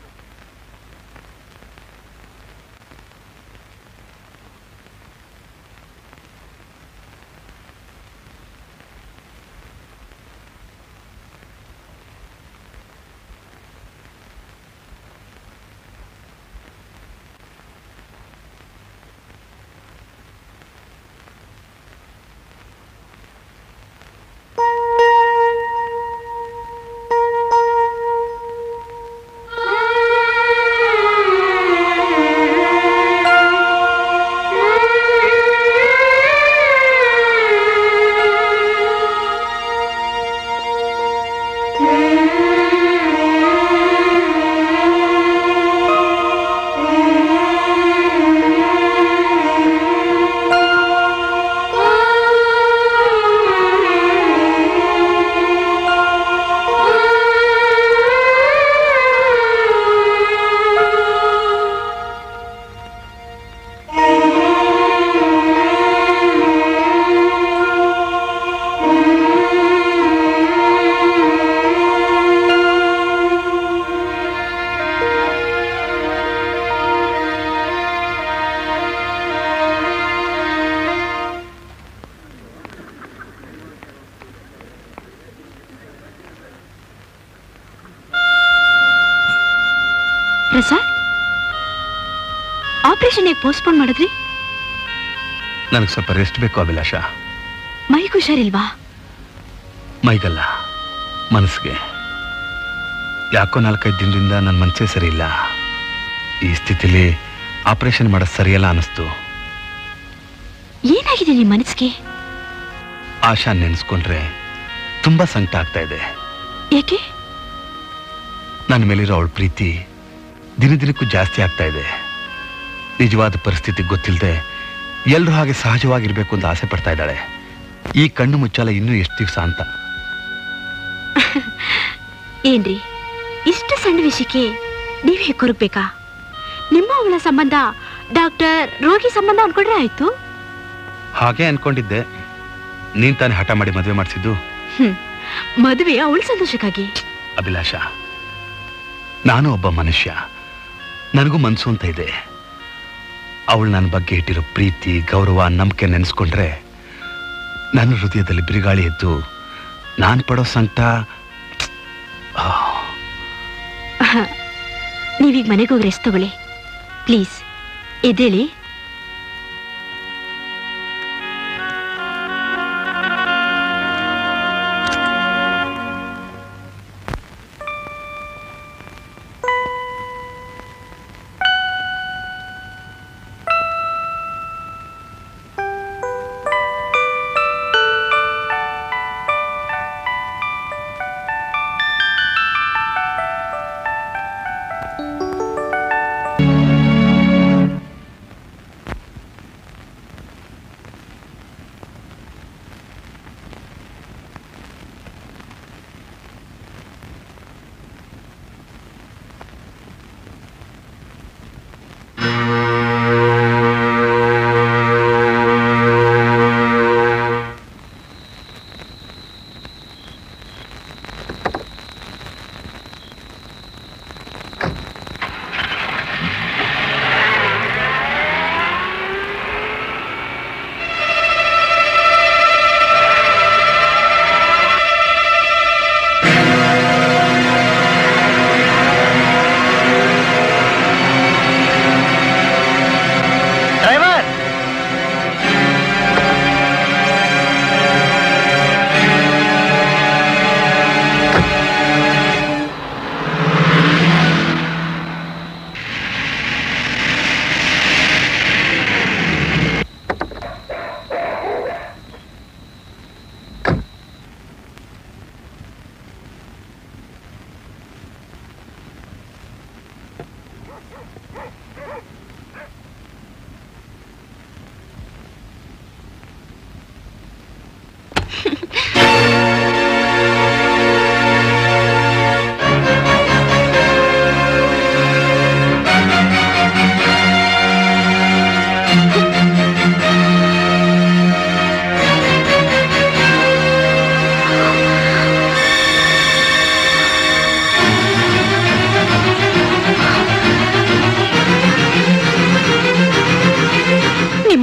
ಪ್ರಸಾದ್ ಆಪರೇಷನ್ ಪೋಸ್ಟ್ಪೋನ್ ಮಾಡಿದ್ರಿ ನನಗೆ ಸ್ವಲ್ಪ ರೆಸ್ಟ್ ಬೇಕು ಅಭಿಲಾಷ ಮೈಗೆ ಹುಷಾರಿಲ್ವಾ ಮೈಗಲ್ಲ ಮನಸ್ಸಿಗೆ ಯಾಕೋ ನಾಲ್ಕೈದು ದಿನದಿಂದ ನನ್ನ ಮನಸ್ಸೇ ಸರಿ ಇಲ್ಲ ಈ ಸ್ಥಿತಿಲಿ ಆಪರೇಷನ್ ಮಾಡೋದು ಸರಿಯಲ್ಲ ಅನ್ನಿಸ್ತು ಏನಾಗಿದೆ ನಿಮ್ಮ ಮನಸ್ಸಿಗೆ ಆಶಾ ನೆನೆಸ್ಕೊಂಡ್ರೆ ತುಂಬಾ ಸಂಕಟ ಆಗ್ತಾ ಇದೆ ಏಕೆ ನನ್ನ ಮೇಲಿರೋ ಅವಳ ಪ್ರೀತಿ ದಿನ ದಿನಕ್ಕೂ ಜಾಸ್ತಿ ಆಗ್ತಾ ಇದೆ ನಿಜವಾದ ಪರಿಸ್ಥಿತಿ ಗೊತ್ತಿಲ್ಲದೆ ಎಲ್ಲರೂ ಹಾಗೆ ಸಹಜವಾಗಿರ್ಬೇಕು ಅಂತ ಆಸೆ ಪಡ್ತಾ ಇದ್ದಾಳೆ ಈ ಕಣ್ಣು ಮುಚ್ಚಾಲ ಇನ್ನೂ ಎಷ್ಟು ದಿವಸ ಅಂತ ಏನ್ರಿ ಇಷ್ಟು ಸಣ್ಣ ವಿಷಯಕ್ಕೆ ನೀವ್ ಹೇಗೆ ಕೊರಗ್ಬೇಕಾ ನಿಮ್ಮ ಅವಳ ಸಂಬಂಧ ಡಾಕ್ಟರ್ ರೋಗಿ ಸಂಬಂಧ ಅನ್ಕೊಂಡ್ರೆ ಆಯ್ತು ಹಾಗೆ ಅನ್ಕೊಂಡಿದ್ದೆ ನೀನ್ ತಾನೇ ಹಠ ಮಾಡಿ ಮದುವೆ ಮಾಡಿಸಿದ್ದು ಹ್ಮ್ ಮದುವೆ ಅವಳ ಸಂತೋಷಕ್ಕಾಗಿ ಅಭಿಲಾಷ ನಾನು ಒಬ್ಬ ಮನುಷ್ಯ ನನಗೂ ಮನಸ್ಸು ಅಂತ ಇದೆ ಅವಳು ನನ್ನ ಬಗ್ಗೆ ಇಟ್ಟಿರೋ ಪ್ರೀತಿ ಗೌರವ ನಂಬಿಕೆ ನೆನೆಸ್ಕೊಂಡ್ರೆ ನನ್ನ ಹೃದಯದಲ್ಲಿ ಬಿರುಗಾಳಿ ಎದ್ದು ನಾನು ಪಡೋ ಸಂಕಟ ನೀವೀಗ ಮನೆಗೆ ಹೋಗಿ ರೆಸ್ಟ್ ತಗೊಳ್ಳಿ ಪ್ಲೀಸ್ ಎದ್ದೇಳಿ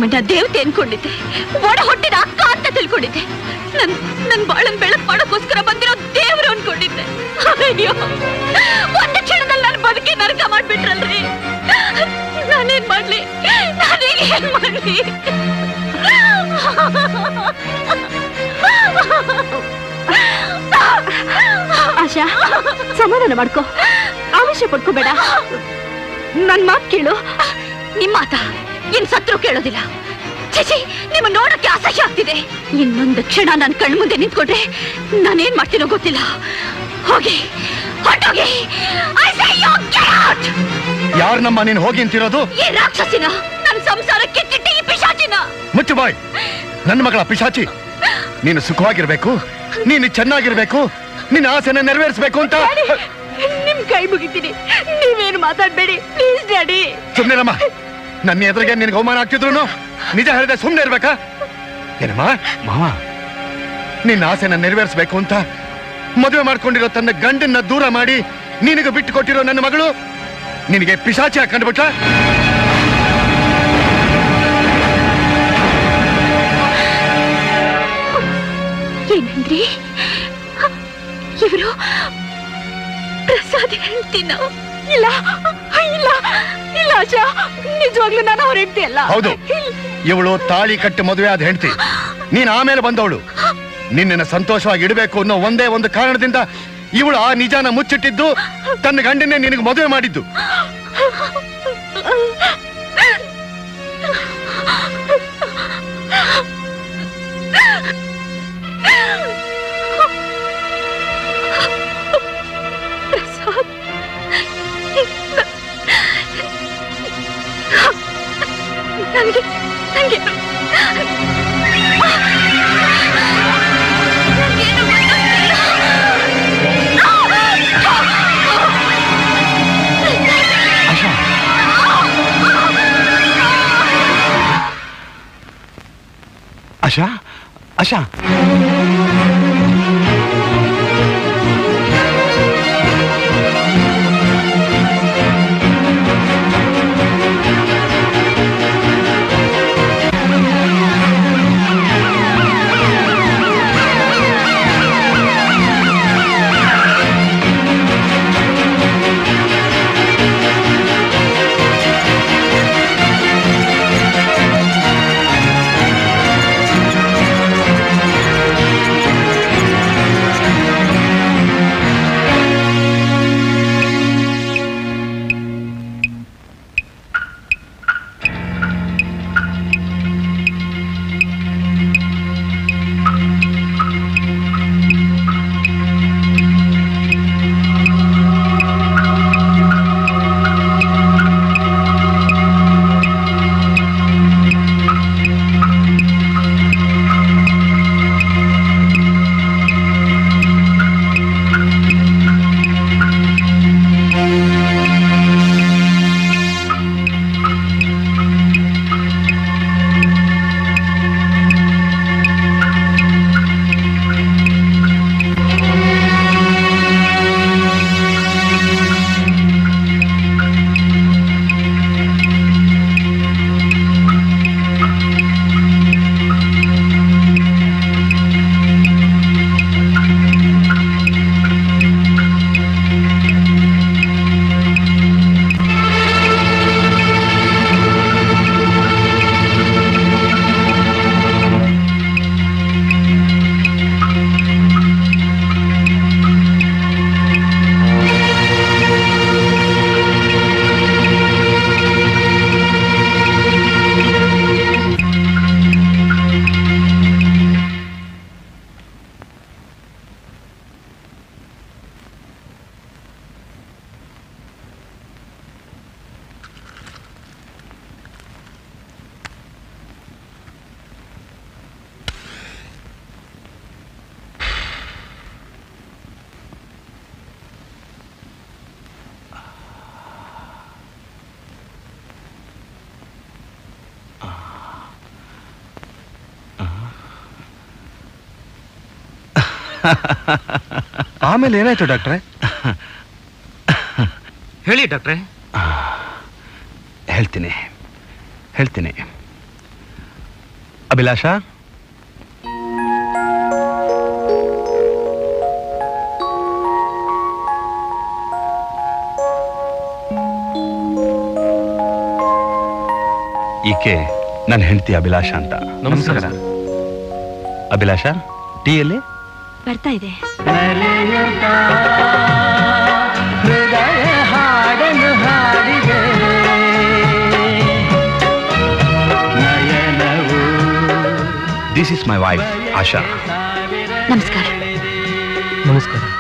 ನಿಮ್ಮನ್ನ ದೇವತೆ ಅನ್ಕೊಂಡಿದ್ದೆ ಒಡ ಹೊಟ್ಟಿದ ಅಕ್ಕ ಅಂತ ತಿಳ್ಕೊಂಡಿದ್ದೆ ನನ್ ನನ್ ಬಾಳನ್ ಬೆಳಕ್ ಮಾಡೋಕ್ಕೋಸ್ಕರ ಬಂದಿರೋ ದೇವ್ರು ಅನ್ಕೊಂಡಿದ್ದೆ ಅಯ್ಯೋ ಒಂದು ಕ್ಷಣದಲ್ಲಿ ನನ್ನ ಬದುಕಿ ನರಕ ಮಾಡ್ಬಿಟ್ರಲ್ರಿ ನಾನೇನ್ ಮಾಡ್ಲಿ ನಾನೀಗ ಏನ್ ಮಾಡ್ಲಿ ಆಶಾ ಸಮಾಧಾನ ಮಾಡ್ಕೋ ಆವೇಶ ಪಡ್ಕೋಬೇಡ ನನ್ ಮಾತ್ ಕೇಳು ನಿಮ್ಮ ಮಾತ ಇನ್ ಸತ್ರು ಕೇಳೋದಿಲ್ಲ ಛೀ ನಿಮ್ಮ ನೋಡಕ್ಕೆ ಅಸಹ್ಯ ಆಗ್ತಿದೆ ಇನ್ನೊಂದು ಕ್ಷಣ ನನ್ನ ಕಣ್ ಮುಂದೆ ನಿಂತ್ಕೊಂಡ್ರೆ ನಾನೇನ್ ಮಾಡ್ತೀನೋ ಗೊತ್ತಿಲ್ಲ ಹೋಗಿ ಹೊರಟೋಗಿ I say you get out! ಯಾರನ್ನಮ್ಮ ನೀನು ಹೋಗಿ ಅಂತಿರೋದು ಈ ರಾಕ್ಷಸಿನ ನನ್ನ ಸಂಸಾರ ಕಿತ್ತಿಟ್ಟಿ ಈ ಪಿಶಾಚಿನ ಮುಚ್ಚು ಬಾಯ್ ನನ್ನ ಮಗಳ ಪಿಶಾಚಿ ನೀನು ಸುಖವಾಗಿರ್ಬೇಕು ನೀನು ಚೆನ್ನಾಗಿರ್ಬೇಕು ನಿನ್ನ ಆಸೆನ ನೆರವೇರಿಸ್ಬೇಕು ಅಂತ ನಿಮ್ ಕೈ ಮುಗಿತೀನಿ ನೀವೇನು ಮಾತಾಡ್ಬೇಡಿ ಪ್ಲೀಸ್ ಡ್ಯಾಡಿ ಸುಮ್ನಿರಮ್ಮ ನನ್ನ ಎದುರಿಗೆ ನಿನಗೆ ಅವಮಾನ ಆಗ್ತಿದ್ರು ನಿಜ ಹೇಳಿದೆ ಸುಮ್ಮನೆ ಇರ್ಬೇಕಾ ಏನಮ್ಮ ಮಾವ ನಿನ್ನ ಆಸೆನ ನೆರವೇರಿಸ್ಬೇಕು ಅಂತ ಮದುವೆ ಮಾಡ್ಕೊಂಡಿರೋ ತನ್ನ ಗಂಡನ್ನ ದೂರ ಮಾಡಿ ನಿನಗೆ ಬಿಟ್ಟು ಕೊಟ್ಟಿರೋ ನನ್ನ ಮಗಳು ನಿನಗೆ ಪಿಶಾಚಿ ಹಾಕೊಂಡ್ಬಿಟ್ಟ ಏನಂದ್ರಿ ಇವರು ಪ್ರಸಾದ್ ಹೇಳ್ತೀನ ಇಲ್ಲ ಇಲ್ಲ ಇಲ್ಲ ಆಶಾ ನಿಜವಾಗ್ಲೂ ನಾನು ಅವ್ರ ಹೆಂಡತಿ ಅಲ್ಲ ಹೌದು ಇವಳು ತಾಳಿ ಕಟ್ಟಿ ಮದುವೆ ಆದ ಹೆಂಡತಿ ನೀನ್ ಆಮೇಲೆ ಬಂದವಳು ನಿನ್ನನ್ನು ಸಂತೋಷವಾಗಿ ಇಡಬೇಕು ಅನ್ನೋ ಒಂದೇ ಒಂದು ಕಾರಣದಿಂದ ಇವಳು ಆ ನಿಜಾನ ಮುಚ್ಚಿಟ್ಟಿದ್ದು ತನ್ನ ಗಂಡನ್ನೇ ನಿನಗೆ ಮದುವೆ ಮಾಡಿದ್ದು ಪ್ರಸಾದ್ ನನಗೆ ನನಗೆ ಆಶಾ ಆಶಾ ಆಮೇಲೆ ಏನಾಯ್ತು ಡಾಕ್ಟ್ರೆ ಹೇಳಿ ಡಾಕ್ಟ್ರೆ ಹೇಳ್ತೀನಿ ಹೇಳ್ತೀನಿ ಅಭಿಲಾಷ ಈಕೆ ನನ್ನ ಹೆಂಡತಿ ಅಭಿಲಾಷ ಅಂತ ನಮಸ್ಕಾರ. ಅಭಿಲಾಷ ಟೀಯಲ್ಲಿ ಬರ್ತಾ ಇದೆ ಹೃದಯ ಹಾಡನ್ನು ಹಾಡಿದೆ ನಯನವು this is my wife Asha ನಮಸ್ಕಾರ ನಮಸ್ಕಾರ